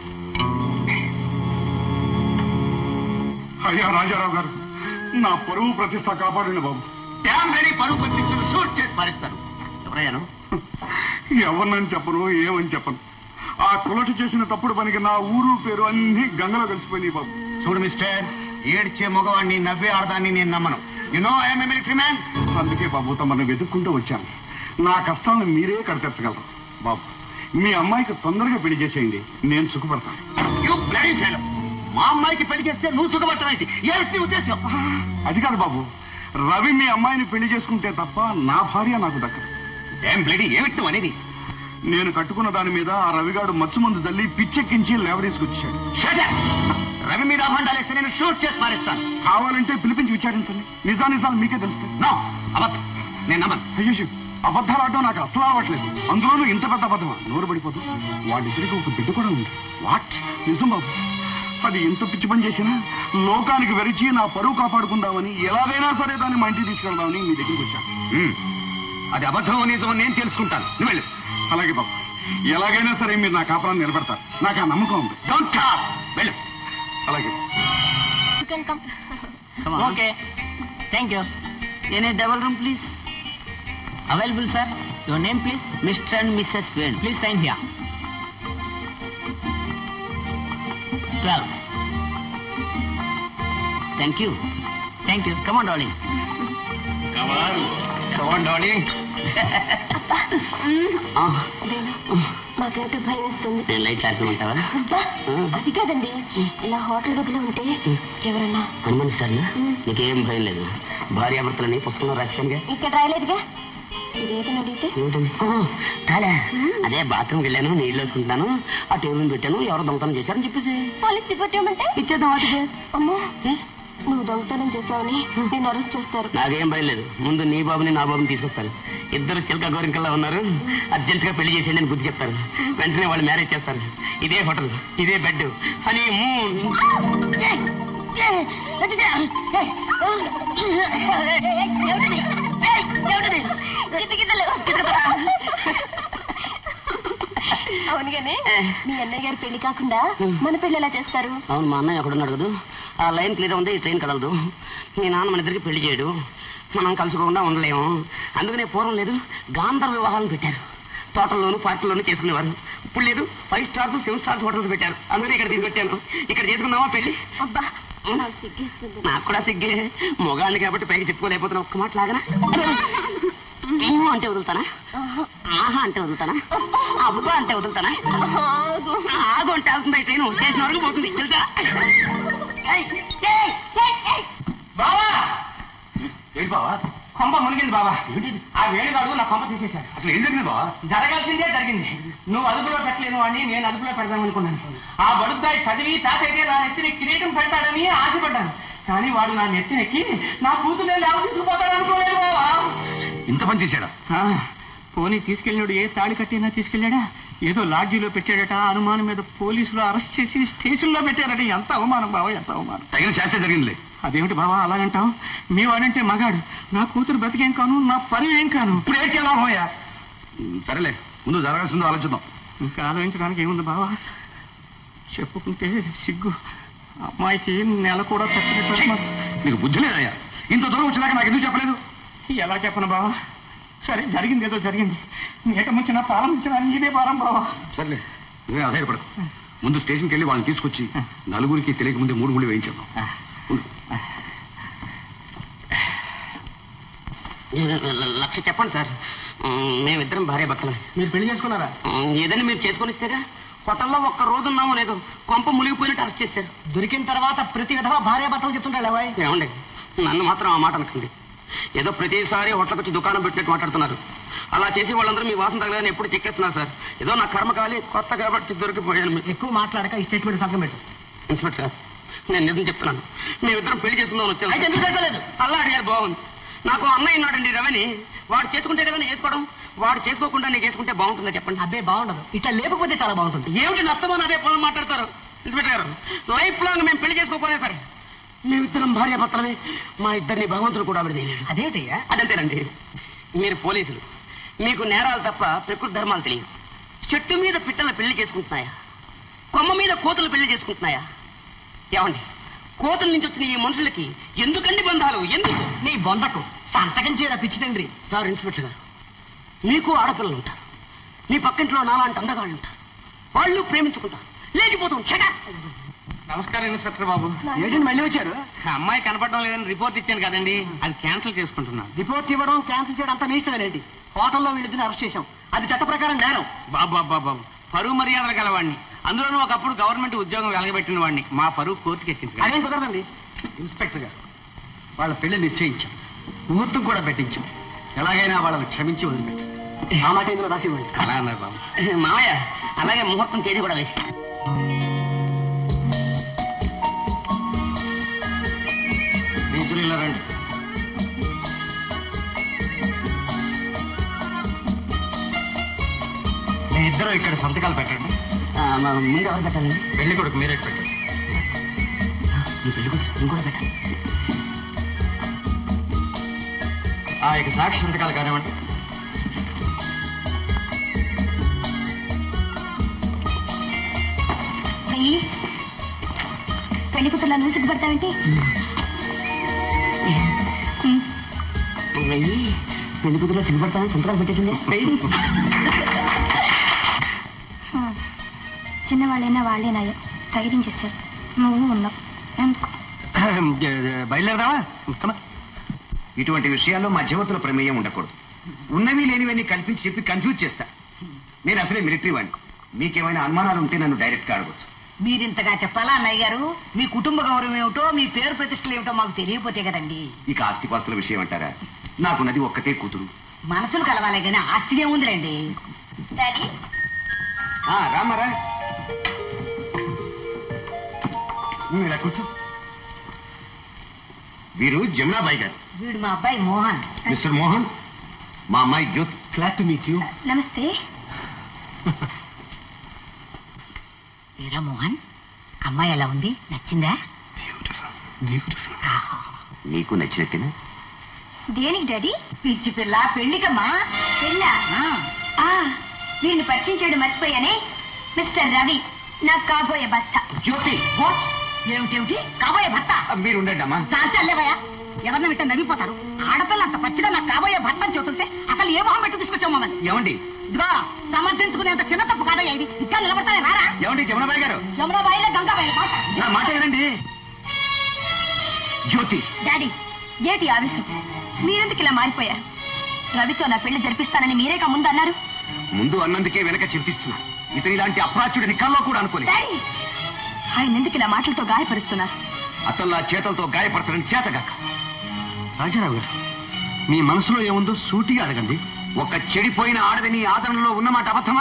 అయ్యా రాజారావు గారు నా పరువు ప్రతిష్ట కాపాడండి బాబు డ్యామ్ రెడీ పరువు ప్రతిష్టలు షూట్ చేసి పారిస్తారు ఎవరయ్యాను ఎవరినని చెప్పను ఏమని చెప్పను ఆ కులటి చేసిన తప్పుడు పనికి నా ఊరు పేరు అన్ని గంగలో కలిసిపోయినాయి బాబు చూడు మిస్టర్ ఏడ్చే మగవాడిని నవ్వే ఆడదాన్ని నేను నమ్మను you know I'm military man అందుకే బాబు తమను వెతుక్కుంటూ వచ్చాను నా కష్టాలను మీరే కడతెచ్చగలరు బాబు మీ అమ్మాయికి తొందరగా పెళ్లి చేసేయండి నేను సుఖపడతాను యు బ్లడీ ఫెలో మా అమ్మాయికి పెళ్లి చేస్తే నువ్వు సుఖపడతావేంటి ఏమిటి నీ ఉద్దేశం అది కాదు బాబు రవి మీ అమ్మాయిని పెళ్లి చేసుకుంటే తప్ప నా భార్య నాకు దక్కదు ఏం బ్లడీ ఏమిటి నువ్వు అనేది నేను కట్టుకున్న దాని మీద ఆ రవిగాడు మచ్చు మందు తల్లి పిచ్చెక్కించి లేవరేసుకొచ్చాడు Shut up! రవి మీద అభండాలేస్తే నేను షూట్ చేసి మారేస్తాను కావాలంటే పిలిపించి విచారించండి నిజా నిజాలు మీకే తెలుస్తాయి నో అబద్ధం నేను నమ్మను అయ్యో అబద్ధాలు ఆడటం నాకు అసలు అవ్వట్లేదు అందులోనూ ఇంత పెద్ద అబద్ధమా నోరు పడిపోదు వాళ్ళిద్దరికి ఒక బిడ్డ కూడా ఉంది వాట్ నిజం బాబు అది ఎంత పిచ్చి పని చేసినా లోకానికి వెరిచి నా పరువు కాపాడుకుందామని ఎలాగైనా సరే దాన్ని మా ఇంటికి తీసుకెళ్దామని మీ దగ్గరికి వచ్చాను మ్మ్. అది అబద్ధం నిజం నేను తెలుసుకుంటాను నువ్వు వెళ్ళు అలాగే బాబు ఎలాగైనా సరే మీరు నా కాపురాన్ని నిలబెడతారు నాకు ఆ నమ్మకం ఉంది డోంట్ టాక్ వెళ్ళు అలాగే okay thank you any double room please available sir your name please mister and missus Venu please sign here twelve thank you thank you come on darling come on darling మాకేమిటో భయం వేస్తుంది నేను లైట్ ఆడుకోమంటావా అబ్బా, అది కాదండి ఇలా హోటల్ గదిలో ఉంటే ఎవరన్నా అనుమానిస్తాను నీకేం భయం లేదు భార్యాభర్తలని పుస్తకంలో రాశానుగా ఇక్కడ రాయలేదుగా ఇదేదని అడిగితే ఏమిటండి తాలే అదే బాత్రూమ్కి వెళ్ళాను నీళ్ళు వేసుకుంటున్నాను ఆ టేబుల్ మీద పెట్టాను ఎవరో దొంగతనం చేశారని చెప్పేసి పోలీస్ రిపోర్ట్ ఇవ్వమంటే ఇచ్చేద్దాం వాటికి అమ్మో నువ్వు దొంగతనం చేసావని నేను అరెస్ట్ చేస్తారు నాకేం భయం లేదు ముందు నీ బాబుని నా బాబుని తీసుకొస్తారు ఇద్దరు చిలక గోరింకల్లా ఉన్నారు అర్జెంట్ గా పెళ్లి చేసేయండి అని బుద్ధి చెప్తారు వెంటనే వాళ్ళు మ్యారేజ్ చేస్తారు ఇదే హోటల్ ఇదే బెడ్ హనీ మూన్ అవును గానే మీ అన్నయ్య గారు పెళ్లి కాకుండా మన పెళ్లి ఎలా చేస్తారు అవును మా అన్నయ్య ఎక్కడున్నాడు కదా ఆ లైన్ క్లియర్ ఉంది ఈ ట్రైన్ కదలదు మీ నాన్న మన ఇద్దరికి పెళ్లి చేయడు మనం కలుసుకోకుండా ఉండలేము అందుకనే పూర్వం లేదు గాంధర్వ వివాహాలను పెట్టారు తోటల్లోను పార్కుల్లోనూ చేసుకునేవారు ఇప్పుడు లేదు five stars seven stars hotels పెట్టారు అందుకనే ఇక్కడ తీసుకొచ్చాను ఇక్కడ చేసుకుందామా పెళ్లి అబ్బా నాకు సిగ్గేస్తుంది నాకు కూడా సిగ్గే మొగాళ్ళు కాబట్టి పైకి చెప్పుకోలేకపోతున్నా ఒక్క మాట లాగనా ఊ అంటే వదులుతానా ఆహా అంటే వదులుతానా అబ్బా అంటే వదులుతానా ఆగు అంటే అవుతుంది ట్రైన్ స్టేషన్ వరకు పోతుంది తెలుసా ఏయ్, ఏయ్, ఏయ్, ఏయ్. బావా ఏంటి బావా కొంప మునిగింది బావా ఆ వేడిగాడు నా కొంప తీసేశాడు అసలు ఏం జరిగింది బావా జరగాల్సిందే జరిగింది నువ్వు అదుపులో పెట్టలేను అని నేను అదుపులో పెడదాం అనుకున్నాను ఆ బడుద్దాయి చదివి తాతైతే నా నెత్తిని కిరీటం పెడతాడని ఆశపడ్డాను కానీ వాడు నా నెత్తినెక్కి నా కూతురు లేవ తీసుకుపోతాడు అనుకోలేదు బావా ఇంత పని చేశాడా ఆ, పోనీ తీసుకెళ్ళినాడు ఏ తాళి కట్టినా తీసుకెళ్ళాడా ఏదో లాడ్జీలో పెట్టాడట అనుమానం మీద పోలీసులు అరెస్ట్ చేసి స్టేషన్లో పెట్టారట ఎంత అవమానం బావా ఎంత అవమానం తగిన శాస్త్రం జరిగిందిలే అదేమిటి బావా అలాగంటాం మీ వాడంటే మగాడు నా కూతురు బతికేం కాను నా పని ఏం కాను ఇప్పుడు ఏం చేయాలా పోయా సరేలే ముందు జరగాల్సిందో ఆలోచిద్దాం ఇంకా ఆలోచించడానికి ఏముంది బావా చెప్పుకుంటే సిగ్గు అమ్మాయికి నెల కూడా తప్పినట్టు నీకు బుద్ధి లేదయ్యా ఇంత దూరం వచ్చేదాకా నాకు ఎందుకు చెప్పలేదు ఎలా చెప్పను బావా సరే జరిగింది ఏదో జరిగింది నీట ముంచిన పాలం ముంచిన నీదే పారం బావా సర్లే నువ్వే ఆధారపడకు ముందు స్టేషన్కి వెళ్ళి వాళ్ళని తీసుకొచ్చి నలుగురికి తెలియక ముందే మూడు ముళ్ళు వేయించాను లక్ష చెప్పండి సార్ మ్, మేమిద్దరం భార్య భర్తలు మీరు పెళ్లి చేసుకున్నారా ఏదైనా మీరు చేసుకొనిస్తేగా హోటల్లో ఒక్క రోజు ఉన్నామో లేదో కొంప మునిగిపోయినట్టు అరెస్ట్ చేశారు దొరికిన తర్వాత ప్రతి విధవ భార్య భర్తలు చెప్తుంటాడు అబ్బాయి ఏమండి నన్ను మాత్రం ఆ మాట అనకండి ఏదో ప్రతిసారి హోటల్కి వచ్చి దుకాణం పెట్టినట్టు మాట్లాడుతున్నారు అలా చేసి వాళ్ళందరూ మీ వాసన తగలని ఎప్పుడు చెక్కేస్తున్నారు సార్ ఏదో నా కర్మ కాలి కొత్త కాబట్టి దొరికిపోయాను మీకు ఎక్కువ మాట్లాడక ఈ స్టేట్మెంట్ సంతకం పెట్టు ఇన్స్పెక్టర్ గారు నేను నిజం చెప్తున్నాను మేమిద్దరం పెళ్లి చేసుకుందాం వచ్చాను అయితే ఎందుకు పెట్టలేదు? అల్లా అడిగారు బాగుంది నాకు అన్నయ్య ఉన్నాడండి రవని వాడు చేసుకుంటే కదా నేను చేసుకోవడం వాడు చేసుకోకుండా నేను చేసుకుంటే బాగుంటుందా చెప్పండి అబ్బే బాగుండదు ఇట్లా లేకపోతే చాలా బాగుంటుంది ఏమిటి నష్టమని అదే పొలం మాట్లాడతారు ఇన్స్పెక్టర్ గారు లైఫ్ లాంగ్ మేము పెళ్లి చేసుకోకపోయినా సరే మేమిద్దరం భార్య భర్తలమే మా ఇద్దరిని భగవంతుడు కూడా విడదీయలేడు అదేమిటయ్యా అదంతేనండి మీరు పోలీసులు మీకు నేరాలు తప్ప ప్రకృతి ధర్మాలు తెలియదు చెట్టు మీద పిట్టల పెళ్లి చేసుకుంటున్నాయా కొమ్మ మీద కోతులు పెళ్లి చేసుకుంటున్నాయా ఏమండి కోతుల నుంచి వచ్చిన ఈ మనుషులకి ఎందుకండి బంధాలు ఎందుకు నీ బొందకు సంతకం చేయరా పిచ్చి తండ్రి సార్ ఇన్స్పెక్టర్ గారు మీకు ఆడపిల్లలు ఉంటారు మీ పక్కింట్లో నాలాంటి అందగాళ్ళు ఉంటారు వాళ్ళు ప్రేమించుకుంటారు లేచిపోతాం చెడా నమస్కారం ఇన్స్పెక్టర్ బాబు ఏంటండి మళ్ళీ వచ్చారు అమ్మాయి కనపడడం లేదని రిపోర్ట్ ఇచ్చాను కదండి అది క్యాన్సిల్ చేసుకుంటున్నాను రిపోర్ట్ ఇవ్వడం క్యాన్సిల్ చేయడం అంతా మీ ఇష్టమేనండి హోటల్లో వీళ్ళిద్దరిని అరెస్ట్ చేశాం అది చట్ట ప్రకారం నేరం బాబు బాబు బాబు బాబు పరువు మర్యాదలు గలవాడిని అందులోనూ ఒకప్పుడు గవర్నమెంట్ ఉద్యోగం వెలగబెట్టిన వాడిని మా పరువు కోర్టుకి ఎక్కించగలను అదేం కుదరదండి ఇన్స్పెక్టర్ గారు వాళ్ళ పెళ్లి నిశ్చయించాం ముహూర్తం కూడా పెట్టించాం ఎలాగైనా వాళ్ళని క్షమించి వదిలిపెట్టారు ఆ మాట ఇందులో రాసి ఇవ్వండి అలా అన్నారు బాబు మామయ్య అలాగే ముహూర్తం తేదీ కూడా వేసి మీ ఇద్దరు ఇలా రండి మీ ఇద్దరు ఇక్కడ సంతకాలు పెట్టండి ఆ, మా ముందు ఎవరు పెట్టాలండి పెళ్లి కొడుకు మీరే పెట్టండి మీ పెళ్లి కూతురు నేను కూడా పెట్టాలి ఆ ఇక సాక్షి సంతకాలు కానివ్వండి చెయ్యి పెళ్లి కూతుర్లా నువ్వు సిగ్గుపడతావేంటి వెయ్యి పెళ్లి కూతురులో సిగ్గుపడతానని సంతకాలు పెట్టేసింది వెయ్యి చిన్నవాళ్ళైనా వాళ్ళేనాయో ధైర్యం చేశారు నువ్వు ఉన్నావు ఎందుకు బయలుదేరదామా కమా ఇటువంటి విషయాల్లో మధ్యవర్తుల ప్రమేయం ఉండకూడదు ఉన్నవి లేనివన్నీ కల్పించి చెప్పి కన్ఫ్యూజ్ చేస్తా నేను అసలే మిలిటరీ వాడిని మీకేమైనా అనుమానాలు ఉంటే నన్ను డైరెక్ట్గా అడగచ్చు మీరింతగా చెప్పాలా అన్నయ్య గారు మీ కుటుంబ గౌరవం ఏమిటో మీ పేరు ప్రతిష్టలు ఏమిటో మాకు తెలియకపోతే కదండి ఇక ఆస్తిపాస్తుల విషయం అంటారా నాకున్నది ఒక్కతే కూతురు మనసులు కలవాలే కానీ ఆస్తిదే ఉందిలేండి డాడీ ఆ, రామారా ఉమ్, ఇలా కూర్చో వీరు జమునాబాయి గారు వీడు మా అబ్బాయి మోహన్ మిస్టర్ మోహన్ మా అమ్మాయి Jyothi glad to meet you నమస్తే ఏరా మోహన్ అమ్మాయి ఎలా ఉంది నచ్చిందా నీకు నచ్చినట్టేనా దేనికి డాడీ పిచ్చి పిల్ల పెళ్లికమ్మా పెళ్ళా ఆ, ఆ, వీరిని పరిచయం చేయడం మర్చిపోయానే మిస్టర్ రవి నాకు కాబోయే భర్త జ్యోతి వాట్? ఏమిటేమిటి కాబోయే భర్త మీరు ఉండండి అమ్మా చాలా చల్లేవయ్యా ఎవరిని వింటే నవ్విపోతారు ఆడపిల్ల అంత పచ్చిగా నాకు కాబోయే భర్త అని చెబుతుంటే అసలు ఏ మొహం పెట్టి తీసుకొచ్చావు మమ్మల్ని ఏమండి ఇదిగో సమర్థించుకునేంత చిన్న తప్పు కాదయ్యా ఇది ఇంకా నిలబడతానే రారా ఏమండి జమునాబాయి గారు యమునా బాయిలో గంగా బాయిల మాట నా మాట వినండి జ్యోతి డాడీ ఏటి ఆవేశం మీరెందుకు ఇలా మారిపోయారు రవితో నా పెళ్లి జరిపిస్తానని మీరేగా ముందు అన్నారు ముందు అన్నందుకే వెనక చింతిస్తున్నా ఇతని ఇలాంటి అప్రాచుడిని కల్లో కూడా అనుకోలేదు డాడీ ఆయన ఎందుకు ఇలా మాటలతో గాయపరుస్తున్నారు అతల్లా చేతలతో గాయపరచడం చేతగాక రాజారావు గారు మీ మనసులో ఏముందో సూటిగా అడగండి ఒక చెడిపోయిన ఆడది నీ ఆదరణలో ఉన్నమాట అబద్ధమా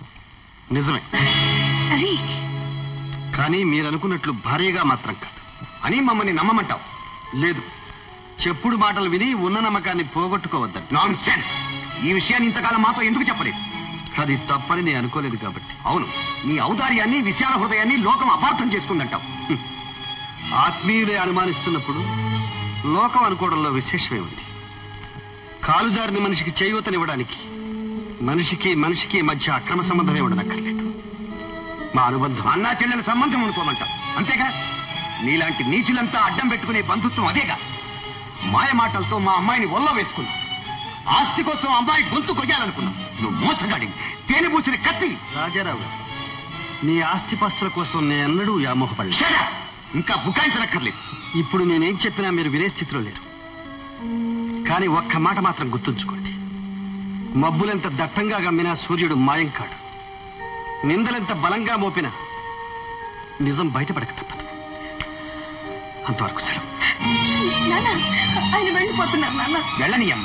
నిజమే రవి కానీ మీరు అనుకున్నట్లు భార్యగా మాత్రం కాదు అని మమ్మల్ని నమ్మమంటావు లేదు చెప్పుడు మాటలు విని ఉన్న నమ్మకాన్ని పోగొట్టుకోవద్దని నాన్ సెన్స్ ఈ విషయాన్ని ఇంతకాలం మాతో ఎందుకు చెప్పలేదు అది తప్పని నేను అనుకోలేదు కాబట్టి అవును నీ ఔదార్యాన్ని విశాల హృదయాన్ని లోకం అపార్థం చేసుకుందంటావు హ్మ్. ఆత్మీయులే అనుమానిస్తున్నప్పుడు లోకం అనుకోవడంలో విశేషమే ఉంది కాలుజారిని మనిషికి చేయూతనివ్వడానికి మనిషికి మనిషికి మధ్య అక్రమ సంబంధమే ఉండనక్కర్లేదు మా అనుబంధం అన్నా చెల్లెల సంబంధం అనుకోమంటాం అంతేగా నీలాంటి నీచులంతా అడ్డం పెట్టుకునే బంధుత్వం అదేగా మాయ మాటలతో మా అమ్మాయిని ఒల్ల వేసుకున్నావు ఆస్తి కోసం అమ్మాయి గొంతు కొయ్యాలనుకున్నావు నువ్వు మోసగాడి తేనె పూసిన కత్తి రాజారావు గారు నీ ఆస్తిపాస్తుల కోసం నేను ఎన్నడూ వ్యామోహపడలేదు ఇంకా బుకాయించనక్కర్లేదు ఇప్పుడు నేనేం చెప్పినా మీరు వినే స్థితిలో లేరు కానీ ఒక్క మాట మాత్రం గుర్తుంచుకోండి మబ్బులెంత దట్టంగా గమ్మినా సూర్యుడు మాయం కాడు నిందలెంత బలంగా మోపినా నిజం బయటపడక తప్పదు అంతవరకు సెలవు నాన్న ఆయన వెళ్ళిపోతున్నారు నాన్న వెళ్ళని అమ్మ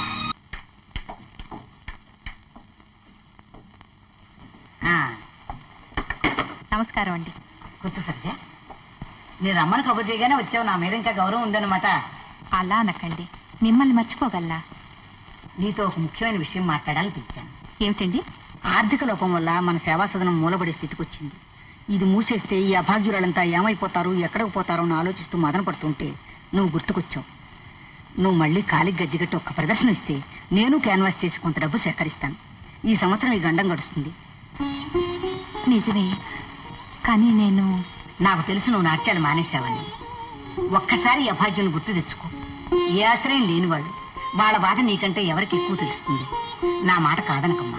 నమస్కారం అండి కూర్చో సత్య నేను రమ్మని కబుర్ చేయగానే వచ్చావు నా మీద ఇంకా గౌరవం ఉందన్నమాట అలా అనకండి మిమ్మల్ని మర్చిపోగలనా నీతో ఒక ముఖ్యమైన విషయం మాట్లాడాలని పిలిచాను ఏమిటండి ఆర్థిక లోపం వల్ల మన సేవా సదనం మూలబడే స్థితికి వచ్చింది ఇది మూసేస్తే ఈ అభాగ్యురాలంతా ఏమైపోతారు ఎక్కడికి పోతారో అని ఆలోచిస్తూ మదన పడుతుంటే నువ్వు గుర్తుకొచ్చావు నువ్వు మళ్ళీ కాలికి గజ్జిగట్టి ఒక్క ప్రదర్శన ఇస్తే నేను క్యాన్వాస్ చేసి కొంత డబ్బు సేకరిస్తాను ఈ సంవత్సరం ఈ గండం గడుస్తుంది నిజమే కానీ నేను నాకు తెలుసు నువ్వు నాట్యాలు మానేశావని ఒక్కసారి ఈ అభాగ్యం గుర్తు తెచ్చుకో ఏ ఆశ్రయం లేని వాళ్ళు వాళ్ళ బాధ నీకంటే ఎవరికి ఎక్కువ తెలుస్తుంది నా మాట కాదనకమ్మా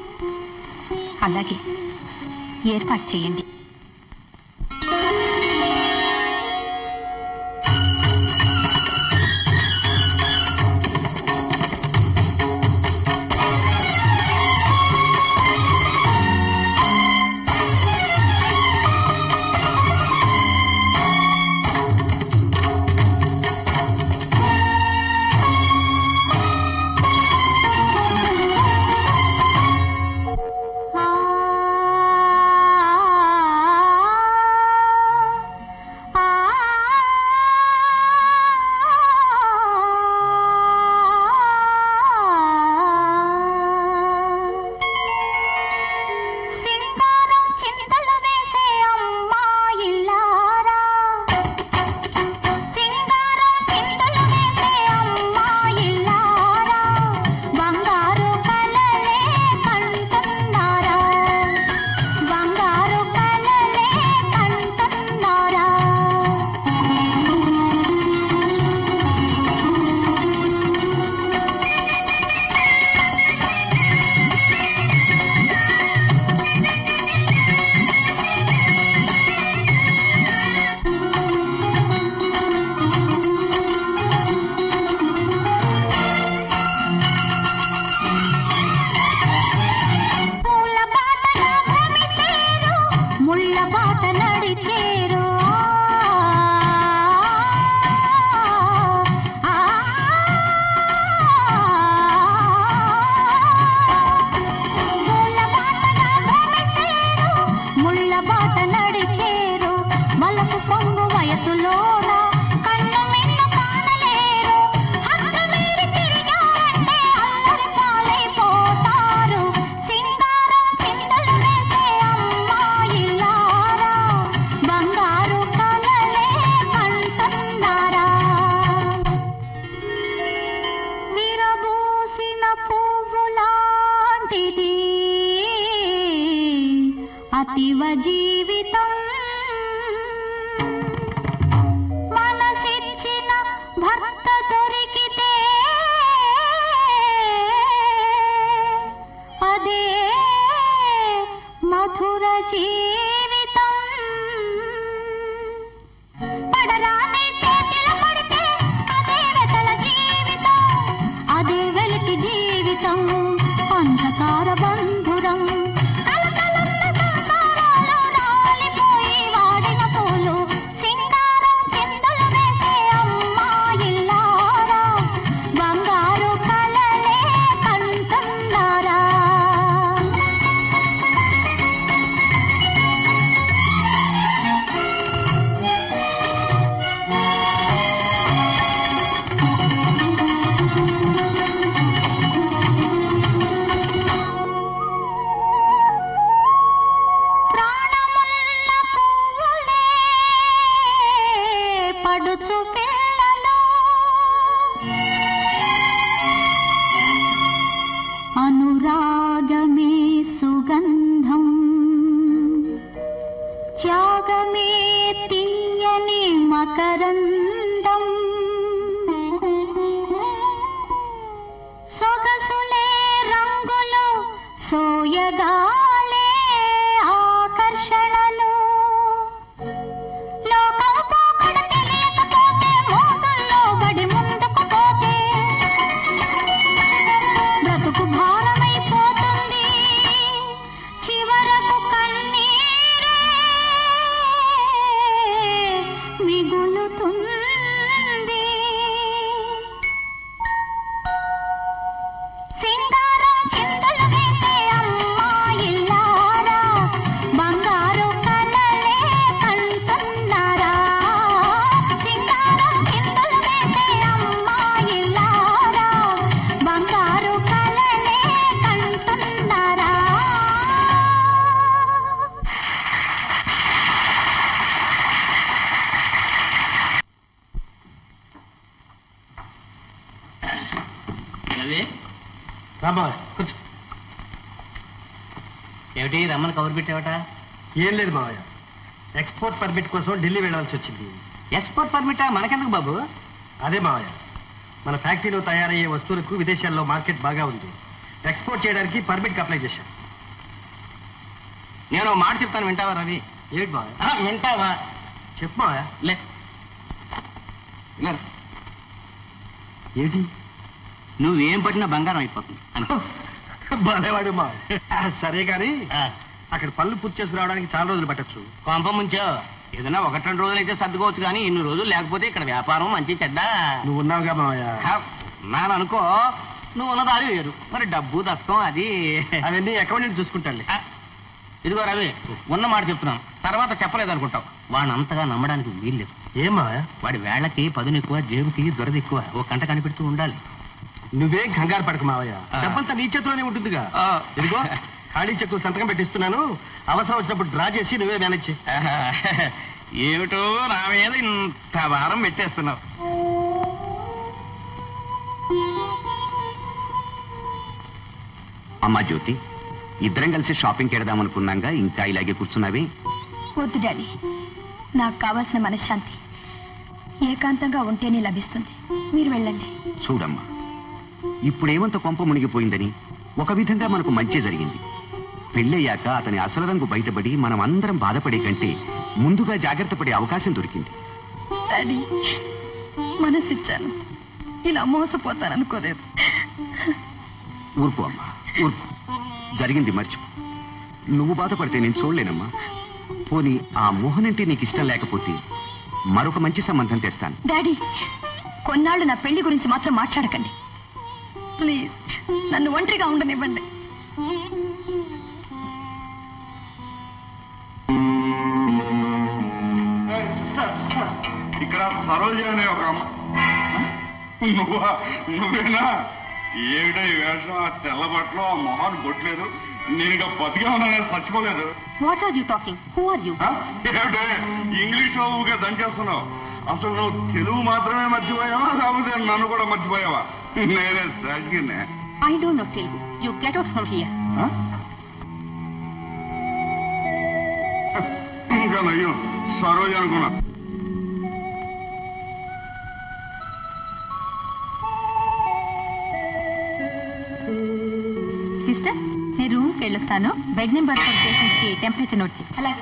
అలాగే ఏర్పాటు చేయండి సింగారం చింతలు వేసే అమ్మాయిల్లారా సింగారం చింతలు వేసే అమ్మాయిల్లారా బంగారు కలలే కంటున్నారా బంగారు కలలే కంటున్నారా పూల బాటన భ్రమిసేరు ముళ్ళ బాట నడిచేరు ఆ, పూల బాటన భ్రమిసేరు ముళ్ళ బాట నడిచేరు మలకు పొంగు వయసులోన కన్ను మిన్ను కానలేరు హద్దు మీరి తిరిగారంటే అల్లరి పాలైపోతారు సింగారం చింతలు వేసే అమ్మాయిలారా బంగారు కలలే కంటున్నారా విరబూసిన పువ్వులాంటిది అతివ జీవితం మనసిచ్చిన భర్త దొరికితే అదే మధుర జీవితం పడరాని చేతిలో పడితే అదే వెతల జీవితం అదే వెలికి జీవితం అంధకార బంధురం కలకలున్న సంసారాలు రాలిపోయి వాడిన పూలు సింగారం చిందులు వేసే అమ్మాయిల్లారా బంగారు కలలే కంటున్నారా సోయగాలే ఆకర్షణలు లోకం పోకడ తెలియకపోతే మోసంలో బడి ముందుకు పోతే బ్రతుకు భారమైపోతుంది చివరకు కన్నీరే మిగులుతుంది సింగారం చింతలు వేసే అమ్మాయిల్లారా బంగారు కలలే కంటున్నారా సింగారం చింతలు వేసే అమ్మాయిల్లారా బంగారు కలలే కంటున్నారా రవి రామా కూర్చో ఏమిటి రమ్మని కవర్ పెట్టావట ఏం లేదు మావయ్య ఎక్స్పోర్ట్ పర్మిట్ కోసం ఢిల్లీ వెళ్ళాల్సి వచ్చింది ఎక్స్పోర్ట్ పర్మిటా మనకెందుకు బాబు అదే మావయ్య మన ఫ్యాక్టరీలో తయారయ్యే వస్తువులకు విదేశాల్లో మార్కెట్ బాగా ఉంది ఎక్స్పోర్ట్ చేయడానికి పర్మిట్కి అప్లై చేశాను నేను ఓ మాట చెప్తాను వింటావా రవి ఏంటి మావయ్య ఆ, వింటావా చెప్పు మావయ్య లే లే. ఏంటి నువ్వేం పట్టినా బంగారం అయిపోతుంది అనుకో భలేవాడు మా సరే కానీ ఆ, అక్కడ పళ్ళు పూర్తి చేసుకురావడానికి చాలా రోజులు పట్టొచ్చు కొంప ముంచో ఏదైనా ఒకటి రెండు రోజులు అయితే సర్దుకోవచ్చు కానీ ఇన్ని రోజులు లేకపోతే ఇక్కడ వ్యాపారం మంచి చెడ్డ నువ్వు ఉన్నావుగా మావయ్య నాను అనుకో నువ్వు ఉన్నదారి వేరు మరి డబ్బు దశకం అది అవన్నీ అకౌంటెంట్ చూసుకుంటానులే ఆ, ఇదిగో రవి ఉన్న మాట చెప్తున్నాను తర్వాత చెప్పలేదు అనుకుంటావు వాడిని అంతగా నమ్మడానికి వీల్లేదు ఏం మావయ్య వాడి వేళ్ళకి పదును ఎక్కువ జేబుకి దొరద ఎక్కువ ఓ కంట కనిపెడుతూ ఉండాలి నువ్వేం కంగారు పడకు మావయ్య ఆ. డబ్బంతా నీ చేతిలోనే ఉంటుందిగా ఆ. ఇదిగో ఖాళీ చెక్కు సంతకం పెట్టిస్తున్నాను అవసరం వచ్చినప్పుడు డ్రా చేసి నువ్వే మేనేజ్ చేయి ఆహా, ఏమిటో నా మీద ఇంత భారం పెట్టేస్తున్నావు అమ్మా జ్యోతి ఇద్దరం కలిసి షాపింగ్కి వెడదామనుకున్నాగా ఇంకా ఇలాగే కూర్చున్నావి వద్దు డాడీ నాకు కావాల్సిన మనశ్శాంతి ఏకాంతంగా ఉంటేనే లభిస్తుంది మీరు వెళ్ళండి చూడమ్మా ఇప్పుడేమంత కొంప మునిగిపోయిందని ఒక విధంగా మనకు మంచి జరిగింది పెళ్ళయ్యాక అతని అసలు రంగు బయటపడి మనం అందరం బాధపడే కంటే ముందుగా జాగ్రత్త పడే అవకాశం దొరికింది డాడీ మనసిచ్చాను ఇలా మోసపోతాననుకోలేదు ఊరుకో అమ్మా ఊరుకో జరిగింది మర్చిపో నువ్వు బాధపడితే నేను చూడలేనమ్మా పోనీ ఆ మోహన్ అంటే నీకు ఇష్టం లేకపోతే మరొక మంచి సంబంధం తెస్తాను డాడీ కొన్నాళ్ళు నా పెళ్లి గురించి మాత్రం మాట్లాడకండి ప్లీజ్ నన్ను ఒంటరిగా ఉండనివ్వండి ఇక్కడ సరోజ అనే ఒక అమ్మ నువ్వా నువ్వేనా ఏమిటో ఈ వేషం ఆ తెల్ల బట్టలు ఆ మొహాన్ని కొట్టలేదు నేను ఇక బతికే ఉన్నానే చచ్చిపోలేదు what are you talking who are you ఆ? ఏమిటే ఇంగ్లీష్ ఊగా దంచేస్తున్నావు అసలు నువ్వు తెలుగు మాత్రమే మర్చిపోయావా లేకపోతే నన్ను కూడా మర్చిపోయావా నేనే సగ్గినే I don't know Telugu you get out from here ఇంకా నయ్యం సరోజ అనుకున్నా సిస్టర్ నేను రూమ్కి వెళ్ళొస్తాను బెడ్ నెంబర్ ఫోర్ పేషెంట్కి టెంపరేచర్ నోట్ చేయి అలాగే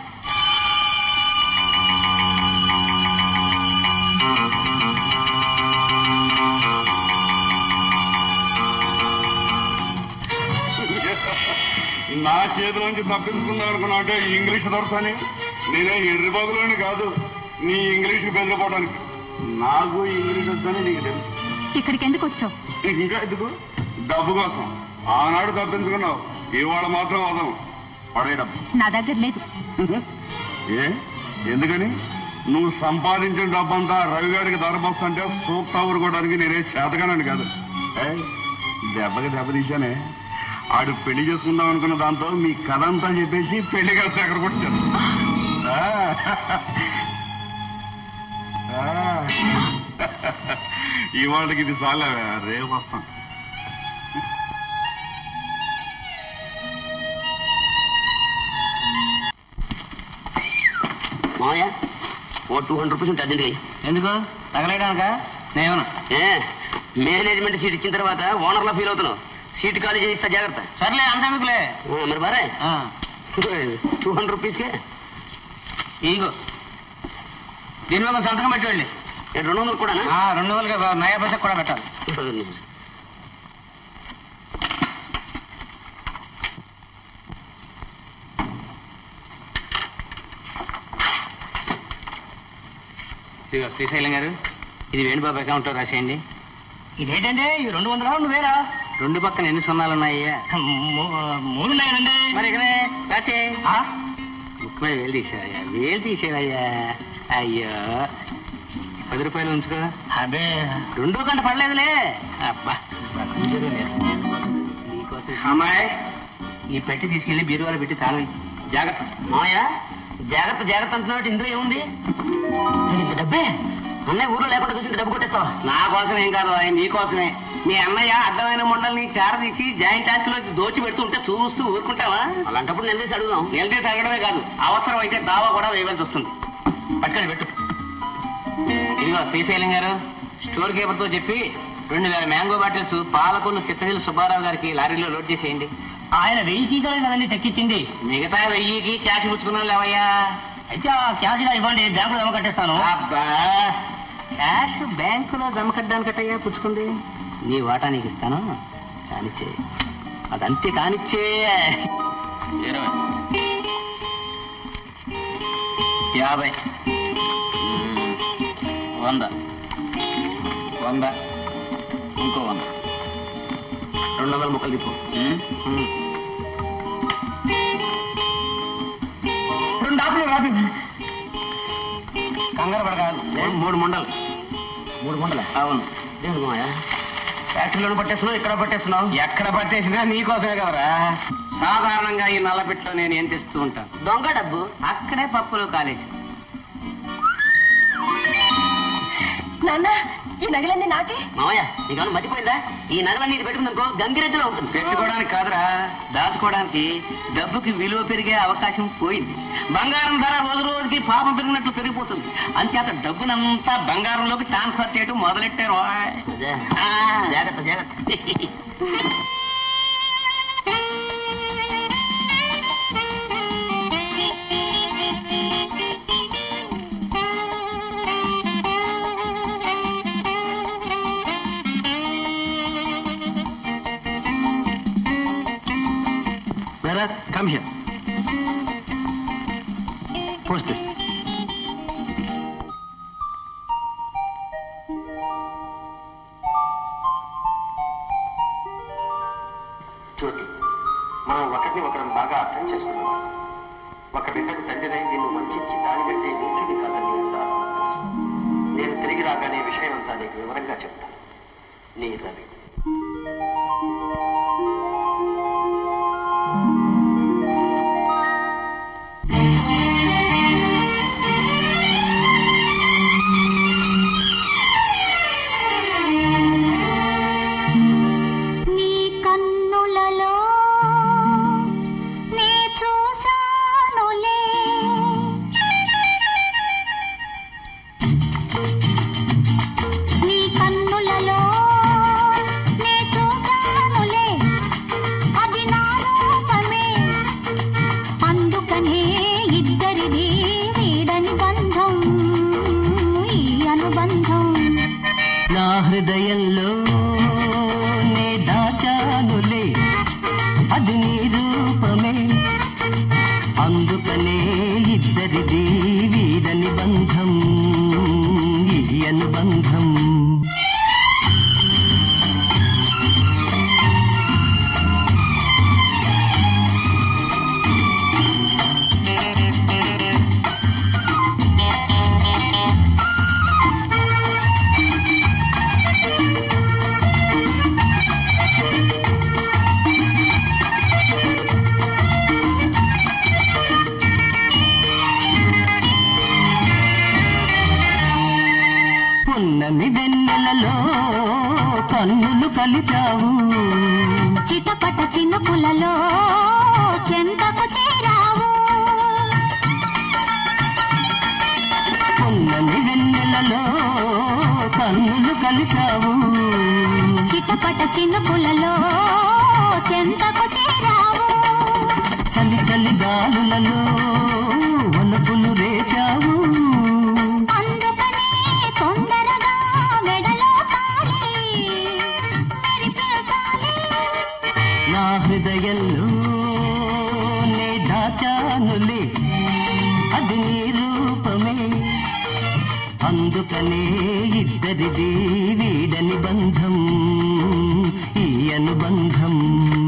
నా చేతిలోంచి తప్పించుకుందాం అనుకున్నా అంటే ఇంగ్లీష్ దొరసని నేనే ఎర్రిబాబులోని కాదు నీ ఇంగ్లీష్ బెదిరిపోవడానికి నాకు ఇంగ్లీష్ వచ్చని నీకు తెలుసు ఇక్కడికి ఎందుకు వచ్చావు ఇంకా ఎందుకు డబ్బు కోసం ఆనాడు తప్పించుకున్నావు ఇవాళ మాత్రం అవదాం పడే డబ్బు నా దగ్గర లేదు ఏ ఎందుకని నువ్వు సంపాదించిన డబ్బంతా రవిగాడికి ధరబొస్తుంటే సూక్తా ఊరుకోవడానికి నేనే చేతగానండి కాదు ఏయ్, దెబ్బకి దెబ్బ తీశానే ఆడు పెళ్లి చేసుకుందాం అనుకున్న దాంతో మీ కథ అంతా చెప్పేసి పెళ్లి కలిసి ఎక్కడ కొట్టాను ఇవాళకి ఇది చాలా రేపు వస్తాం మామయ్య ఓ టూ హండ్రెడ్ రూపీస్ ఉంటుంది అదండి ఎందుకు తగలేయడానిక నేను ఏ మేనేజ్మెంట్ సీట్ ఇచ్చిన తర్వాత ఓనర్లా ఫీల్ అవుతున్నావు సీట్ ఖాళీ చేయిస్తా జాగ్రత్త సర్లే అంతెందుకులే ఆ, మరి మరే టూ హండ్రెడ్ రూపీస్కే ఇదిగో దీని మీద కొంచెం సంతకం పెట్టి వెళ్ళి రెండు వందలు కూడా ఆ, రెండు వందలకి నయా పైసా కూడా పెట్టాలి ఇదిగో శ్రీశైలం గారు ఇది వేణుబాబు అకౌంట్లో రాసేయండి ఇదేంటంటే ఈ రెండు వందల నువ్వేరా రెండు పక్కన ఎన్ని సున్నాలు ఉన్నాయ్యా మూడు ఉన్నాయండి మరి ఇకనే రాసే ముప్పై వేలు తీసేవయ్యా వేలు తీసేవయ్యా అయ్యో పది రూపాయలు ఉంచుకో అదే రెండో గంట పడలేదులే అబ్బా నీకోసం అమ్మాయి ఈ పెట్టి తీసుకెళ్లి బీరువాలో పెట్టి తాళం ఇయ్యి. జాగ్రత్త మామయ్య జాగ్రత్త జాగ్రత్త అంటున్నావు ఇందులో ఏముంది ఇంత డబ్బే అన్నయ్య ఊర్లో లేకుండా చూసి డబ్బు కొట్టేస్తావా నా కోసం ఏం కాదు ఆయన నీ కోసమే మీ అన్నయ్య అడ్డమైన మొండల్ని చేరదీసి జాయింట్ ఆస్తిలోకి దోచి పెడుతుంటే చూస్తూ ఊరుకుంటావా అలాంటప్పుడు నిలదీసి అడుగుదాం నిలదీసి అడగడమే కాదు అవసరం అయితే దావా కూడా వేయవలసి వస్తుంది పట్టుకొని పెట్టు ఇదిగో శ్రీశైలం గారు స్టోర్ కీపర్ తో చెప్పి రెండు వేల మ్యాంగో బాటిల్స్ పాలకొల్లు చిత్తగిరి సుబ్బారావు గారికి లారీలో లోడ్ చేసేయండి ఆయన వెయ్యి సీసాలే కదండి తెక్కిచ్చింది మిగతా వెయ్యికి క్యాష్ పుచ్చుకున్నాను లేవయ్యా అయితే ఆ క్యాష్ గా ఇవ్వండి బ్యాంకులో జమ కట్టేస్తాను అబ్బా క్యాష్ బ్యాంకులో జమ కట్టడానికట్టయ్యా పుచ్చుకుంది నీ వాటా నీకు ఇస్తాను కానిచ్చే అదంతే కానిచ్చే ఇరవై యాభై మ్మ్. వంద వంద ఇంకో వంద రెండు వందల ముక్కలు తిప్పు మ్మ్? మ్మ్. రెండు ఆకులు రాదు కంగారు పడకాదు మూడు ముండలు మూడు గుంటలే అవును దేవుడు మామయ్య ఫ్యాక్టరీలో పట్టేస్తున్నావు ఇక్కడ పట్టేస్తున్నావు ఎక్కడ పట్టేసినా నీకోసమే కదరా సాధారణంగా ఈ నల్లబిట్లో నేను ఏం తెస్తూ ఉంటాను దొంగ డబ్బు అక్కడే పప్పులు కాలేసి నాన్న ఈ నగలన్నీ నాకే మామయ్య నీకు మర్చిపోయిందా ఈ నగలన్నీ ఇది పెట్టుకుందనుకో గంగిరెద్దులో ఉంటుంది పెట్టుకోవడానికి కాదురా దాచుకోవడానికి డబ్బుకి విలువ పెరిగే అవకాశం పోయింది బంగారం ధర రోజు రోజుకి పాపం పెరిగినట్లు పెరిగిపోతుంది అంచేత డబ్బునంతా బంగారంలోకి ట్రాన్స్ఫర్ చేయడం మొదలెట్టారు అదే జాగ్రత్త జాగ్రత్త Vera, come here. Post this. జ్యోతి మనం ఒకరిని ఒకరం బాగా అర్థం చేసుకున్నాం ఒక బిడ్డకు తండ్రినై నిన్ను వంచించి దాని కంటే నీచుడి కాదని అంతా నాకు తెలుసు నేను తిరిగి రాగానే విషయం అంతా నీకు వివరంగా చెప్తాను నీ రవి నీ కన్నులలో నే చూశానులే నీ కన్నులలో నే చూశానులే అది నా రూపమే అందుకనే ఇద్దరిది వీడని బంధం ఈ అనుబంధం నా హృదయంలో నే దాచానులే అది నీ రూపమే అందుకనే ఇద్దరిది వీరని బంధం ఈ అనుబంధం పున్నమి వెన్నెలలో కన్నులు కలిపావు చిటపట చినుకులలో చెంతకు చేరావు పున్నమి వెన్నెలలో కన్నులు కలిపావు చిటపట చినుకులలో చెంతకు చేరావు చలి చలి గాలులలో వలపులు రేపావు అందుకనే తొందరగా మెడలో తాళి మెరిపించాలి నా హృదయంలో నే దాచానులే అది నీ రూపమే అందుకనే ఇద్దరిది వీడని బంధం ఈ అనుబంధం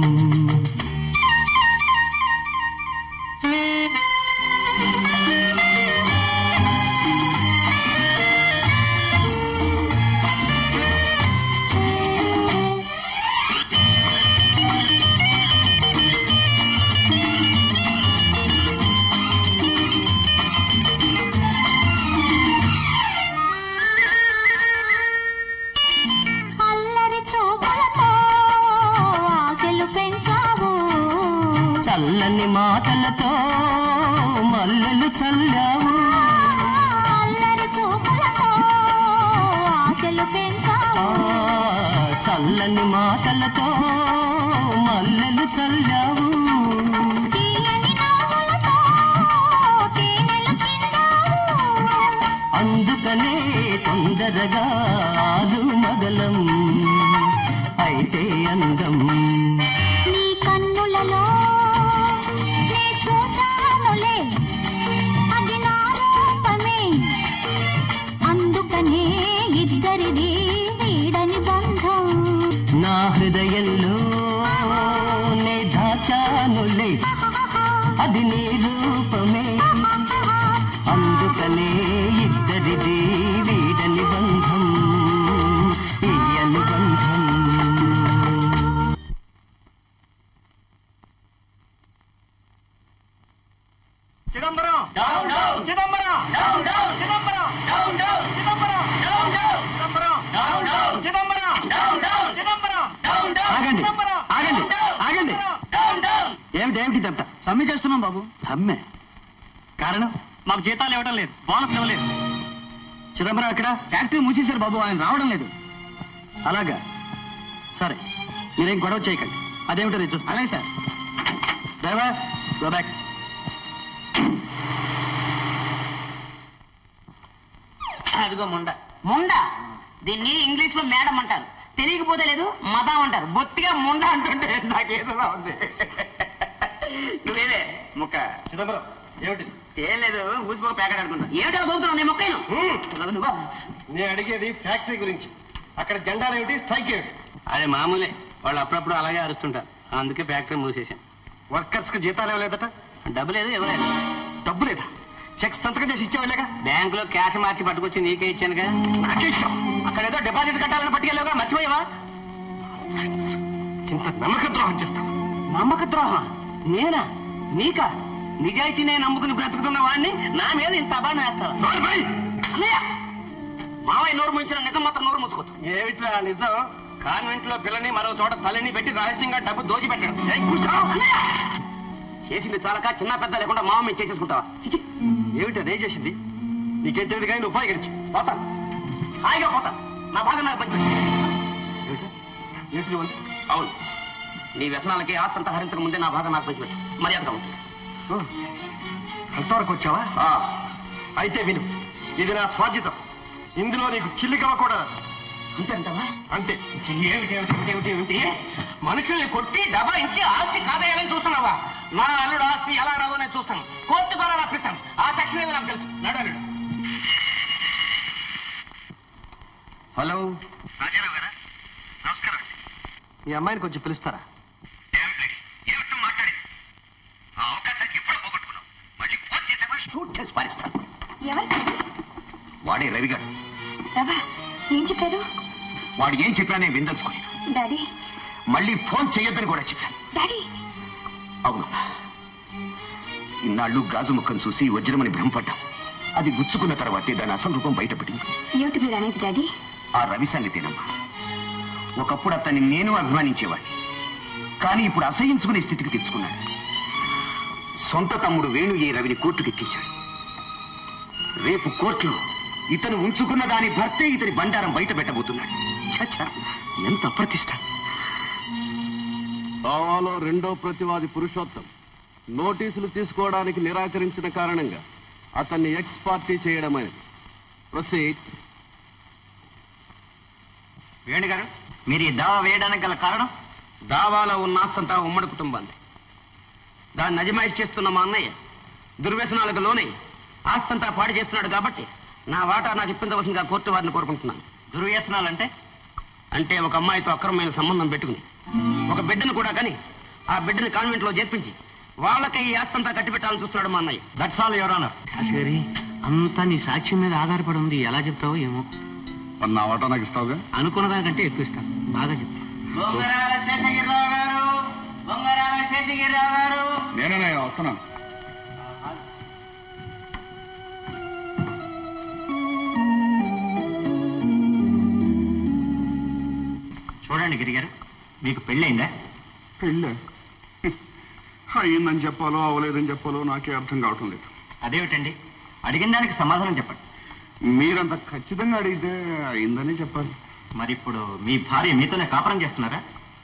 అల్లరి చూపులతో ఆశలు పెంచావు చల్లని మాటలతో మల్లెలు చల్లావు అల్లరి చూపులతో ఆశలు ఆ, పెంచావు చల్లని మాటలతో మల్లెలు చల్లావు తీయని నవ్వులతో తేనెలు చిందావు అందుకనే తొందరగా ఆలు మగలం అయితే అందం నీ కన్నులలో నే చూశానులే అది నా రూపమే అందుకనే ఇద్దరిది వీడని బంధం నా హృదయంలో నే దాచానులే అది నీ రూపమే అందుకనే ఇద్దరిది వీడని బంధం ఈ అనుబంధం చిదంబరం చిదంబరం చిదంబరం చిదంబరం చిదంబరం చిదంబరం చిదంబరం ఆగండి ఆగండి ఆగండి ఏమిటి ఏమిటి ఇదంతా సమ్మె చేస్తున్నాం బాబు సమ్మె కారణం మాకు జీతాలు ఇవ్వడం లేదు బోనస్ ఇవ్వలేదు చిదంబరం ఎక్కడ ఫ్యాక్టరీ మూసేశారు బాబు ఆయన రావడం లేదు అలాగా సరే మీరేం గొడవ చేయకండి అదేమిటో నేను చూస్తాను అలాగే సార్ డ్రైవర్ గో బ్యాక్ అదిగో ముండ ముండ దీన్ని ఇంగ్లీష్ లో మేడం అంటారు తెలియకపోతే లేదు మదం అంటారు బొత్తిగా ముండ అంటుంటే నాకేదో ఉంది నువ్వేదే ముక్క చిదంబరం ఏమిటి ఏం లేదు ఊసిపోక ప్యాకెట్ ఆడుకుంటా ఏమిటో పోతున్నావు నేను మొక్కను నువ్వు నేను అడిగేది ఫ్యాక్టరీ గురించి అక్కడ జెండాలు ఏమిటి స్ట్రైక్ ఏమిటి అది మామూలే వాళ్ళు అప్పుడప్పుడు అలాగే అరుస్తుంటారు అందుకే ఫ్యాక్టరీ మూసేశాం వర్కర్స్ కి జీతాలు ఇవ్వలేదట డబ్బు లేదు ఇవ్వలేదు డబ్బు లేదా చెక్ సంతకం చేసి ఇచ్చేవాళ్ళగా బ్యాంకులో క్యాష్ మార్చి పట్టుకొచ్చి నీకే ఇచ్చానుగా నాకే ఇష్టం అక్కడ ఏదో డిపాజిట్ కట్టాలని పట్టుకెళ్ళావుగా మర్చిపోయావా ఇంత నమ్మక ద్రోహం చేస్తాం నమ్మక ద్రోహం నేనా నీకా నిజాయితీనే నమ్ముకుని బ్రతుకుతున్న వాడిని నా మీద ఇంత అబాండం వేస్తావా అన్నయ్య మావయ్య నోరు ముంచిన నిజం మాత్రం నోరు మూసుకోవచ్చు ఏమిట్రా నిజం కాన్వెంట్ లో పిల్లని మరో చోట తల్లిని పెట్టి రహస్యంగా డబ్బు దోచి పెట్టడం ఏయ్, కూర్చో. అన్నయ్య! చేసింది చాలక చిన్న పెద్ద లేకుండా మామ మేము చేసేసుకుంటావా చిచి ఏమిటా నేను చేసింది నీకేం తెలియదు కానీ నువ్వు ఉపయోగించు పోతాను హాయిగా పోతాను నా భాగం నాకు పంచు ఏమిటి నువ్వు అవును నీ వ్యసనాలకి ఆస్తంతా హరించక ముందే నా భాగం నాకు పంచిపెట్టు మర్యాదగా ఉంటుంది అంతవరకు వచ్చావా అయితే విను ఇది నా స్వాధ్యతం ఇందులో నీకు చిల్లికవ్వ కూడా అంతే అంటావా అంతే ఏమిటి ఏమిటి ఏమిటి ఏమిటి మనుషుల్ని కొట్టి డబ్బా ఇచ్చి ఆస్తి కాదేయాలని చూస్తున్నావా నా అల్లుడు ఆస్తి ఎలా రాదో నేను చూస్తాను కోర్టు ద్వారా రప్పిస్తాను ఆ సెక్షన్ ఏదో నాకు తెలుసు నడు అల్లుడు హలో రాజారావు గారా నమస్కారం మీ అమ్మాయిని కొంచెం పిలుస్తారా ఏమిటో మాట్లాడి ఆ అవకాశానికి ఎప్పుడు పోగొట్టుకున్నావు మళ్ళీ ఫోన్ చేసావా షూట్ చేసి పారేస్తాను ఎవరు వాడే రవిగాడు రవా ఏం చెప్పారు వాడు ఏం చెప్పినా నేను విందల్చుకోలేదు డాడీ మళ్ళీ ఫోన్ చేయొద్దని కూడా చెప్పాను డాడీ అవును ఇన్నాళ్ళు గాజు ముక్కను చూసి వజ్రమని భ్రమపడ్డాం అది గుచ్చుకున్న తర్వాతే దాని అసలు రూపం బయటపడింది ఏమిటి మీరు అనేది డాడీ ఆ రవి సంగతేనమ్మా ఒకప్పుడు అతన్ని నేను అభిమానించేవాడిని కానీ ఇప్పుడు అసహించుకునే స్థితికి తెచ్చుకున్నాడు సొంత తమ్ముడు వేణు ఈ రవిని కోర్టుకు ఎక్కించాడు రేపు కోర్టులో ఇతను ఉంచుకున్న దాని భర్తే ఇతని బండారం బయట పెట్టబోతున్నాడు ఛ, ఛ, ఎంత అప్రతిష్ట దావాలో రెండో ప్రతివాది పురుషోత్తం నోటీసులు తీసుకోవడానికి నిరాకరించిన కారణంగా అతన్ని ఎక్స్ పార్టీ చేయడమైనది ప్రొసీడ్ వేణు గారు మీరు ఈ దావా వేయడానికి గల కారణం దావాలో ఉన్న ఆస్తంతా ఉమ్మడి కుటుంబాన్ని దాన్ని అజమాయిష్ చేస్తున్న మా అన్నయ్య దుర్వ్యసనాలకు లోనై ఆస్తంతా పాడు చేస్తున్నాడు కాబట్టి నా వాటా నాకు ఇప్పించవలసిందిగా కోర్టు వారిని కోరుకుంటున్నాను దుర్వ్యసనాలంటే అంటే ఒక అమ్మాయితో అక్రమమైన సంబంధం పెట్టుకుని ఒక బిడ్డను కూడా కానీ ఆ బిడ్డని కాన్వెంట్ లో చేర్పించి వాళ్ళకి ఈ ఆస్తంతా కట్టిపెట్టాలని చూస్తున్నాడు మా అన్నయ్య that's all your honour Kashmiri అంతా నీ సాక్ష్యం మీద ఆధారపడి ఉంది ఎలా చెప్తావో ఏమో మరి నా వాటా నాకు ఇస్తావుగా అనుకున్న దానికంటే ఎక్కువ ఇష్టం బాగా చెప్తా బొంగరాల శేషగిరిరావు గారు బొంగరాల శేషగిరిరావు గారు నేనే వస్తున్నాను చూడండి గిరిగారు మీకు పెళ్ళైందా పెళ్ళే అయ్యిందని చెప్పాలో అవలేదని చెప్పాలో నాకే అర్థం కావటం లేదు అదేమిటండి అడిగిన దానికి సమాధానం చెప్పండి మీరంత ఖచ్చితంగా అడిగితే అయిందని చెప్పాలి మరి ఇప్పుడు మీ భార్య మీతోనే కాపురం చేస్తున్నారా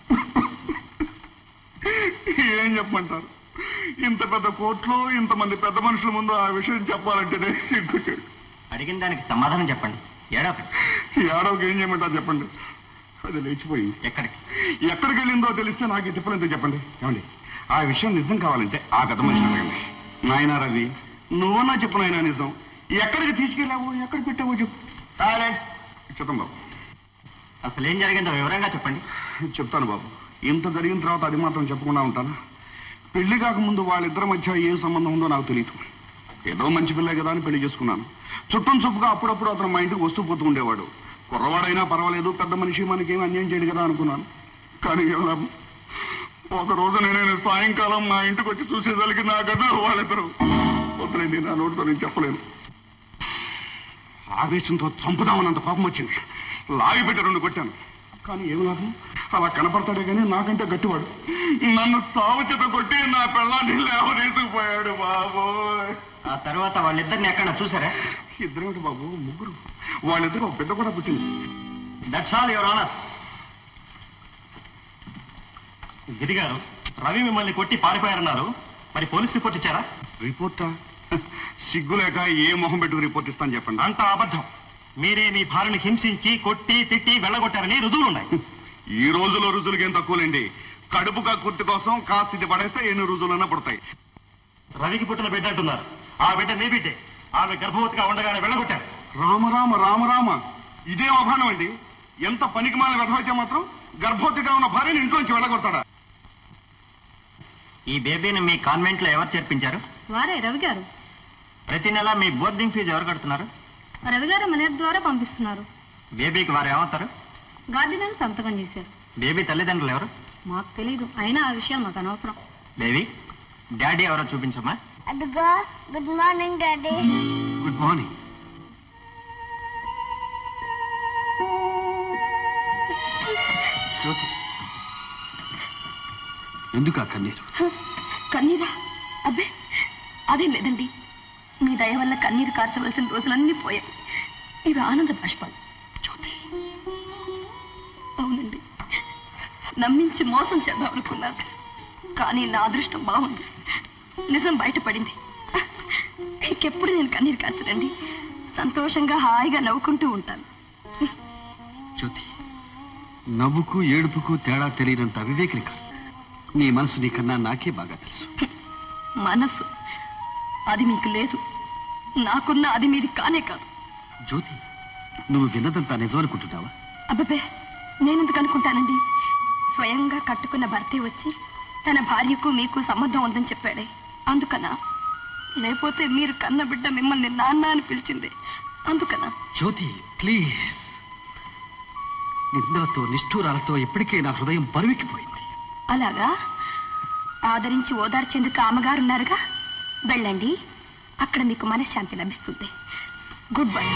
ఏం చెప్పమంటారు ఇంత పెద్ద కోర్టులో ఇంతమంది పెద్ద మనుషుల ముందు ఆ విషయం చెప్పాలంటేనే సిగ్గుచాడు అడిగిన దానికి సమాధానం చెప్పండి ఏడాది ఏడవకి ఏం చేయమంటారు చెప్పండి అది లేచిపోయింది ఎక్కడికి ఎక్కడికి వెళ్ళిందో తెలిస్తే నాకు ఈ తిప్పలంతో చెప్పండి ఏమండి ఆ విషయం నిజం కావాలంటే ఆ పెద్ద మనిషి అడగండి నాయనా రవి నువ్వన్నా చెప్పు నాయనా నిజం ఎక్కడికి తీసుకెళ్ళావో ఎక్కడ పెట్టావో చెప్పు సైలెన్స్ చెప్తాం బాబు అసలు ఏం జరిగిందో వివరంగా చెప్పండి చెప్తాను బాబు ఇంత జరిగిన తర్వాత అది మాత్రం చెప్పకుండా ఉంటానా పెళ్లి కాకముందు వాళ్ళిద్దరి మధ్య ఏం సంబంధం ఉందో నాకు తెలియదు ఏదో మంచి పిల్లే కదా అని పెళ్లి చేసుకున్నాను చుట్టం చుప్పుగా అప్పుడప్పుడు అతను మా ఇంటికి వస్తూ పోతూ ఉండేవాడు కుర్రవాడైనా పర్వాలేదు పెద్ద మనిషి మనకేం అన్యాయం చేయడు కదా అనుకున్నాను కానీ ఏం లాభం ఒక రోజు నేను సాయంకాలం మా ఇంటికి వచ్చి చూసేసరికి నా గదిలో వాళ్ళిద్దరు వద్దులేండి నా నోటితో నేను చెప్పలేను ఆవేశంతో చంపుదామన్నంత కోపం వచ్చింది లాగి పెట్టి రెండు కొట్టాను కానీ ఏమి లాభం అలా కనపడతాడే కానీ నాకంటే గట్టివాడు నన్ను సావు చేత కొట్టి నా పెళ్ళాన్ని లేవదీసుకుపోయాడు బాబోయ్ ఆ తర్వాత వాళ్ళిద్దరిని ఎక్కడ చూసారా ఇద్దరేమిటి బాబు ముగ్గురు వాళ్ళిద్దరు ఒక బిడ్డ కూడా పుట్టింది దట్స్ ఆల్ యువర్ ఆనర్ గిరిగారు రవి మిమ్మల్ని కొట్టి పారిపోయారన్నారు మరి పోలీస్ రిపోర్ట్ ఇచ్చారా రిపోర్టా సిగ్గు లేక ఏ మొహం పెట్టుకు రిపోర్ట్ ఇస్తాను చెప్పండి అంత అబద్ధం మీరే మీ భార్యను హింసించి కొట్టి తిట్టి వెళ్ళగొట్టారని రుజువులున్నాయి ఈ రోజులో రుజువులకి ఏం తక్కువలేండి కడుపు కక్కుర్తి కోసం కాస్త ఇది పడేస్తే ఎన్ని రుజువులైనా పడతాయి రవికి పుట్టిన బిడ్డ అంటున్నారు ఆ బిడ్డ మీ బిడ్డే ఆమె గర్భవతిగా ఉండగానే వెళ్ళగొట్టారు రామరామ రామరామ ఇదేం అభానం అండి ఎంత పనికిమాల వెధవైతే మాత్రం గర్భవతిగా ఉన్న భార్యని ఇంట్లోంచి వెళ్ళగొడతాడా ఈ బేబీని మీ కాన్వెంట్ లో ఎవరు చేర్పించారు వారే రవి గారు ప్రతి నెల మీ బోర్డింగ్ ఫీజు ఎవరు కడుతున్నారు రవి గారు మన ద్వారా పంపిస్తున్నారు బేబీకి వారు ఏమవుతారు గార్డెన్ అని సంతకం చేశారు బేబీ తల్లిదండ్రులు ఎవరు మాకు తెలియదు అయినా ఆ విషయం మాకు అనవసరం బేబీ డాడీ ఎవరో చూపించమ్మా అడుగా good morning daddy good morning Jyothi ఎందుకు ఆ కన్నీరు కన్నీరా అబ్బే అదేం లేదండి మీ దయ వల్ల కన్నీరు కార్చవలసిన రోజులన్నీ పోయాయి ఇవి ఆనంద బాష్పాలు అవునండి నమ్మించి మోసం చేద్దాం అనుకున్నాను కానీ నా అదృష్టం బాగుంది నిజం బయటపడింది ఇంకెప్పుడు నేను కన్నీరు కార్చనండి సంతోషంగా హాయిగా నవ్వుకుంటూ ఉంటాను జ్యోతి నవ్వుకు ఏడుపుకు తేడా తెలియనంత అవివేకిని కాదు నీ మనసు నీకన్నా నాకే బాగా తెలుసు మనసు అది మీకు లేదు నాకున్న అది మీది కానే కాదు జ్యోతి నువ్వు విన్నదంతా నిజమనుకుంటున్నావా అబ్బబ్బే నేనెందుకు అనుకుంటానండి స్వయంగా కట్టుకున్న భర్తే వచ్చి తన భార్యకు మీకు సంబంధం ఉందని చెప్పాడే అందుకనా లేకపోతే మీరు కన్న బిడ్డ మిమ్మల్ని నాన్న అని పిలిచింది అందుకనా జ్యోతి ప్లీజ్ నిందలతో నిష్ఠూరాలతో ఇప్పటికే నా హృదయం బరువెక్కిపోయింది అలాగా ఆదరించి ఓదార్చేందుకు అమ్మగారున్నారుగా వెళ్ళండి అక్కడ మీకు మనశ్శాంతి లభిస్తుంది గుడ్ బై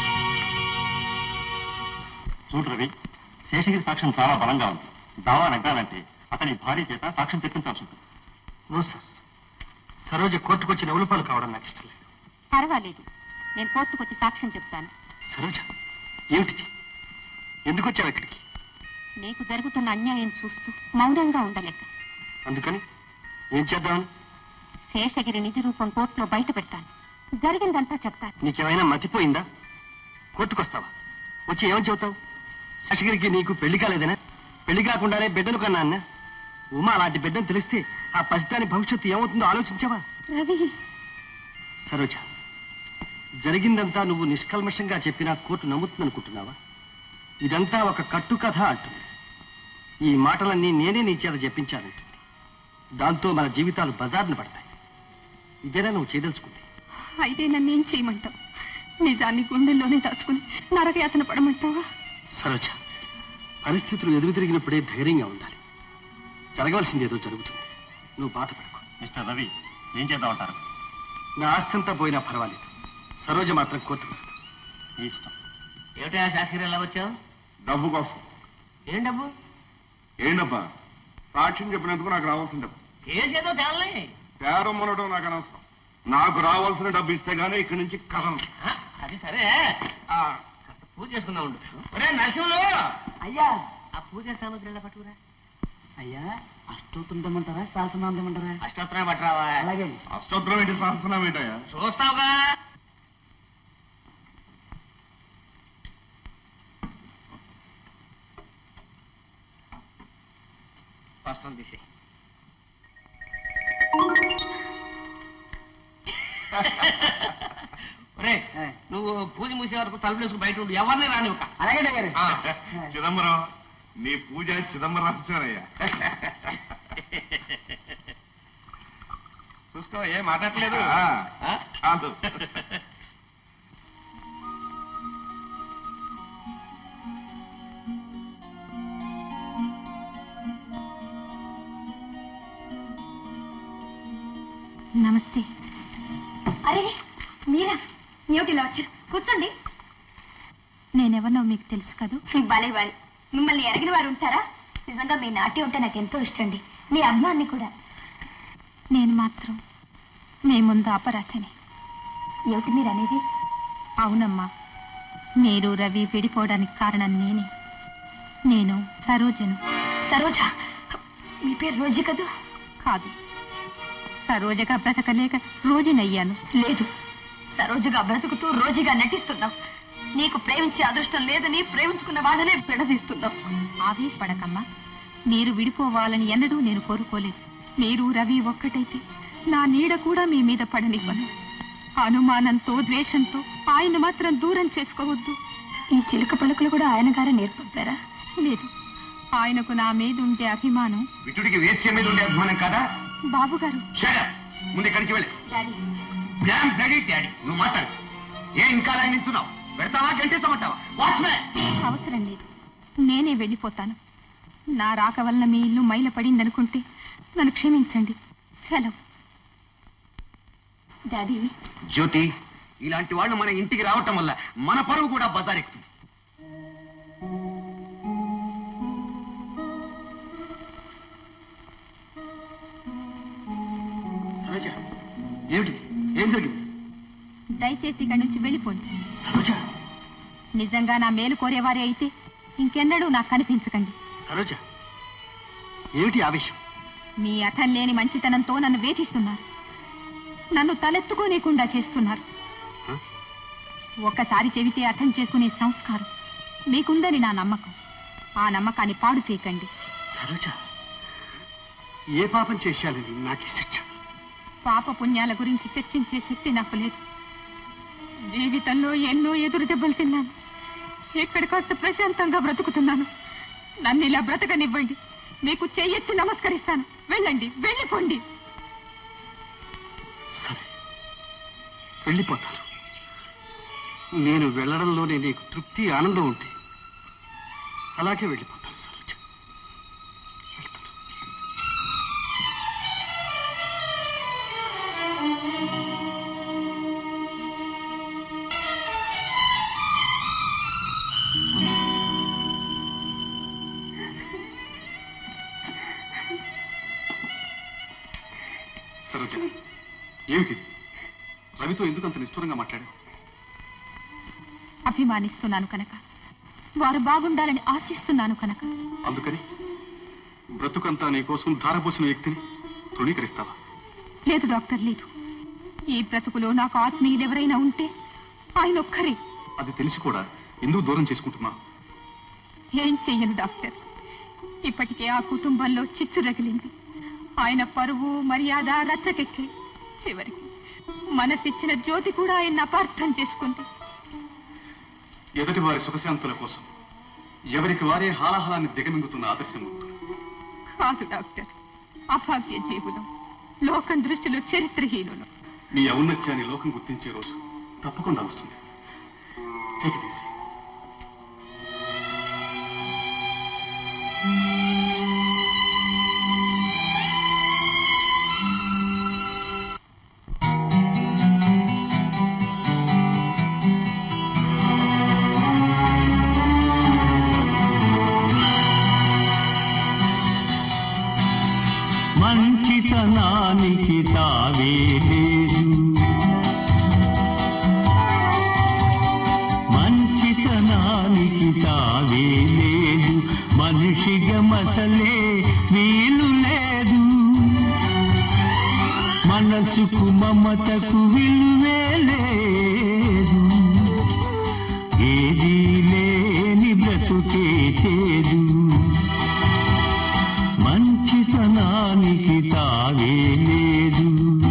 చూడు రవి శేషగిరి సాక్ష్యం చాలా బలంగా ఉంది దావా నెగ్గాలంటే అతని భార్య చేత సాక్ష్యం తెప్పించాల్సి ఉంటుంది నో సార్ సరోజ కోర్టుకొచ్చిన ఉలుపాలు కావడం నాకు ఇష్టం లేదు పర్వాలేదు నేను కోర్టుకొచ్చి సాక్ష్యం చెప్తాను సరోజ ఏమిటిది ఎందుకు వచ్చావు ఇక్కడికి నీకు జరుగుతున్న అన్యాయం చూస్తూ మౌనంగా ఉండలేక అందుకని ఏం చేద్దామని శేషగిరి నిజ రూపం కోర్టులో బయట పెడతాను జరిగిందంతా చెప్తాను నీకేమైనా మతిపోయిందా కొట్టుకొస్తావా వచ్చి ఏమని చెబుతావు శశగిరికి నీకు పెళ్లి కాలేదనా పెళ్లి కాకుండానే బిడ్డను కన్నా అన్న ఉమా అలాంటి బిడ్డను తెలిస్తే ఆ పసిదాని భవిష్యత్తు ఏమవుతుందో ఆలోచించావా రవి సరోజ జరిగిందంతా నువ్వు నిష్కల్మషంగా చెప్పినా కోర్టు నమ్ముతుందనుకుంటున్నావా ఇదంతా ఒక కట్టు కథ అంటుంది ఈ మాటలన్నీ నేనే నీ చేత చెప్పించానంటుంది దాంతో మన జీవితాలు బజార్ను పడతాయి ఇదేనా నువ్వు చేయదలుచుకుంది అయితే నన్నేం చేయమంటావు నిజాన్ని గుండెల్లోనే దాచుకుని నరకయాతన పడమంటావా సరోజ పరిస్థితులు ఎదురు తిరిగినప్పుడే ధైర్యంగా ఉండాలి జరగవలసింది ఏదో జరుగుతుంది నువ్వు బాధపడకు మిస్టర్ రవి ఏం చేద్దామంటారు నా ఆస్తంతా పోయినా పర్వాలేదు సరోజ మాత్రం కోర్టు నీ ఇష్టం ఏమిటా శాస్త్రి ఎలా వచ్చావు డబ్బు కోసం ఏం డబ్బు ఏంటబ్బా సాక్ష్యం చెప్పినందుకు నాకు రావాల్సిన డబ్బు కేసు ఏదో తేలే పేరం ఉండటం నాకు అనవసరం నాకు రావాల్సిన డబ్బు ఇస్తే గానీ ఇక్కడి నుంచి కథం అది సరే ఆ, కాస్త పూజ చేసుకుందాం ఉండు ఒరే నరసింహులు అయ్యా ఆ పూజ సామగ్రి ఎలా పట్టుకురా అయ్యా అష్టోత్తరం తెమ్మంటారా శాసనం తెమ్మంటారా అష్టోత్తరం పట్టరావా అలాగే అష్టోత్తరం ఏంటి సహస్రం ఏంటయ్యా చూస్తావుగా వస్త్రం తీసే ఒరే నువ్వు పూజ మూసే వరకు తలుపులు వేసుకుని బయట ఉండు ఎవరిని రాని ఒక అలాగే గారు చిదంబరం నీ పూజ చిదంబరం రహస్యమయ్యా చూసుకో ఏం మాట్లాడలేదు అందు నమస్తే అరే మీరా ఏమిటి ఇలా వచ్చారు కూర్చోండి నేనెవరినో మీకు తెలుసు కదూ భలే వారి మిమ్మల్ని ఎరగిన వారు ఉంటారా నిజంగా మీ నాట్యం అంటే నాకు ఎంతో ఇష్టం అండి మీ అభిమాన్ని కూడా నేను మాత్రం మీ ముందు అపరాధని ఏమిటి మీరు అనేది అవునమ్మా మీరు రవి విడిపోవడానికి కారణం నేనే నేను సరోజను సరోజ మీ పేరు రోజు కదూ కాదు సరోజగా బ్రతకలేక రోజునయ్యాను లేదు సరోజగా బ్రతుకుతూ రోజుగా నటిస్తున్నావు నీకు ప్రేమించే అదృష్టం లేదని ప్రేమించుకున్న వాళ్ళనే విడదీస్తున్నావు ఆవేశపడకమ్మా మీరు విడిపోవాలని ఎన్నడూ నేను కోరుకోలేదు మీరు రవి ఒక్కటైతే నా నీడ కూడా మీ మీద పడనివ్వను అనుమానంతో ద్వేషంతో ఆయన మాత్రం దూరం చేసుకోవద్దు ఈ చిలుక పలుకులు కూడా ఆయన గారే నేర్పుతారా లేదు ఆయనకు నా మీద ఉండే అభిమానం విటుడికి వేశ్య మీద ఉండే అభిమానం కాదా బాబుగారు షడప్ ముందు ఇక్కడి నుంచి వెళ్ళి డాడీ డామ్ డాడీ డాడీ నువ్వు మాట్లాడు ఏ ఇంకా అలా నించున్నావు పెడతావా గంటేసమంటావా వాచ్మెన్ అవసరం లేదు నేనే వెళ్ళిపోతాను నా రాక వల్ల మీ ఇల్లు మైల పడిందనుకుంటే నన్ను క్షమించండి సెలవు డాడీ జ్యోతి ఇలాంటి వాళ్ళు మన ఇంటికి రావటం వల్ల మన పరువు కూడా బజారెక్కుతుంది సరోజ ఏమిటిది ఏం జరిగింది దయచేసి ఇక్కడి నుంచి వెళ్ళిపోండి సరోజ నిజంగా నా మేలు కోరేవారే అయితే ఇంకెన్నడూ నాకు కనిపించకండి సరోజ ఏమిటి ఆవేశం మీ అర్థం లేని మంచితనంతో నన్ను వేధిస్తున్నారు నన్ను తలెత్తుకోనీయకుండా చేస్తున్నారు ఒక్కసారి చెబితే అర్థం చేసుకునే సంస్కారం మీకుందని నా నమ్మకం ఆ నమ్మకాన్ని పాడు చేయకండి సరోజ ఏ పాపం చేశానని నాకు ఈ శిక్ష పాప పుణ్యాల గురించి చర్చించే శక్తి నాకు లేదు జీవితంలో ఎన్నో ఎదురు దెబ్బలు తిన్నాను ఇక్కడ కాస్త ప్రశాంతంగా బ్రతుకుతున్నాను నన్ను ఇలా బ్రతకనివ్వండి మీకు చెయ్యెత్తి నమస్కరిస్తాను వెళ్ళండి వెళ్ళిపోండి సరే వెళ్ళిపోతాను నేను వెళ్ళడంలోనే నీకు తృప్తి ఆనందం ఉంటే అలాగే వెళ్ళిపోతాను సరోజ సరోజ ఏమిటి రవితో ఎందుకు అంత నిష్ఠురంగా మాట్లాడావు అభిమానిస్తున్నాను కనుక వారు బాగుండాలని ఆశిస్తున్నాను కనుక అందుకని బ్రతుకంతా నీ కోసం ధారపోసిన వ్యక్తిని తృణీకరిస్తావా లేదు డాక్టర్ లేదు ఈ బ్రతుకులో నాకు ఆత్మీయులు ఎవరైనా ఉంటే ఆయన ఒక్కరే అది తెలిసి కూడా ఎందుకు దూరం చేసుకుంటున్నావు ఏం చెయ్యను డాక్టర్ ఇప్పటికే ఆ కుటుంబంలో చిచ్చు రగిలింది ఆయన పరువు మర్యాద రచ్చకెక్కి చివరికి మనసిచ్చిన జ్యోతి కూడా ఆయన అపార్థం చేసుకుంది ఎదుటి వారి సుఖశాంతుల కోసం ఎవరికి వారే హాలాహలాన్ని దిగమింగుతున్న ఆదర్శమూర్తులు కాదు డాక్టర్ అభాగ్య జీవులు లోకం దృష్టిలో చరిత్రహీనులు నీ ఔన్నత్యాన్ని లోకం గుర్తించే రోజు తప్పకుండా వస్తుంది Take it easy. మంచితనానికి తావే లేదు మంచితనానికి తావే లేదు మనిషిగా మసలే వీలు లేదు మనసుకు మమతకు విలువే లేదు ఏదీ లేని బ్రతుకే చేదు మంచితనానికి తావే లేదు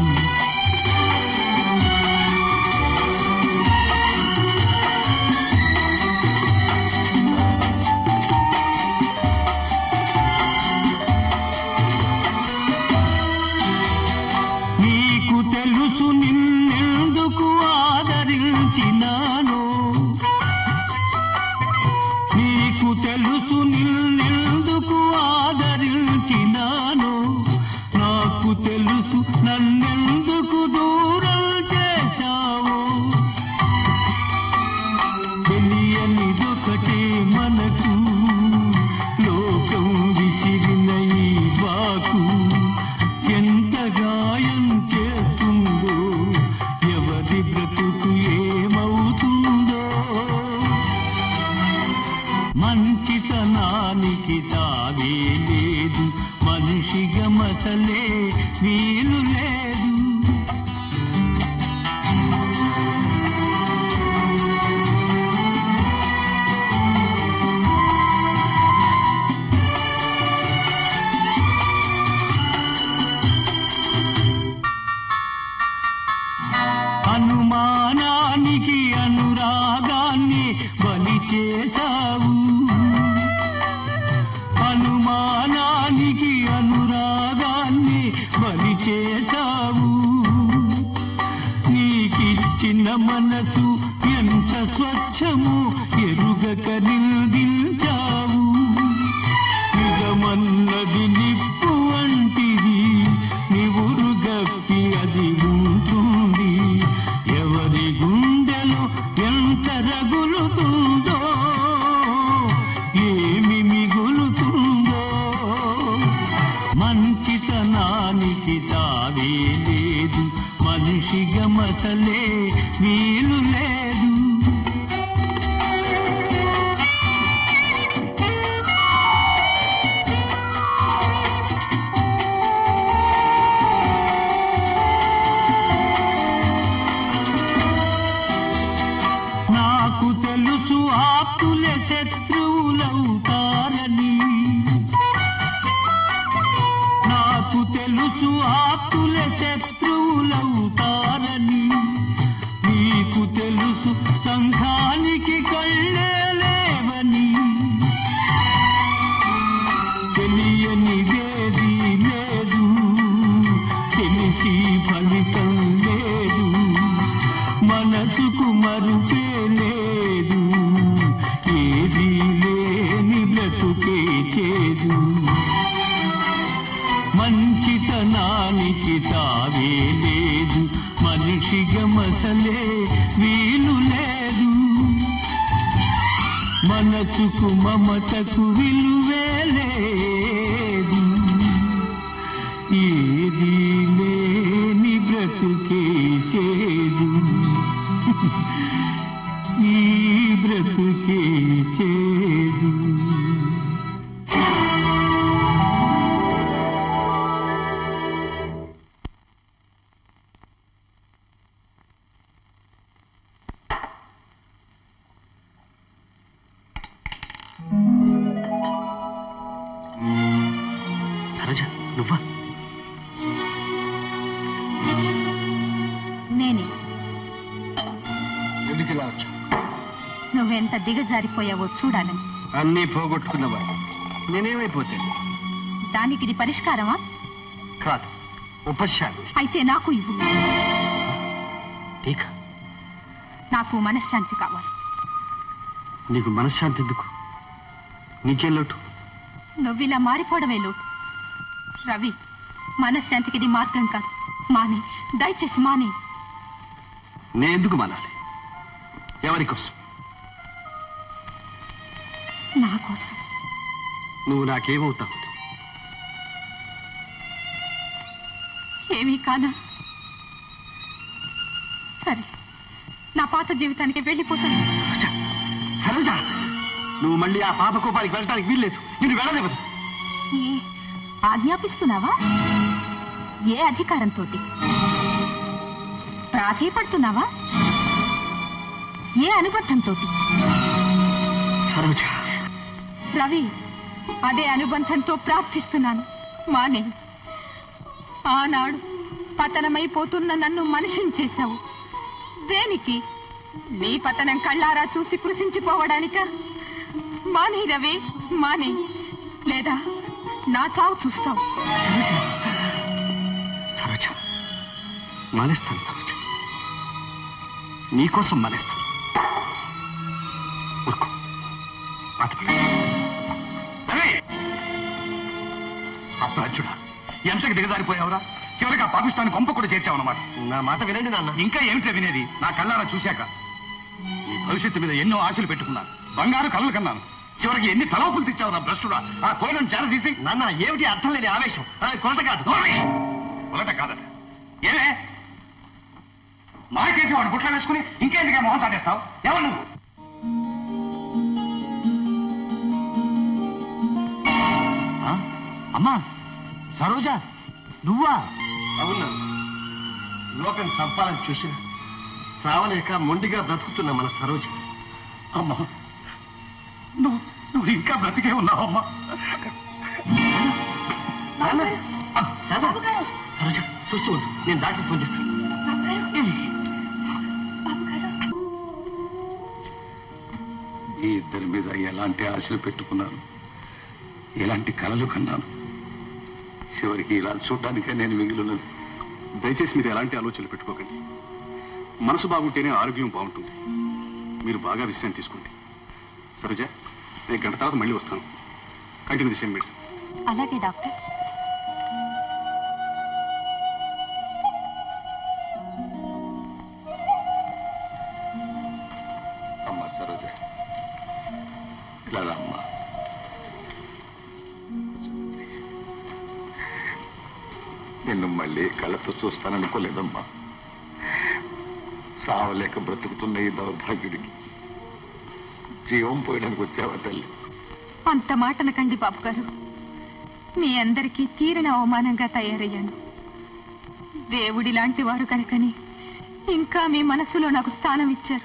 నీకు తెలుసు నిన్నెందుకు ఆదరించినాను నీకు తెలుసు నిన్నెందుకు ఆదరించినాను నాకు తెలుసు నన్నెందుకు దూరం చేశావు తెలియనిదొకటే మనకు లోకం విసిరిన ఈ బాకు ఎంత గాయం చేస్తుందో ఎవరి బ్రతుకు ఏమవుతుందో మంచితనానికి తావే లేదు మనిషిగా మసలే వీలు లేదు అనుమానానికి అనురాగాన్ని బలి చేశావు అనుమానానికి అనురాగాన్ని బలి చేశావు నీకిచ్చిన మనసు ఎంత స్వచ్ఛము ఎరుగక నిందించావు నిజమన్నది నిప్పు వంటిది నివురు గప్పి అది ఉంటుంది ఎవరి గుండెలో ఎంత రగులుతుందో ఏమి మిగులుతుందో మంచితనానికి తావే లేదు మనిషిగా మసలే వీలు లేదు నాకు తెలుసు ఆప్తుల శత్రువులవుతారని నాకు తెలుసు ఆప్తుల శత్రువులవుతారని నీకు తెలుసు సంఘానికి కళ్ళే లేవని తెలియనిదేది లేదు తెలిసి ఫలితం లేదు మనసుకు మరుపే లేదు ఏది లేని బ్రతుకే చేదు మంచితనానికి తావే లేదు మనిషిగా మసలే వీలు లేదు మనసుకు మమతకు విలువే లేదు ఏది లేని బ్రతుకే చేదు ఈ బ్రతుకే చేదు నువ్వా నేనే ఎందుకు ఇలా వచ్చా నువ్వెంత దిగజారిపోయావో చూడాలని అన్నీ పోగొట్టుకున్నవా నేనేమైపోతే దానికి ఇది పరిష్కారమా కాదు ఉపశాంతి అయితే నాకు ఇవ్వు టీకా నాకు మనశ్శాంతి కావాలి నీకు మనశ్శాంతి ఎందుకు నీకేం లోటు నువ్విలా మారిపోవడమే లోటు రవి మనశ్శాంతికి ఇది మార్గం కాదు మానే దయచేసి మానే నేను ఎందుకు మానాలి ఎవరి కోసం నా కోసం నువ్వు నాకేమవుతావు ఏమీ కానా సరే నా పాత జీవితానికి వెళ్ళిపోతాను సరోజ నువ్వు మళ్ళీ ఆ పాప కోపానికి వెళ్ళడానికి వీల్లేదు నేను వెళ్ళలేవదు ఏ ఆజ్ఞాపిస్తున్నావా ఏ అధికారంతో ప్రాధేయపడుతున్నావా ఏ అనుబంధంతో సరోజ రవి అదే అనుబంధంతో ప్రార్థిస్తున్నాను మానే ఆనాడు పతనమైపోతున్న నన్ను మనిషిని చేశావు దేనికి నీ పతనం కళ్ళారా చూసి కృషించిపోవడానిక మానే రవి మానే లేదా నా చావు చూస్తావు సరోజ మానేస్తాను సరోజ నీకోసం మానేస్తాను ఊరుకో బాధపడ అప్రాచుడా ఎంతకి దిగజారిపోయావురా చివరికి ఆ పాకిస్తాన్ కొంప కూడా చేర్చావన్నమాట నా మాట వినండి నాన్న ఇంకా ఏమిటో వినేది నా కళ్ళారా చూశాక నీ భవిష్యత్తు మీద ఎన్నో ఆశలు పెట్టుకున్నాను బంగారు కళ్ళు కన్నాను చివరికి ఎన్ని తలపులు తెచ్చావు నా భ్రష్టుడా ఆ కొలగను చేర తీసి నాన్న ఏమిటి అర్థం లేని ఆవేశం కొలత కాదు కొలత కాదట ఏమే మాయ చేసి వాడు గుట్ల వేసుకుని ఇంకేందుకే మొహం తాటేస్తావు ఎవరు నువ్వు ఆ? అమ్మా సరోజ నువ్వా అవునా లోకం చంపాలని చూసిన చావలేక మొండిగా బ్రతుకుతున్న మన సరోజ అమ్మా నువ్వు నువ్వు ఇంకా బ్రతికే ఉన్నావమ్మా నాన్న, ఆ, నాన్న. సరోజ చూస్తూ ఉండు నేను డాక్టర్ ఫోన్ చేస్తాను ఈ ఇద్దరి మీద ఎలాంటి ఆశలు పెట్టుకున్నాను ఎలాంటి కలలు కన్నాను చివరికి ఇలా చూడడానికే నేను మిగిలినది దయచేసి మీరు ఎలాంటి ఆలోచనలు పెట్టుకోకండి మనసు బాగుంటేనే ఆరోగ్యం బాగుంటుంది మీరు బాగా విశ్రాంతి తీసుకోండి సరోజ నేను గంట తర్వాత మళ్ళీ వస్తాను కంటిన్యూ ది సేమ్ మెడిసిన్ అలాగే డాక్టర్ అమ్మ సరోజ ఇలా రా అమ్మా నిన్ను మళ్ళీ కళ్ళతో చూస్తాననుకోలేదమ్మా సావలేక బ్రతుకుతున్న ఈ దౌర్భాగ్యుడికి జీవం పోయడానికి వచ్చావా తల్లి అంత మాటనకండి బాబు గారు మీ అందరికీ తీరని అవమానంగా తయారయ్యాను దేవుడి లాంటి వారు కనుకని ఇంకా మీ మనసులో నాకు స్థానం ఇచ్చారు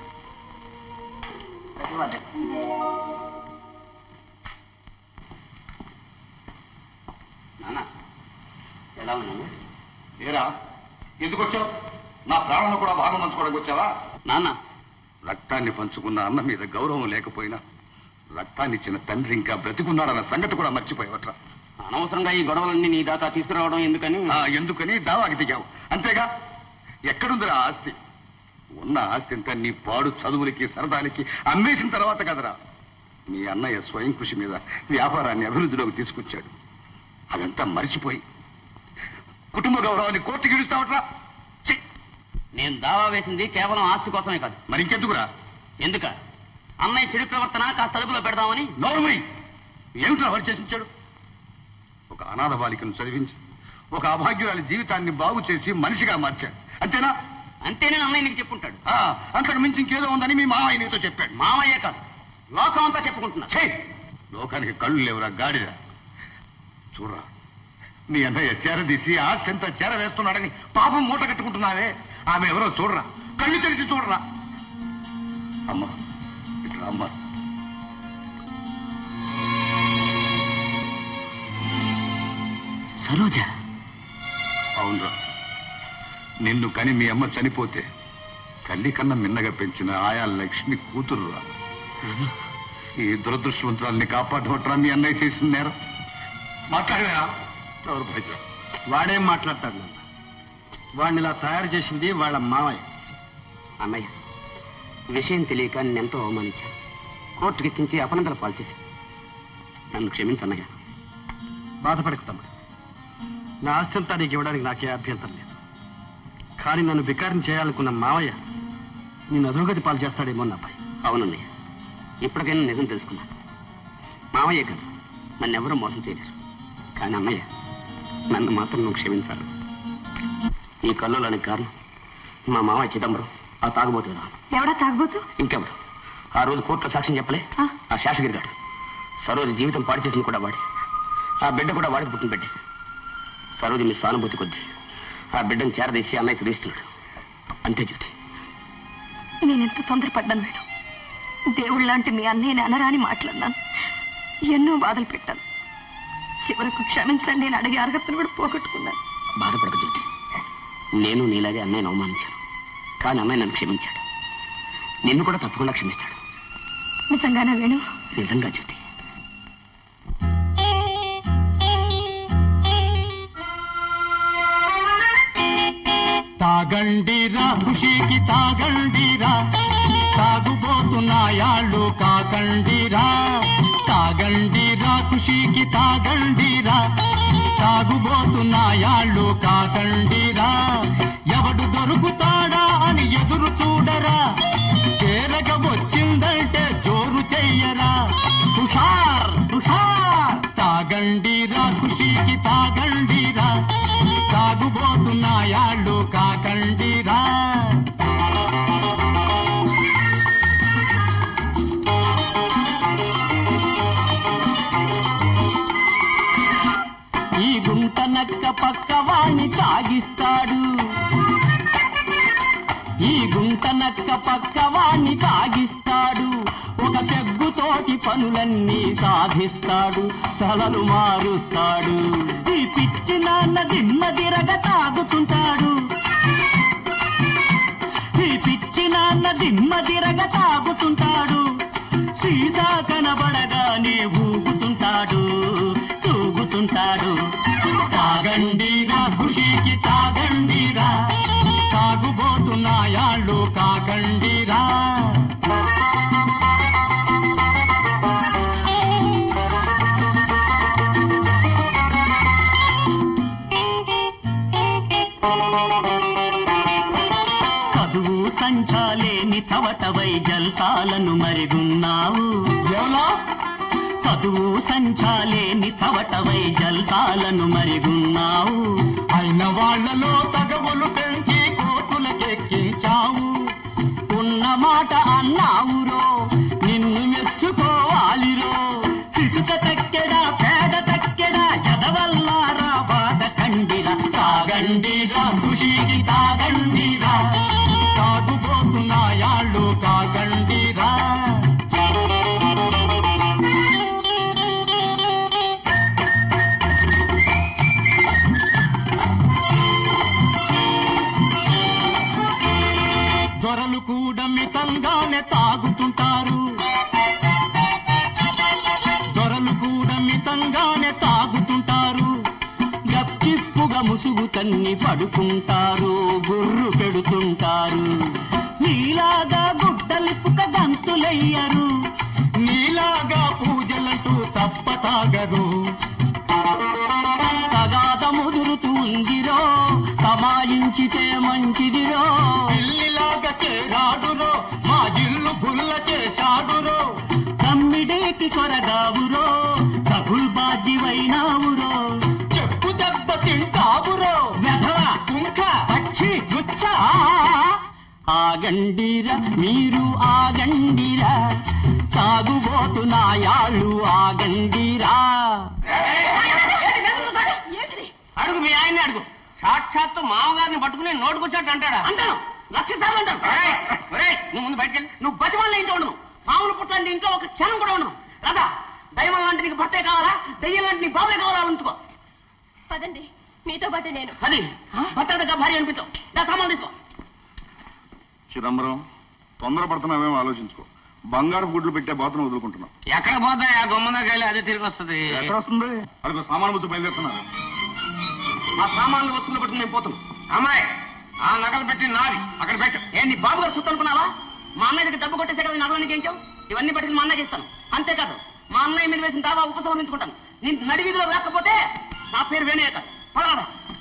నాన్న ఎలా ఉన్నాను ఏరా ఎందుకు వచ్చావు నా ప్రాణంలో కూడా భాగం పంచుకోవడానికి వచ్చావా నాన్న రక్తాన్ని పంచుకున్న అన్న మీద గౌరవం లేకపోయినా రక్తాన్ని ఇచ్చిన తండ్రి ఇంకా బ్రతికున్నాడన్న సంగతి కూడా మర్చిపోయావట్రా అనవసరంగా ఈ గొడవలన్నీ నీ దాకా తీసుకురావడం ఎందుకని ఆ, ఎందుకని దావాకి దిగావు అంతేగా ఎక్కడుందిరా ఆ ఆస్తి ఉన్న ఆస్తి అంతా నీ పాడు చదువులకి సరదాలకి అమ్మేసిన తర్వాత కదరా మీ అన్నయ్య స్వయం కృషి మీద వ్యాపారాన్ని అభివృద్ధిలోకి తీసుకొచ్చాడు అదంతా మర్చిపోయి కుటుంబ గౌరవాన్ని కోర్టుకి ఇడుస్తావట్రా నేను దావా వేసింది కేవలం ఆస్తి కోసమే కాదు మరి ఇంకెందుకురా ఎందుక అన్నయ్య చెడు ప్రవర్తన కాస్త అదుపులో పెడదామని నోరుమై ఏమిట్రా వాడు చేసించాడు ఒక అనాథ బాలికను చదివించి ఒక అభాగ్యురాలి జీవితాన్ని బాగు చేసి మనిషిగా మార్చాడు అంతేనా అంతేనే అన్నయ్య నీకు చెప్పుంటాడు ఆ, అంతకు మించి ఇంకేదో ఉందని మీ మామయ్య నీతో చెప్పాడు మామయ్య కాదు లోకం అంతా చెప్పుకుంటున్నా ఛే! లోకానికి కళ్ళు లేవురా గాడిద చూడరా మీ అన్నయ్య చేరదీసి ఆస్తి ఎంత చేర వేస్తున్నాడని పాపం మూట కట్టుకుంటున్నావే ఆమె ఎవరో చూడరా కళ్ళు తెరిచి చూడరా అమ్మా ఇట్లా అమ్మా సరోజ అవునరా నిన్ను కని మీ అమ్మ చనిపోతే తల్లి కన్నా మిన్నగా పెంచిన ఆయా లక్ష్మి కూతురురా ఈ దురదృష్టవంతురాల్ని కాపాడవట్రా మీ అన్నయ్య చేసిన నేరం మాట్లాడరా దౌర్భాగ్యం వాడేం మాట్లాడతాడు నాన్న వాడిని ఇలా తయారు చేసింది వాళ్ళ మావయ్య అన్నయ్య విషయం తెలియక నేనెంతో అవమానించాను కోర్టుకి ఎక్కించి అపనందల పాల్చేశాను నన్ను క్షమించన్నయ్య బాధపడకుతామా నా ఆస్తి అంతా నీకు ఇవ్వడానికి నాకే అభ్యంతరం లేదు కానీ నన్ను బికారం చేయాలనుకున్న మావయ్య నేను అధోగతి పాలు చేస్తాడేమో నా భయం అవునన్నయ్య ఇప్పటికైనా నిజం తెలుసుకున్నాను మావయ్య కాదు నన్ను ఎవరూ మోసం చేయలేరు కానీ అన్నయ్య నన్ను మాత్రం నువ్వు క్షమించాలి ఈ కల్లోలానికి కారణం మా మావయ్య చిదంబరం ఆ తాగుబోతు విధానం ఎవడా తాగబోతు ఇంకెవరు ఆ రోజు కోర్టులో సాక్ష్యం చెప్పలే ఆ శాసగిరి గారు సరోజ జీవితం పాడు చేసింది కూడా వాడి ఆ బిడ్డ కూడా వాడికి పుట్టిన బిడ్డే సరోజ మీ సానుభూతి కొద్దీ ఆ బిడ్డను చేరదీసి అన్నయ్య చదివిస్తున్నాడు అంతే జ్యోతి నేనెంత తొందరపడ్డాను మేడం దేవుళ్ళ లాంటి మీ అన్నయ్యని అనరాని మాట్లాడినాను ఎన్నో బాధలు పెట్టాను చివరకు క్షమించండి నేను అడిగే అర్హతను కూడా పోగొట్టుకున్నాను బాధపడక జ్యోతి నేను నీలాగే అన్నయ్యను అవమానించాను కానీ అన్నయ్య నన్ను క్షమించాడు నిన్ను కూడా తప్పకుండా క్షమిస్తాడు నిజంగానే వేణు నిజంగా జ్యోతి తాగండిరా ఖుషీకి తాగండిరా తాగుబోతున్నాయాళ్ళు కాకండిరా తాగండిరా ఖుషీకి తాగండిరా తాగుబోతున్నాయాళ్ళు కాకండిరా ఎవడు దొరుకుతాడా అని ఎదురు చూడరా చేరగ వచ్చిందంటే జోరు చెయ్యరా హుషార్ హుషార్ తాగండిరా ఖుషీకి తాగండిరా తాగుబోతున్నాయాళ్ళు కాకండిరా ఈ గుంట నక్క పక్క వాణ్ణి తాగిస్తాడు ఈ గుంట నక్క పక్క వాణ్ణి తాగిస్తాడు ఒక పెగ్గుతోటి పనులన్నీ సాధిస్తాడు తలలు మారుస్తాడు ఈ పిచ్చి నాన్న దిమ్మదిరగ తాగుతుంటాడు ఈ పిచ్చి నాన్న దిమ్మదిరగ తాగుతుంటాడు సీసా కనబడగానే ఊగుతుంటాడు తూగుతుంటాడు తాగండిరా ఖుషీకి తాగండిరా తాగుబోతున్నాయాళ్ళు కాకండిరా చదువు సంచాలేని చవటవై జల్సాలను మరిగున్నావు చదువు సంచాలేని చవటవై జల్సాలను మరిగున్నావు అయిన వాళ్లలో తగవులు పెంచి కోతులకెక్కించావు ఉన్న మాట అన్నావురో నిన్ను మెచ్చుకోవాలిరో ఇసుక తక్కెడా పేడ తక్కెడా ఎదవల్లారా బాధ కండిరా తాగండిరా ఖుషీకి తాగండిరా తాగుబోతున్నాయాళ్ళు తాగండిరా దొరలు కూడా మితంగానే తాగుతుంటారు దొరలు కూడా మితంగానే తాగుతుంటారు గప్చిప్పుగా ముసుగు తన్ని పడుకుంటారు గుర్రు పెడుతుంటారు నీలాగా గుడ్డలిప్పుక గంతులయ్యరు నీలాగా పూజలంటూ తప్ప తాగరు తగాద ముదురుతూ ఉందిరో తమాయించితే మంచిదిరో పిల్లిలాగా చేరాడురో మా ఇల్లు గుల్ల చేశాడురో తమ్మిడేకి కొరగావురో కబుల్ బాధ్యమైనావురో చెప్పు దెబ్బ తింటావురో వెధవ కుంక పక్షి గుచ్చ ఆగండిరా మీరు ఆగండిరా సాగుబోతున్నాయాళ్ళు ఆగండిరా అడుగు మీ ఆయన్ని అడుగు సాక్షాత్తు మామగారిని పట్టుకుని నోటుకొచ్చాడు అంటాడా అంటాను లక్ష సార్లు అంటాను ఒరేయ్, ఒరేయ్, నువ్వు ముందు బయటకు వెళ్ళి నువ్వు బతి వాళ్ళ ఇంట్లో ఉండదు మామూలు పుట్లాంటి ఇంట్లో ఒక క్షణం కూడా ఉండదు రాదా దైవం లాంటి నీకు భర్తే కావాలా దయ్యం లాంటి నీ బాబే కావాలా ఉంచుకో పదండి మీతో పాటే నేను అది భర్త దగ్గర భార్య అనిపించావు నా సామాన్ తీసుకో చిదంబరం తొందరపడుతున్నావేమో ఆలోచించుకో బంగారు గుడ్లు పెట్టే బాతును వదులుకుంటున్నాం ఎక్కడ పోతాయి ఆ గొమ్మ దగ్గర వెళ్ళి అదే తిరిగి వస్తుంది ఎక్కడ వస్తుంది అదిగో సామాను ముద్దు బయలుదేరుతున్నారు మా సామాన్లు వస్తువులు పెట్టి నేను పోతున్నా అమ్మాయి ఆ నగలు పెట్టి నాది అక్కడ పెట్టు ఏ నీ బాబు గారు సుత్తు అనుకున్నావా మా అన్నయ్య దగ్గర డబ్బు కొట్టేసే కదా ఈ నగలు నీకు ఏంచావు ఇవన్నీ పెట్టి మా అన్నయ్య ఇస్తాను అంతేకాదు మా అన్నయ్య మీద వేసిన దావా ఉపసంహరించుకుంటాను నేను నడి వీధిలో లేకపోతే నా పేరు వేణయ్య కాదు పదరా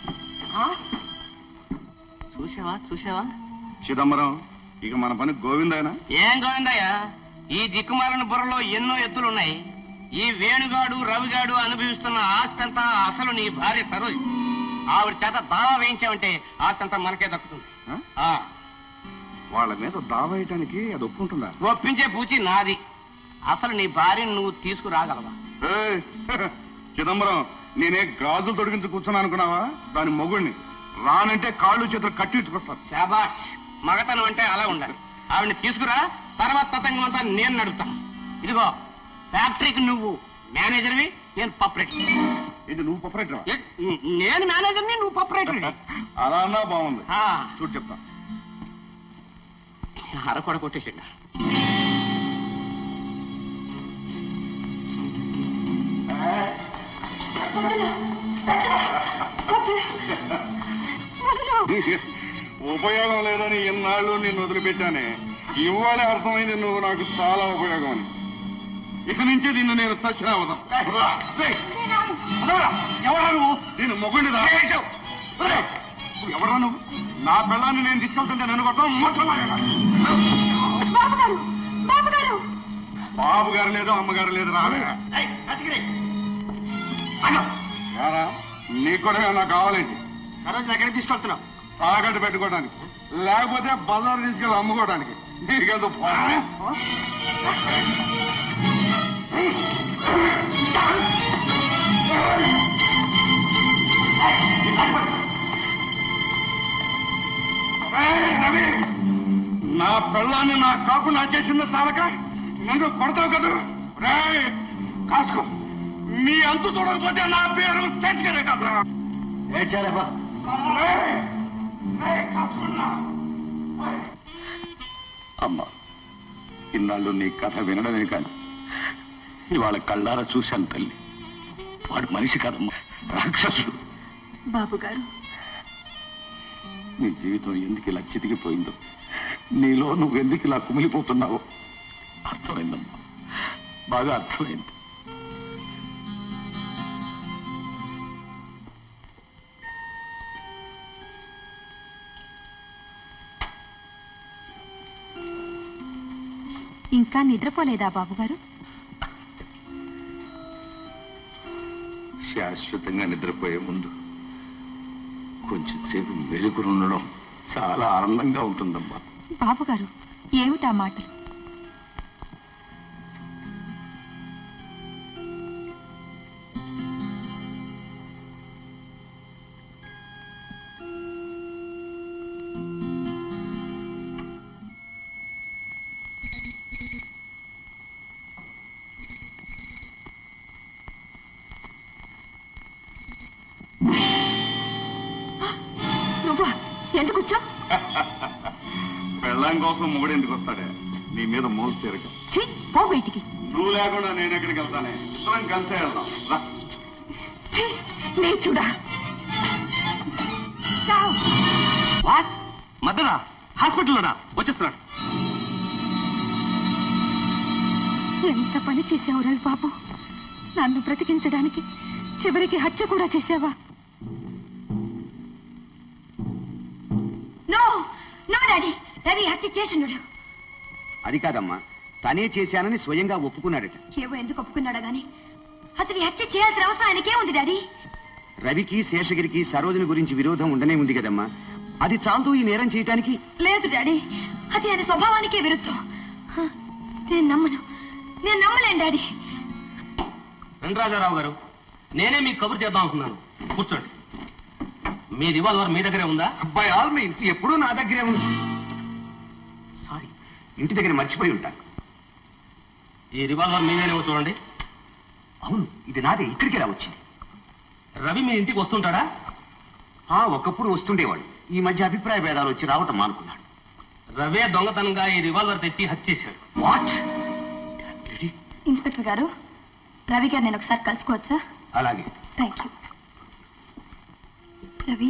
చూసావా చూసావా చిదంబరం ఇక మన పని గోవిందైనా ఏం గోవిందయ్య ఈ దిక్కుమాలిన బుర్రలో ఎన్నో ఎత్తులు ఉన్నాయి ఈ వేణుగాడు రవిగాడు అనుభవిస్తున్న ఆస్తి అంతా అసలు నీ భార్య సరోజ్ ఆవిడ చేత దావా వేయించావంటే ఆస్తి అంతా మనకే దక్కుతుంది ఆ, వాళ్ళ మీద దావా వేయటానికి అది ఒప్పుకుంటుందా ఒప్పించే పూచి నాది అసలు నీ భార్యను నువ్వు తీసుకురాగలవా ఏయ్, చిదంబరం నేనే గాజులు తొడిగించి కూర్చున్నా అనుకున్నావా దాని మొగుడిని రానంటే కాళ్ళు చేతులు కట్టి ఇచ్చుకొస్తాను శాబాష్ మగతనం అంటే అలా ఉండాలి ఆవిడని తీసుకురా తర్వాత తతంగం అంతా నేను నడుపుతాను ఇదిగో ఫ్యాక్టరీకి నువ్వు మేనేజర్వి నేను పపరేటర్ ఇది నువ్వు పపరేటరా నేను మేనేజర్ని నువ్వు పపరేటర్ అలా అన్నా బాగుంది చూడు చెప్తా అర కూడా కొట్టేసాడు ఉపయోగం లేదని ఎన్నాళ్ళు నిన్ను వదిలిపెట్టానే ఇవాళ అర్థమైంది నువ్వు నాకు చాలా ఉపయోగం అని ఇక నుంచి నిన్ను నేను చచ్చిన అవదాం ఎవరా నువ్వు నేను మొగుండి ఎవరా నువ్వు నా పిల్లాన్ని నేను తీసుకెళ్తుంటే నన్ను కొట్టడం మొత్తం బాబు గారు లేదు అమ్మగారు లేదు రాలే రారా నీకు కూడా ఏమన్నా కావాలేంటి సరోజ్ ఎక్కడికి తీసుకెళ్తున్నావు తాకట్టు పెట్టుకోవడానికి లేకపోతే బజార్ తీసుకెళ్ళి అమ్ముకోవడానికి నీకెందుకు పోరా? ఏయ్, రవి! నా పిల్లాన్ని నా కాకుండా చేసింది చాలక నన్ను కొడతావు కదా రేయ్ కాసుకో నీ అంతు చూడకపోతే నా పేరు చచ్చికరే కదా ఏడ్చారబ్బా రేయ్! రేయ్, కాసుకున్నా అమ్మా ఇన్నాళ్ళు నీ కథ వినడమే కాదు ఇవాళ కళ్ళారా చూశాను తల్లి వాడు మనిషి కాదమ్మా రాక్షసుడు బాబు గారు నీ జీవితం ఎందుకు ఇలా చితికిపోయిందో నీలో నువ్వు ఎందుకు ఇలా కుమిలిపోతున్నావో అర్థమైందమ్మా బాగా అర్థమైంది ఇంకా నిద్రపోలేదా బాబుగారు శాశ్వతంగా నిద్రపోయే ముందు కొంచెం సేపు మెలుగురు ఉండడం చాలా ఆనందంగా ఉంటుందమ్మా బాబుగారు ఏమిటా మాటలు నువ్వా ఎందుకు వచ్చావు పెళ్ళాం కోసం మొగుడు ఎందుకు వస్తాడే నీ మీద మోసు తీరక ఛీ, పో బయటికి నువ్వు లేకుండా నేను ఎక్కడికి వెళ్తానే ఇద్దరం కలిసే వెళ్దాం రా. ఛీ, నీచుడా చావు వాట్ మద్దరా హాస్పిటల్లోనా వచ్చేస్తున్నాడు ఎంత పని చేసావు రవి బాబు నన్ను బ్రతికించడానికి చివరికి హత్య కూడా చేసావా నో నో డాడీ రవి హత్య చేసిండు అది కాదమ్మా తనే చేశానని స్వయంగా ఒప్పుకున్నాడట ఏవో ఎందుకు ఒప్పుకున్నాడా గాని అసలు ఈ హత్య చేయాల్సిన అవసరం ఆయనకే ఉంది డాడీ రవికి శేషగిరికి సరోజని గురించి విరోధం ఉండనే ఉంది కదమ్మా అది చాలదు ఈ నేరం చేయటానికి లేదు డాడీ అది ఆయన స్వభావానికే విరుద్ధం హ, నేను నమ్మను నేను నమ్మలేను డాడీ వెంకటరాజారావు గారు నేనే మీకు కబురు చేద్దాం అనుకున్నాను కూర్చోండి మీ రివాల్వర్ మీ దగ్గరే ఉందా బై ఆల్ మీన్స్ ఎప్పుడూ నా దగ్గరే ఉంది సారీ ఇంటి దగ్గర మర్చిపోయి ఉంటాను ఈ రివాల్వర్ మీదేనేమో చూడండి అవును ఇది నాదే ఇక్కడికి ఎలా వచ్చింది రవి మీ ఇంటికి వస్తుంటాడా ఆ ఒకప్పుడు వస్తుండేవాడు ఈ మధ్య అభిప్రాయ భేదాలు వచ్చి రావటం మానుకున్నాడు రవే దొంగతనంగా ఈ రివాల్వర్ తెచ్చి హత్య చేశాడు వాట్ ఇన్స్పెక్టర్ గారు రవి గారు నేను ఒకసారి కలుసుకోవచ్చా అలాగే థ్యాంక్ యూ రవి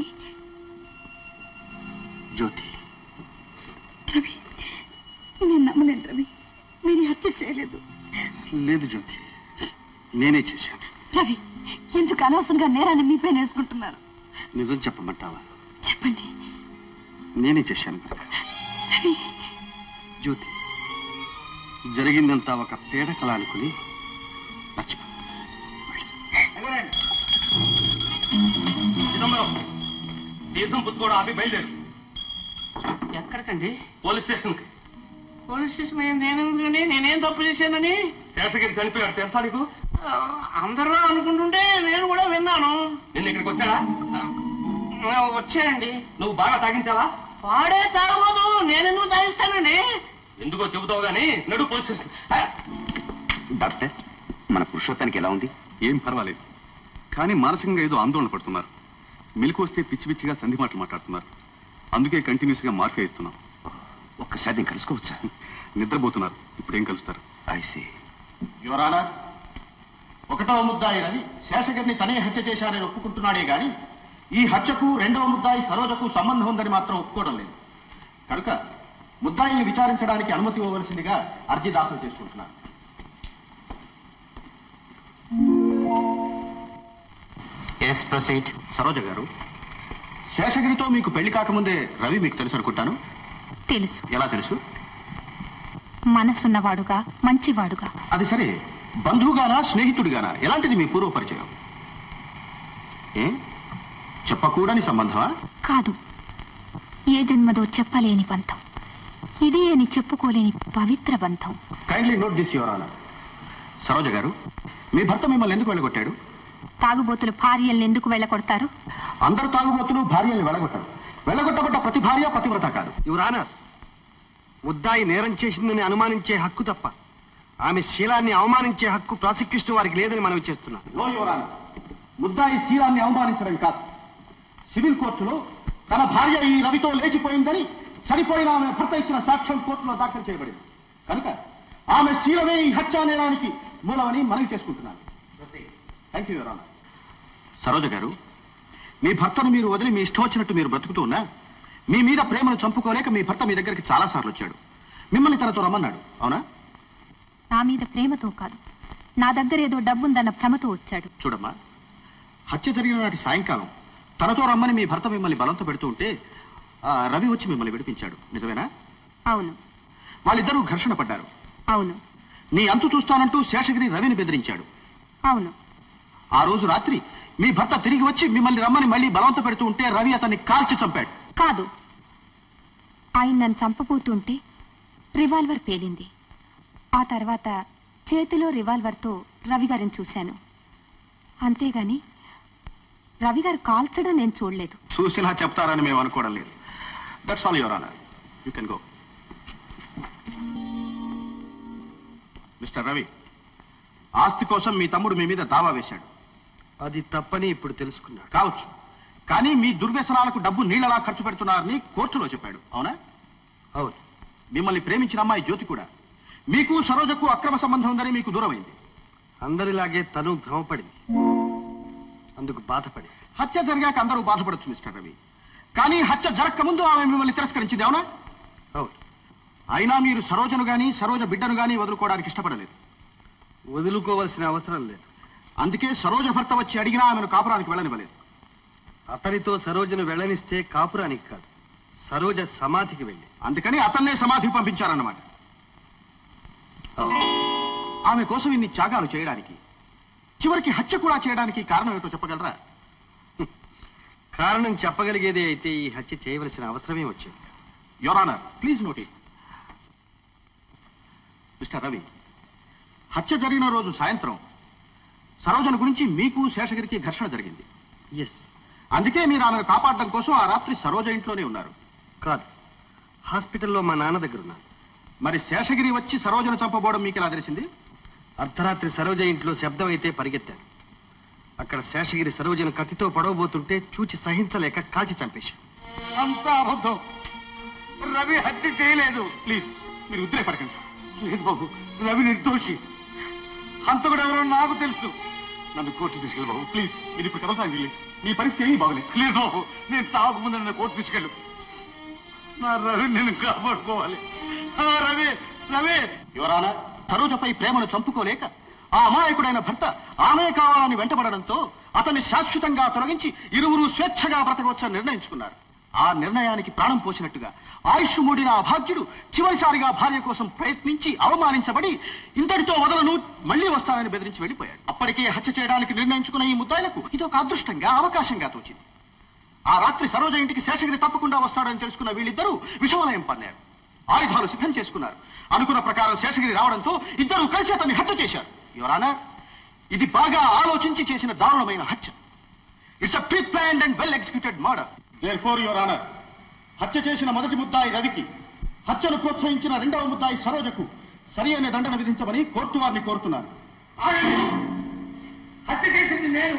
జ్యోతి రవి నేను నమ్మలేను రవి మీరు ఈ హత్య చేయలేదు లేదు జ్యోతి నేనే చేశాను రవి ఎందుకు అనవసరంగా నేరాన్ని మీ పైన వేసుకుంటున్నారు నిజం చెప్పమంటావా చెప్పండి నేనే చేశాను కనుక రవి జ్యోతి జరిగిందంతా ఒక పేడ కళ అనుకుని మర్చిపో చిదంబరం తీర్థం పుచ్చుకోవడం ఆపి బయలుదేరు ఎక్కడికండి పోలీస్ స్టేషన్కి పోలీస్ స్టేషన్ నేనెందుకండి నేనేం తప్పు చేశానని శేషగిరి చనిపోయాడు తెలుసా నీకు ఆ, అందరూ అనుకుంటుంటే నేను కూడా విన్నాను నిన్న ఇక్కడికి వచ్చాడా ఆ, వచ్చాయండి నువ్వు బాగా తాగించావా వాడే తాగబోదు నేనెందుకు తాగిస్తానండి ఎందుకో చెబుతావు గానీ నడు పోలీస్ స్టేషన్ డాక్టర్ మన పురుషోత్తానికి ఎలా ఉంది ఏం పర్వాలేదు కానీ మానసికంగా ఏదో ఆందోళన పడుతున్నారు మెలకు వస్తే పిచ్చి పిచ్చిగా సంధి మాటలు మాట్లాడుతున్నారు అందుకే కంటిన్యూస్ గా మార్ఫే ఇస్తున్నాం ఒక్కసారి నేను కలుసుకోవచ్చా నిద్రపోతున్నారు ఇప్పుడు ఏం కలుస్తారు ఐసీ యువరానా ఒకటవ ముద్దాయి రవి శేషగిరిని తనే హత్య చేశాడని ఒప్పుకుంటున్నాడే గాని ఈ హత్యకు రెండవ ముద్దాయి సరోజకు సంబంధం ఉందని మాత్రం ఒప్పుకోవడం లేదు కనుక ముద్దాయిని విచారించడానికి అనుమతి ఇవ్వవలసిందిగా అర్జీ దాఖలు చేసుకుంటున్నాను ఎస్ ప్రొసీడ్ సరోజ గారు శేషగిరితో మీకు పెళ్లి కాకముందే రవి మీకు తెలుసు అనుకుంటాను తెలుసు ఎలా తెలుసు మనసున్నవాడుగా మంచివాడుగా అది సరే బంధువుగానా స్నేహితుడిగానా ఎలాంటిది మీ పూర్వ పరిచయం ఏ చెప్పకూడని సంబంధమా కాదు ఏ జన్మదో చెప్పలేని బంధం ఇది అని చెప్పుకోలేని పవిత్ర బంధం kindly note this your honour Saroja గారు మీ భర్త మిమ్మల్ని ఎందుకు వెళ్ళగొట్టాడు తాగుబోతులు భార్యల్ని ఎందుకు వెళ్ళగొడతారు అందరు తాగుబోతులు భార్యల్ని వెళ్ళగొట్టారు వెళ్ళగొట్టబడ్డ ప్రతి భార్య పతివ్రత కాదు యువరానా ముద్దాయి నేరం చేసిందని అనుమానించే హక్కు తప్ప ఆమె శీలాన్ని అవమానించే హక్కు ప్రాసిక్యూషన్ వారికి లేదని మనవి చేస్తున్నాం నో యువర్ ఆనర్ ముద్దాయి శీలాన్ని అవమానించడం కాదు సివిల్ కోర్టులో తన భార్య ఈ రవితో లేచిపోయిందని చనిపోయిన ఆమె భర్త ఇచ్చిన సాక్ష్యం కోర్టులో దాఖలు చేయబడింది కనుక ఆమె శీలమే ఈ హత్యా నేరానికి మూలమని మనవి చేసుకుంటున్నాను thank you your honour Saroja గారు మీ భర్తను మీరు వదిలి మీ ఇష్టం వచ్చినట్టు మీరు బ్రతుకుతూ ఉన్నా మీ మీద ప్రేమను చంపుకోలేక మీ భర్త మీ దగ్గరికి చాలా సార్లు వచ్చాడు మిమ్మల్ని తనతో రమ్మన్నాడు అవునా నా మీద ప్రేమతో కాదు నా దగ్గర ఏదో డబ్బుందన్న భ్రమతో వచ్చాడు చూడమ్మా హత్య జరిగిన నాటి సాయంకాలం తనతో రమ్మని మీ భర్త మిమ్మల్ని బలంతో పెడుతూ ఉంటే ఆ, రవి వచ్చి మిమ్మల్ని విడిపించాడు నిజమేనా అవును వాళ్ళిద్దరూ ఘర్షణ పడ్డారు అవును నీ అంతు చూస్తానంటూ శేషగిరి రవిని బెదిరించాడు అవును ఆ రోజు రాత్రి మీ భర్త తిరిగి వచ్చి మిమ్మల్ని రమ్మని మళ్ళీ బలవంత పెడుతూ ఉంటే రవి అతన్ని కాల్చి చంపాడు కాదు ఆయన నన్ను చంపబోతుంటే రివాల్వర్ పేలింది ఆ తర్వాత చేతిలో రివాల్వర్తో రవి గారిని చూశాను అంతేగాని రవి గారు కాల్చడం నేను చూడలేదు చూసినా చెప్తారని మేము అనుకోవడం లేదు that's all your honour you can go mister Ravi ఆస్తి కోసం మీ తమ్ముడు మీ మీద దావా వేశాడు అది తప్పని ఇప్పుడు తెలుసుకున్నాడు కావచ్చు కానీ మీ దుర్వ్యసనాలకు డబ్బు నీళ్ళలా ఖర్చు పెడుతున్నారని కోర్టులో చెప్పాడు అవునా అవును మిమ్మల్ని ప్రేమించిన అమ్మాయి జ్యోతి కూడా మీకు సరోజకు అక్రమ సంబంధం ఉందని మీకు దూరమైంది అందరిలాగే తను భ్రమపడింది అందుకు బాధపడి హత్య జరిగాక అందరూ బాధపడొచ్చు మిస్టర్ రవి కానీ హత్య జరగక ముందు ఆమె మిమ్మల్ని తిరస్కరించింది అవునా అవును అయినా మీరు సరోజను గాని సరోజ బిడ్డను గాని వదులుకోవడానికి ఇష్టపడలేదు వదులుకోవలసిన అవసరం లేదు అందుకే సరోజ భర్త వచ్చి అడిగినా ఆమెను కాపురానికి వెళ్ళనివ్వలేదు అతనితో సరోజను వెళ్ళనిస్తే కాపురానికి కాదు సరోజ సమాధికి వెళ్ళి అందుకని అతన్నే సమాధికి పంపించారన్నమాట ఆమె కోసం ఇన్ని త్యాగాలు చేయడానికి చివరికి హత్య కూడా చేయడానికి కారణం ఏమిటో చెప్పగలరా కారణం చెప్పగలిగేదే అయితే ఈ హత్య చేయవలసిన అవసరమే వచ్చింది your honour please note it mister Ravi హత్య జరిగిన రోజు సాయంత్రం సరోజన గురించి మీకు శేషగిరికి ఘర్షణ జరిగింది ఎస్ అందుకే మీరు ఆమెను కాపాడడం కోసం ఆ రాత్రి సరోజ ఇంట్లోనే ఉన్నారు కాదు హాస్పిటల్లో మా నాన్న దగ్గర ఉన్నాను మరి శేషగిరి వచ్చి సరోజను చంపబోవడం మీకు ఎలా తెలిసింది అర్ధరాత్రి సరోజ ఇంట్లో శబ్దం అయితే పరిగెత్తాను అక్కడ శేషగిరి సరోజన కత్తితో పడవబోతుంటే చూచి సహించలేక కాల్చి చంపేశాం అంతా అబద్ధం రవి హత్య చేయలేదు ప్లీజ్ మీరు ఉద్రేపడకండి లేదు బాబు రవి నిర్దోషి హంతకుడు ఎవరో నాకు తెలుసు నన్ను కోర్టు తీసుకెళ్ళి బాబు ప్లీజ్ ఇది ఇప్పుడు కదలతాను వీల్లేదు నీ పరిస్థితి ఏమీ బాగలేదు లేదు బాబు నేను చావక ముందు నన్ను కోర్టు తీసుకెళ్ళు నా రవి నేను కాపాడుకోవాలి ఆ, రవి రవి యువరానా సరోజపై ప్రేమను చంపుకోలేక ఆ అమాయకుడైన భర్త ఆమె కావాలని వెంటబడడంతో అతన్ని శాశ్వతంగా తొలగించి ఇరువురు స్వేచ్ఛగా బ్రతకవచ్చని నిర్ణయించుకున్నారు ఆ నిర్ణయానికి ప్రాణం పోసినట్టుగా ఆయుష్ మూడిన ఆ భాగ్యుడు చివరిసారిగా భార్య కోసం ప్రయత్నించి అవమానించబడి ఇంతటితో వదలను మళ్ళీ వస్తానని బెదిరించి వెళ్ళిపోయాడు అప్పటికే హత్య చేయడానికి నిర్ణయించుకున్న ఈ ముద్దాయిలకు ఇది ఒక అదృష్టంగా అవకాశంగా తోచింది ఆ రాత్రి సరోజ ఇంటికి శేషగిరి తప్పకుండా వస్తాడని తెలుసుకున్న వీళ్ళిద్దరూ విషవలయం పన్నారు ఆయుధాలు సిద్ధం చేసుకున్నారు అనుకున్న ప్రకారం శేషగిరి రావడంతో ఇద్దరు కలిసి అతన్ని హత్య చేశారు యువరానా ఇది బాగా ఆలోచించి చేసిన దారుణమైన హత్య it's a pre planned and well executed murder therefore your honour హత్య చేసిన మొదటి ముద్దాయి రవికి హత్యను ప్రోత్సహించిన రెండవ ముద్దాయి సరోజకు సరి అయిన దండన విధించమని కోర్టు వారిని కోరుతున్నాను హత్య చేసింది నేను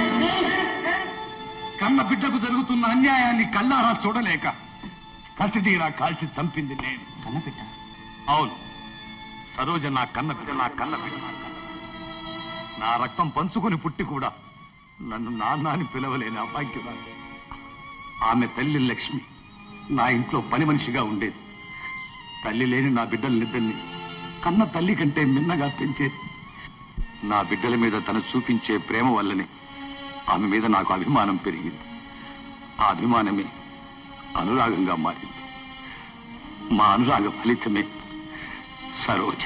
కన్న బిడ్డకు జరుగుతున్న అన్యాయాన్ని కల్లారా చూడలేక కసిదీరా కాల్చి చంపింది నేను కన్న బిడ్డ అవును సరోజ నా కన్న బిడ్డ నా కన్న బిడ్డ నా కన్న బిడ్డ. నా రక్తం పంచుకొని పుట్టి కూడా నన్ను నాన్న అని పిలవలేని అభాగ్యురాలు ఆమె తల్లి లక్ష్మి నా ఇంట్లో పని మనిషిగా ఉండేది తల్లి లేని నా బిడ్డలనిద్దరిని కన్న తల్లి కంటే మిన్నగా పెంచేది నా బిడ్డల మీద తను చూపించే ప్రేమ వల్లనే ఆమె మీద నాకు అభిమానం పెరిగింది ఆ అభిమానమే అనురాగంగా మారింది మా అనురాగ ఫలితమే సరోజ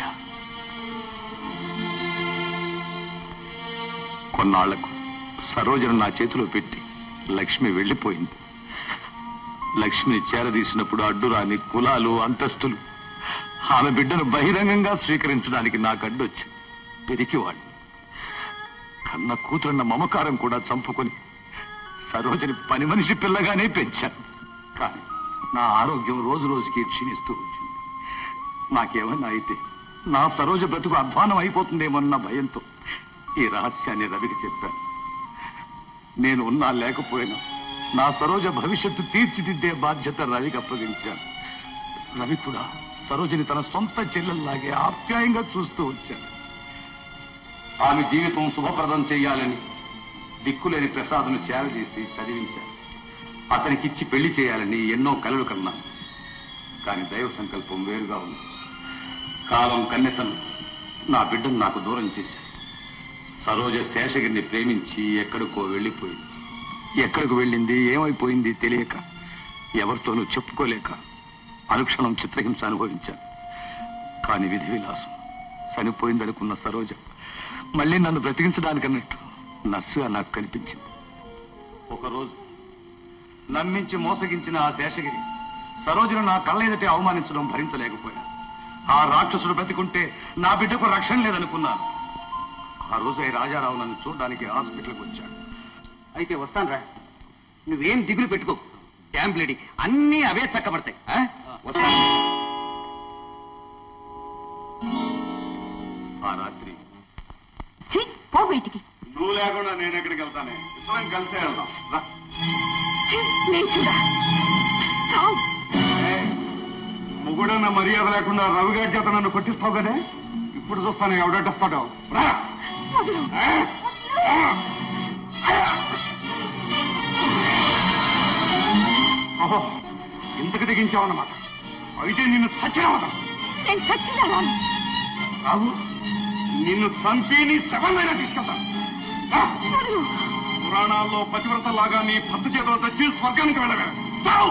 కొన్నాళ్లకు సరోజను నా చేతిలో పెట్టి లక్ష్మి వెళ్ళిపోయింది లక్ష్మిని చేరదీసినప్పుడు అడ్డురాని కులాలు అంతస్తులు ఆమె బిడ్డను బహిరంగంగా స్వీకరించడానికి నాకు అడ్డొచ్చింది పెరికివాడు కన్న కూతురున్న మమకారం కూడా చంపుకొని సరోజని పని మనిషి పిల్లగానే పెంచాను కానీ నా ఆరోగ్యం రోజు రోజుకి క్షీణిస్తూ వచ్చింది నాకేమన్నా అయితే నా సరోజ బ్రతుకు అధ్వానం అయిపోతుందేమన్న భయంతో ఈ రహస్యాన్ని రవికి చెప్పాను నేను ఉన్నా లేకపోయినా నా సరోజ భవిష్యత్తు తీర్చిదిద్దే బాధ్యత రవికి అప్పగించాను రవి కూడా సరోజని తన సొంత చెల్లెల్లాగే ఆప్యాయంగా చూస్తూ వచ్చాను ఆమె జీవితం శుభప్రదం చేయాలని దిక్కులేని ప్రసాదును చేరదీసి చదివించాను అతనికిచ్చి పెళ్లి చేయాలని ఎన్నో కలలు కన్నాను కానీ దైవ సంకల్పం వేరుగా ఉంది కాలం కన్నెతను నా బిడ్డను నాకు దూరం చేశాను సరోజ శేషగిరిని ప్రేమించి ఎక్కడికో వెళ్ళిపోయింది ఎక్కడికి వెళ్ళింది ఏమైపోయింది తెలియక ఎవరితోనూ చెప్పుకోలేక అనుక్షణం చిత్రహింస అనుభవించాను కానీ విధి విలాసం చనిపోయిందనుకున్న సరోజ మళ్ళీ నన్ను బ్రతికించడానికన్నట్టు నర్సుగా నాకు కనిపించింది ఒకరోజు నమ్మించి మోసగించిన ఆ శేషగిరి సరోజను నా కళ్ళ ఎదుటే అవమానించడం భరించలేకపోయాను ఆ రాక్షసుడు బ్రతికుంటే నా బిడ్డకు రక్షణ లేదనుకున్నాను ఆ రోజు ఈ రాజారావు నన్ను చూడడానికి హాస్పిటల్కి వచ్చాడు అయితే వస్తాను రా నువ్వేం దిగులు పెట్టుకో డ్యామ్ లేడీ అన్నీ అవే చక్కబడతాయి ఆ? వస్తాను ఆ రాత్రి ఛీ, పో బయటికి నువ్వు లేకుండా నేను ఎక్కడికి వెళ్తానే ఇద్దరం కలిసే వెళ్దాం రా. ఛీ, లేచురా. చావు. మొగుడన్న మర్యాద లేకుండా రవి గారి చేత నన్ను కొట్టిస్తావు కదే ఇప్పుడు చూస్తాను ఎవడొస్తాడో రా వదలు. ఓహో ఇంతకు తెగించావన్నమాట అయితే నిన్ను చచ్చినవదా నేను చచ్చినా రాను. రావు నిన్ను చంపి నీ శవమైనా తీసుకెళ్తాను రా. వదలు. పురాణాల్లో పతివ్రతలాగా నీ భర్త చేతిలో తెచ్చి స్వర్గానికి వెళ్ళగా చావు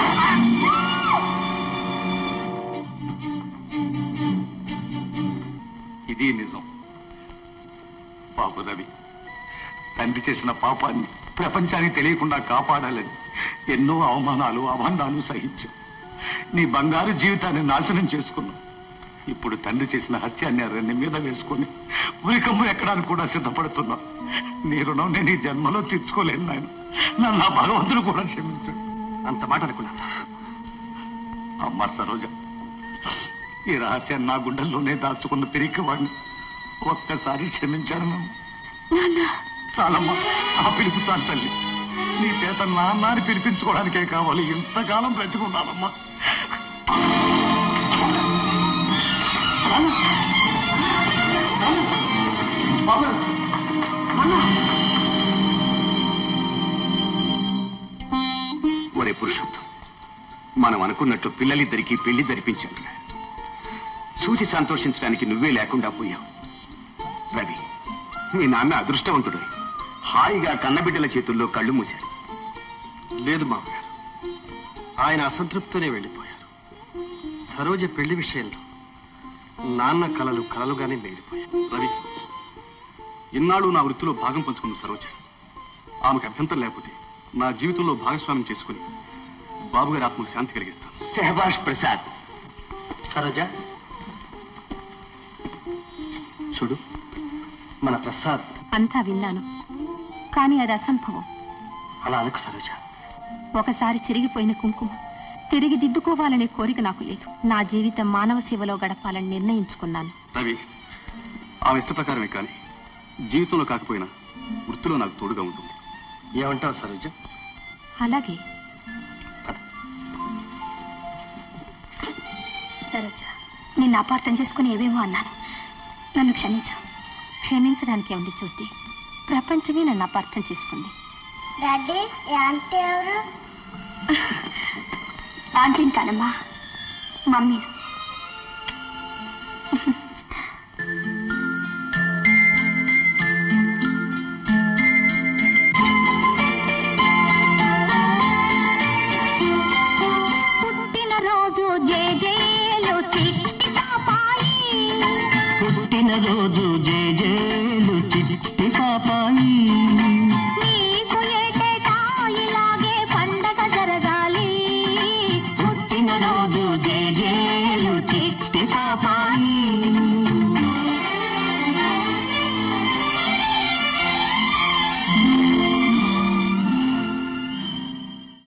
ఇది నిజం పాపు రవి తండ్రి చేసిన పాపాన్ని ప్రపంచానికి తెలియకుండా కాపాడాలని ఎన్నో అవమానాలు అభండాలు సహించాం నీ బంగారు జీవితాన్ని నాశనం చేసుకున్నావు ఇప్పుడు తండ్రి చేసిన హత్యాన్ని నీ మీద వేసుకొని ఉరికమ్ము ఎక్కడానికి కూడా సిద్ధపడుతున్నావు నీ రుణం నేను ఈ జన్మలో తీర్చుకోలేను నాయన నన్ను ఆ భగవంతుడు కూడా క్షమించాడు అంత మాట అనుకున్నా అమ్మ సరోజ ఈ రహస్యాన్ని నా గుండెల్లోనే దాచుకున్న పిరికి వాడిని ఒక్కసారి క్షమించాను నన్ను నాన్న చాలమ్మా ఆ పిలుపు చాలు తల్లి నీ చేత నాన్న అని పిలిపించుకోవడానికే కావాలి ఇంతకాలం బ్రతికున్నానమ్మా ఒరే పురుషోత్తం మనం అనుకున్నట్టు పిల్లలిద్దరికీ పెళ్లి జరిపించాను చూసి సంతోషించడానికి నువ్వే లేకుండా పోయావు రవి మీ నాన్న అదృష్టవంతుడు హాయిగా కన్నబిడ్డల చేతుల్లో కళ్ళు మూశాడు లేదు మామగారు ఆయన అసంతృప్తితోనే వెళ్ళిపోయారు సరోజ పెళ్లి విషయంలో నాన్న కలలు కలలుగానే మిగిలిపోయాయి రవి ఇన్నాళ్ళు నా వృత్తిలో భాగం పంచుకుంది సరోజ ఆమెకు అభ్యంతరం లేకపోతే నా జీవితంలో భాగస్వామ్యం చేసుకుని బాబు గారి ఆత్మకు శాంతి కలిగిస్తాను శహబాష్ ప్రసాద్ సరోజ చూడు మన ప్రసాద్ అంతా విన్నాను కానీ అది అసంభవం అలా అనుకు సరోజ ఒకసారి చిరిగిపోయిన కుంకుమ తిరిగి దిద్దుకోవాలనే కోరిక నాకు లేదు నా జీవితం మానవ సేవలో గడపాలని నిర్ణయించుకున్నాను రవి ఆమె ఇష్ట ప్రకారమే కానీ జీవితంలో కాకపోయినా వృత్తిలో నాకు తోడుగా ఉంటుంది ఏమంటావు సరోజ అలాగే సరోజ నిన్ను అపార్థం చేసుకుని ఏవేమో అన్నాను నన్ను క్షమించు క్షమించడానికి ఉంది చూద్ది ప్రపంచమే నన్ను అపార్థం చేసుకుంది డాడీ ఆంటీ ఎవరు ఆంటీని కానమ్మా మమ్మీ పుట్టినరోజు జేజేలు చిట్టి పాపాయి పుట్టినరోజు జేజేలు చిట్టి పాపాయి నీకు ఏటేటా ఇలాగే పండగ జరగాలి పుట్టినరోజు జేజేలు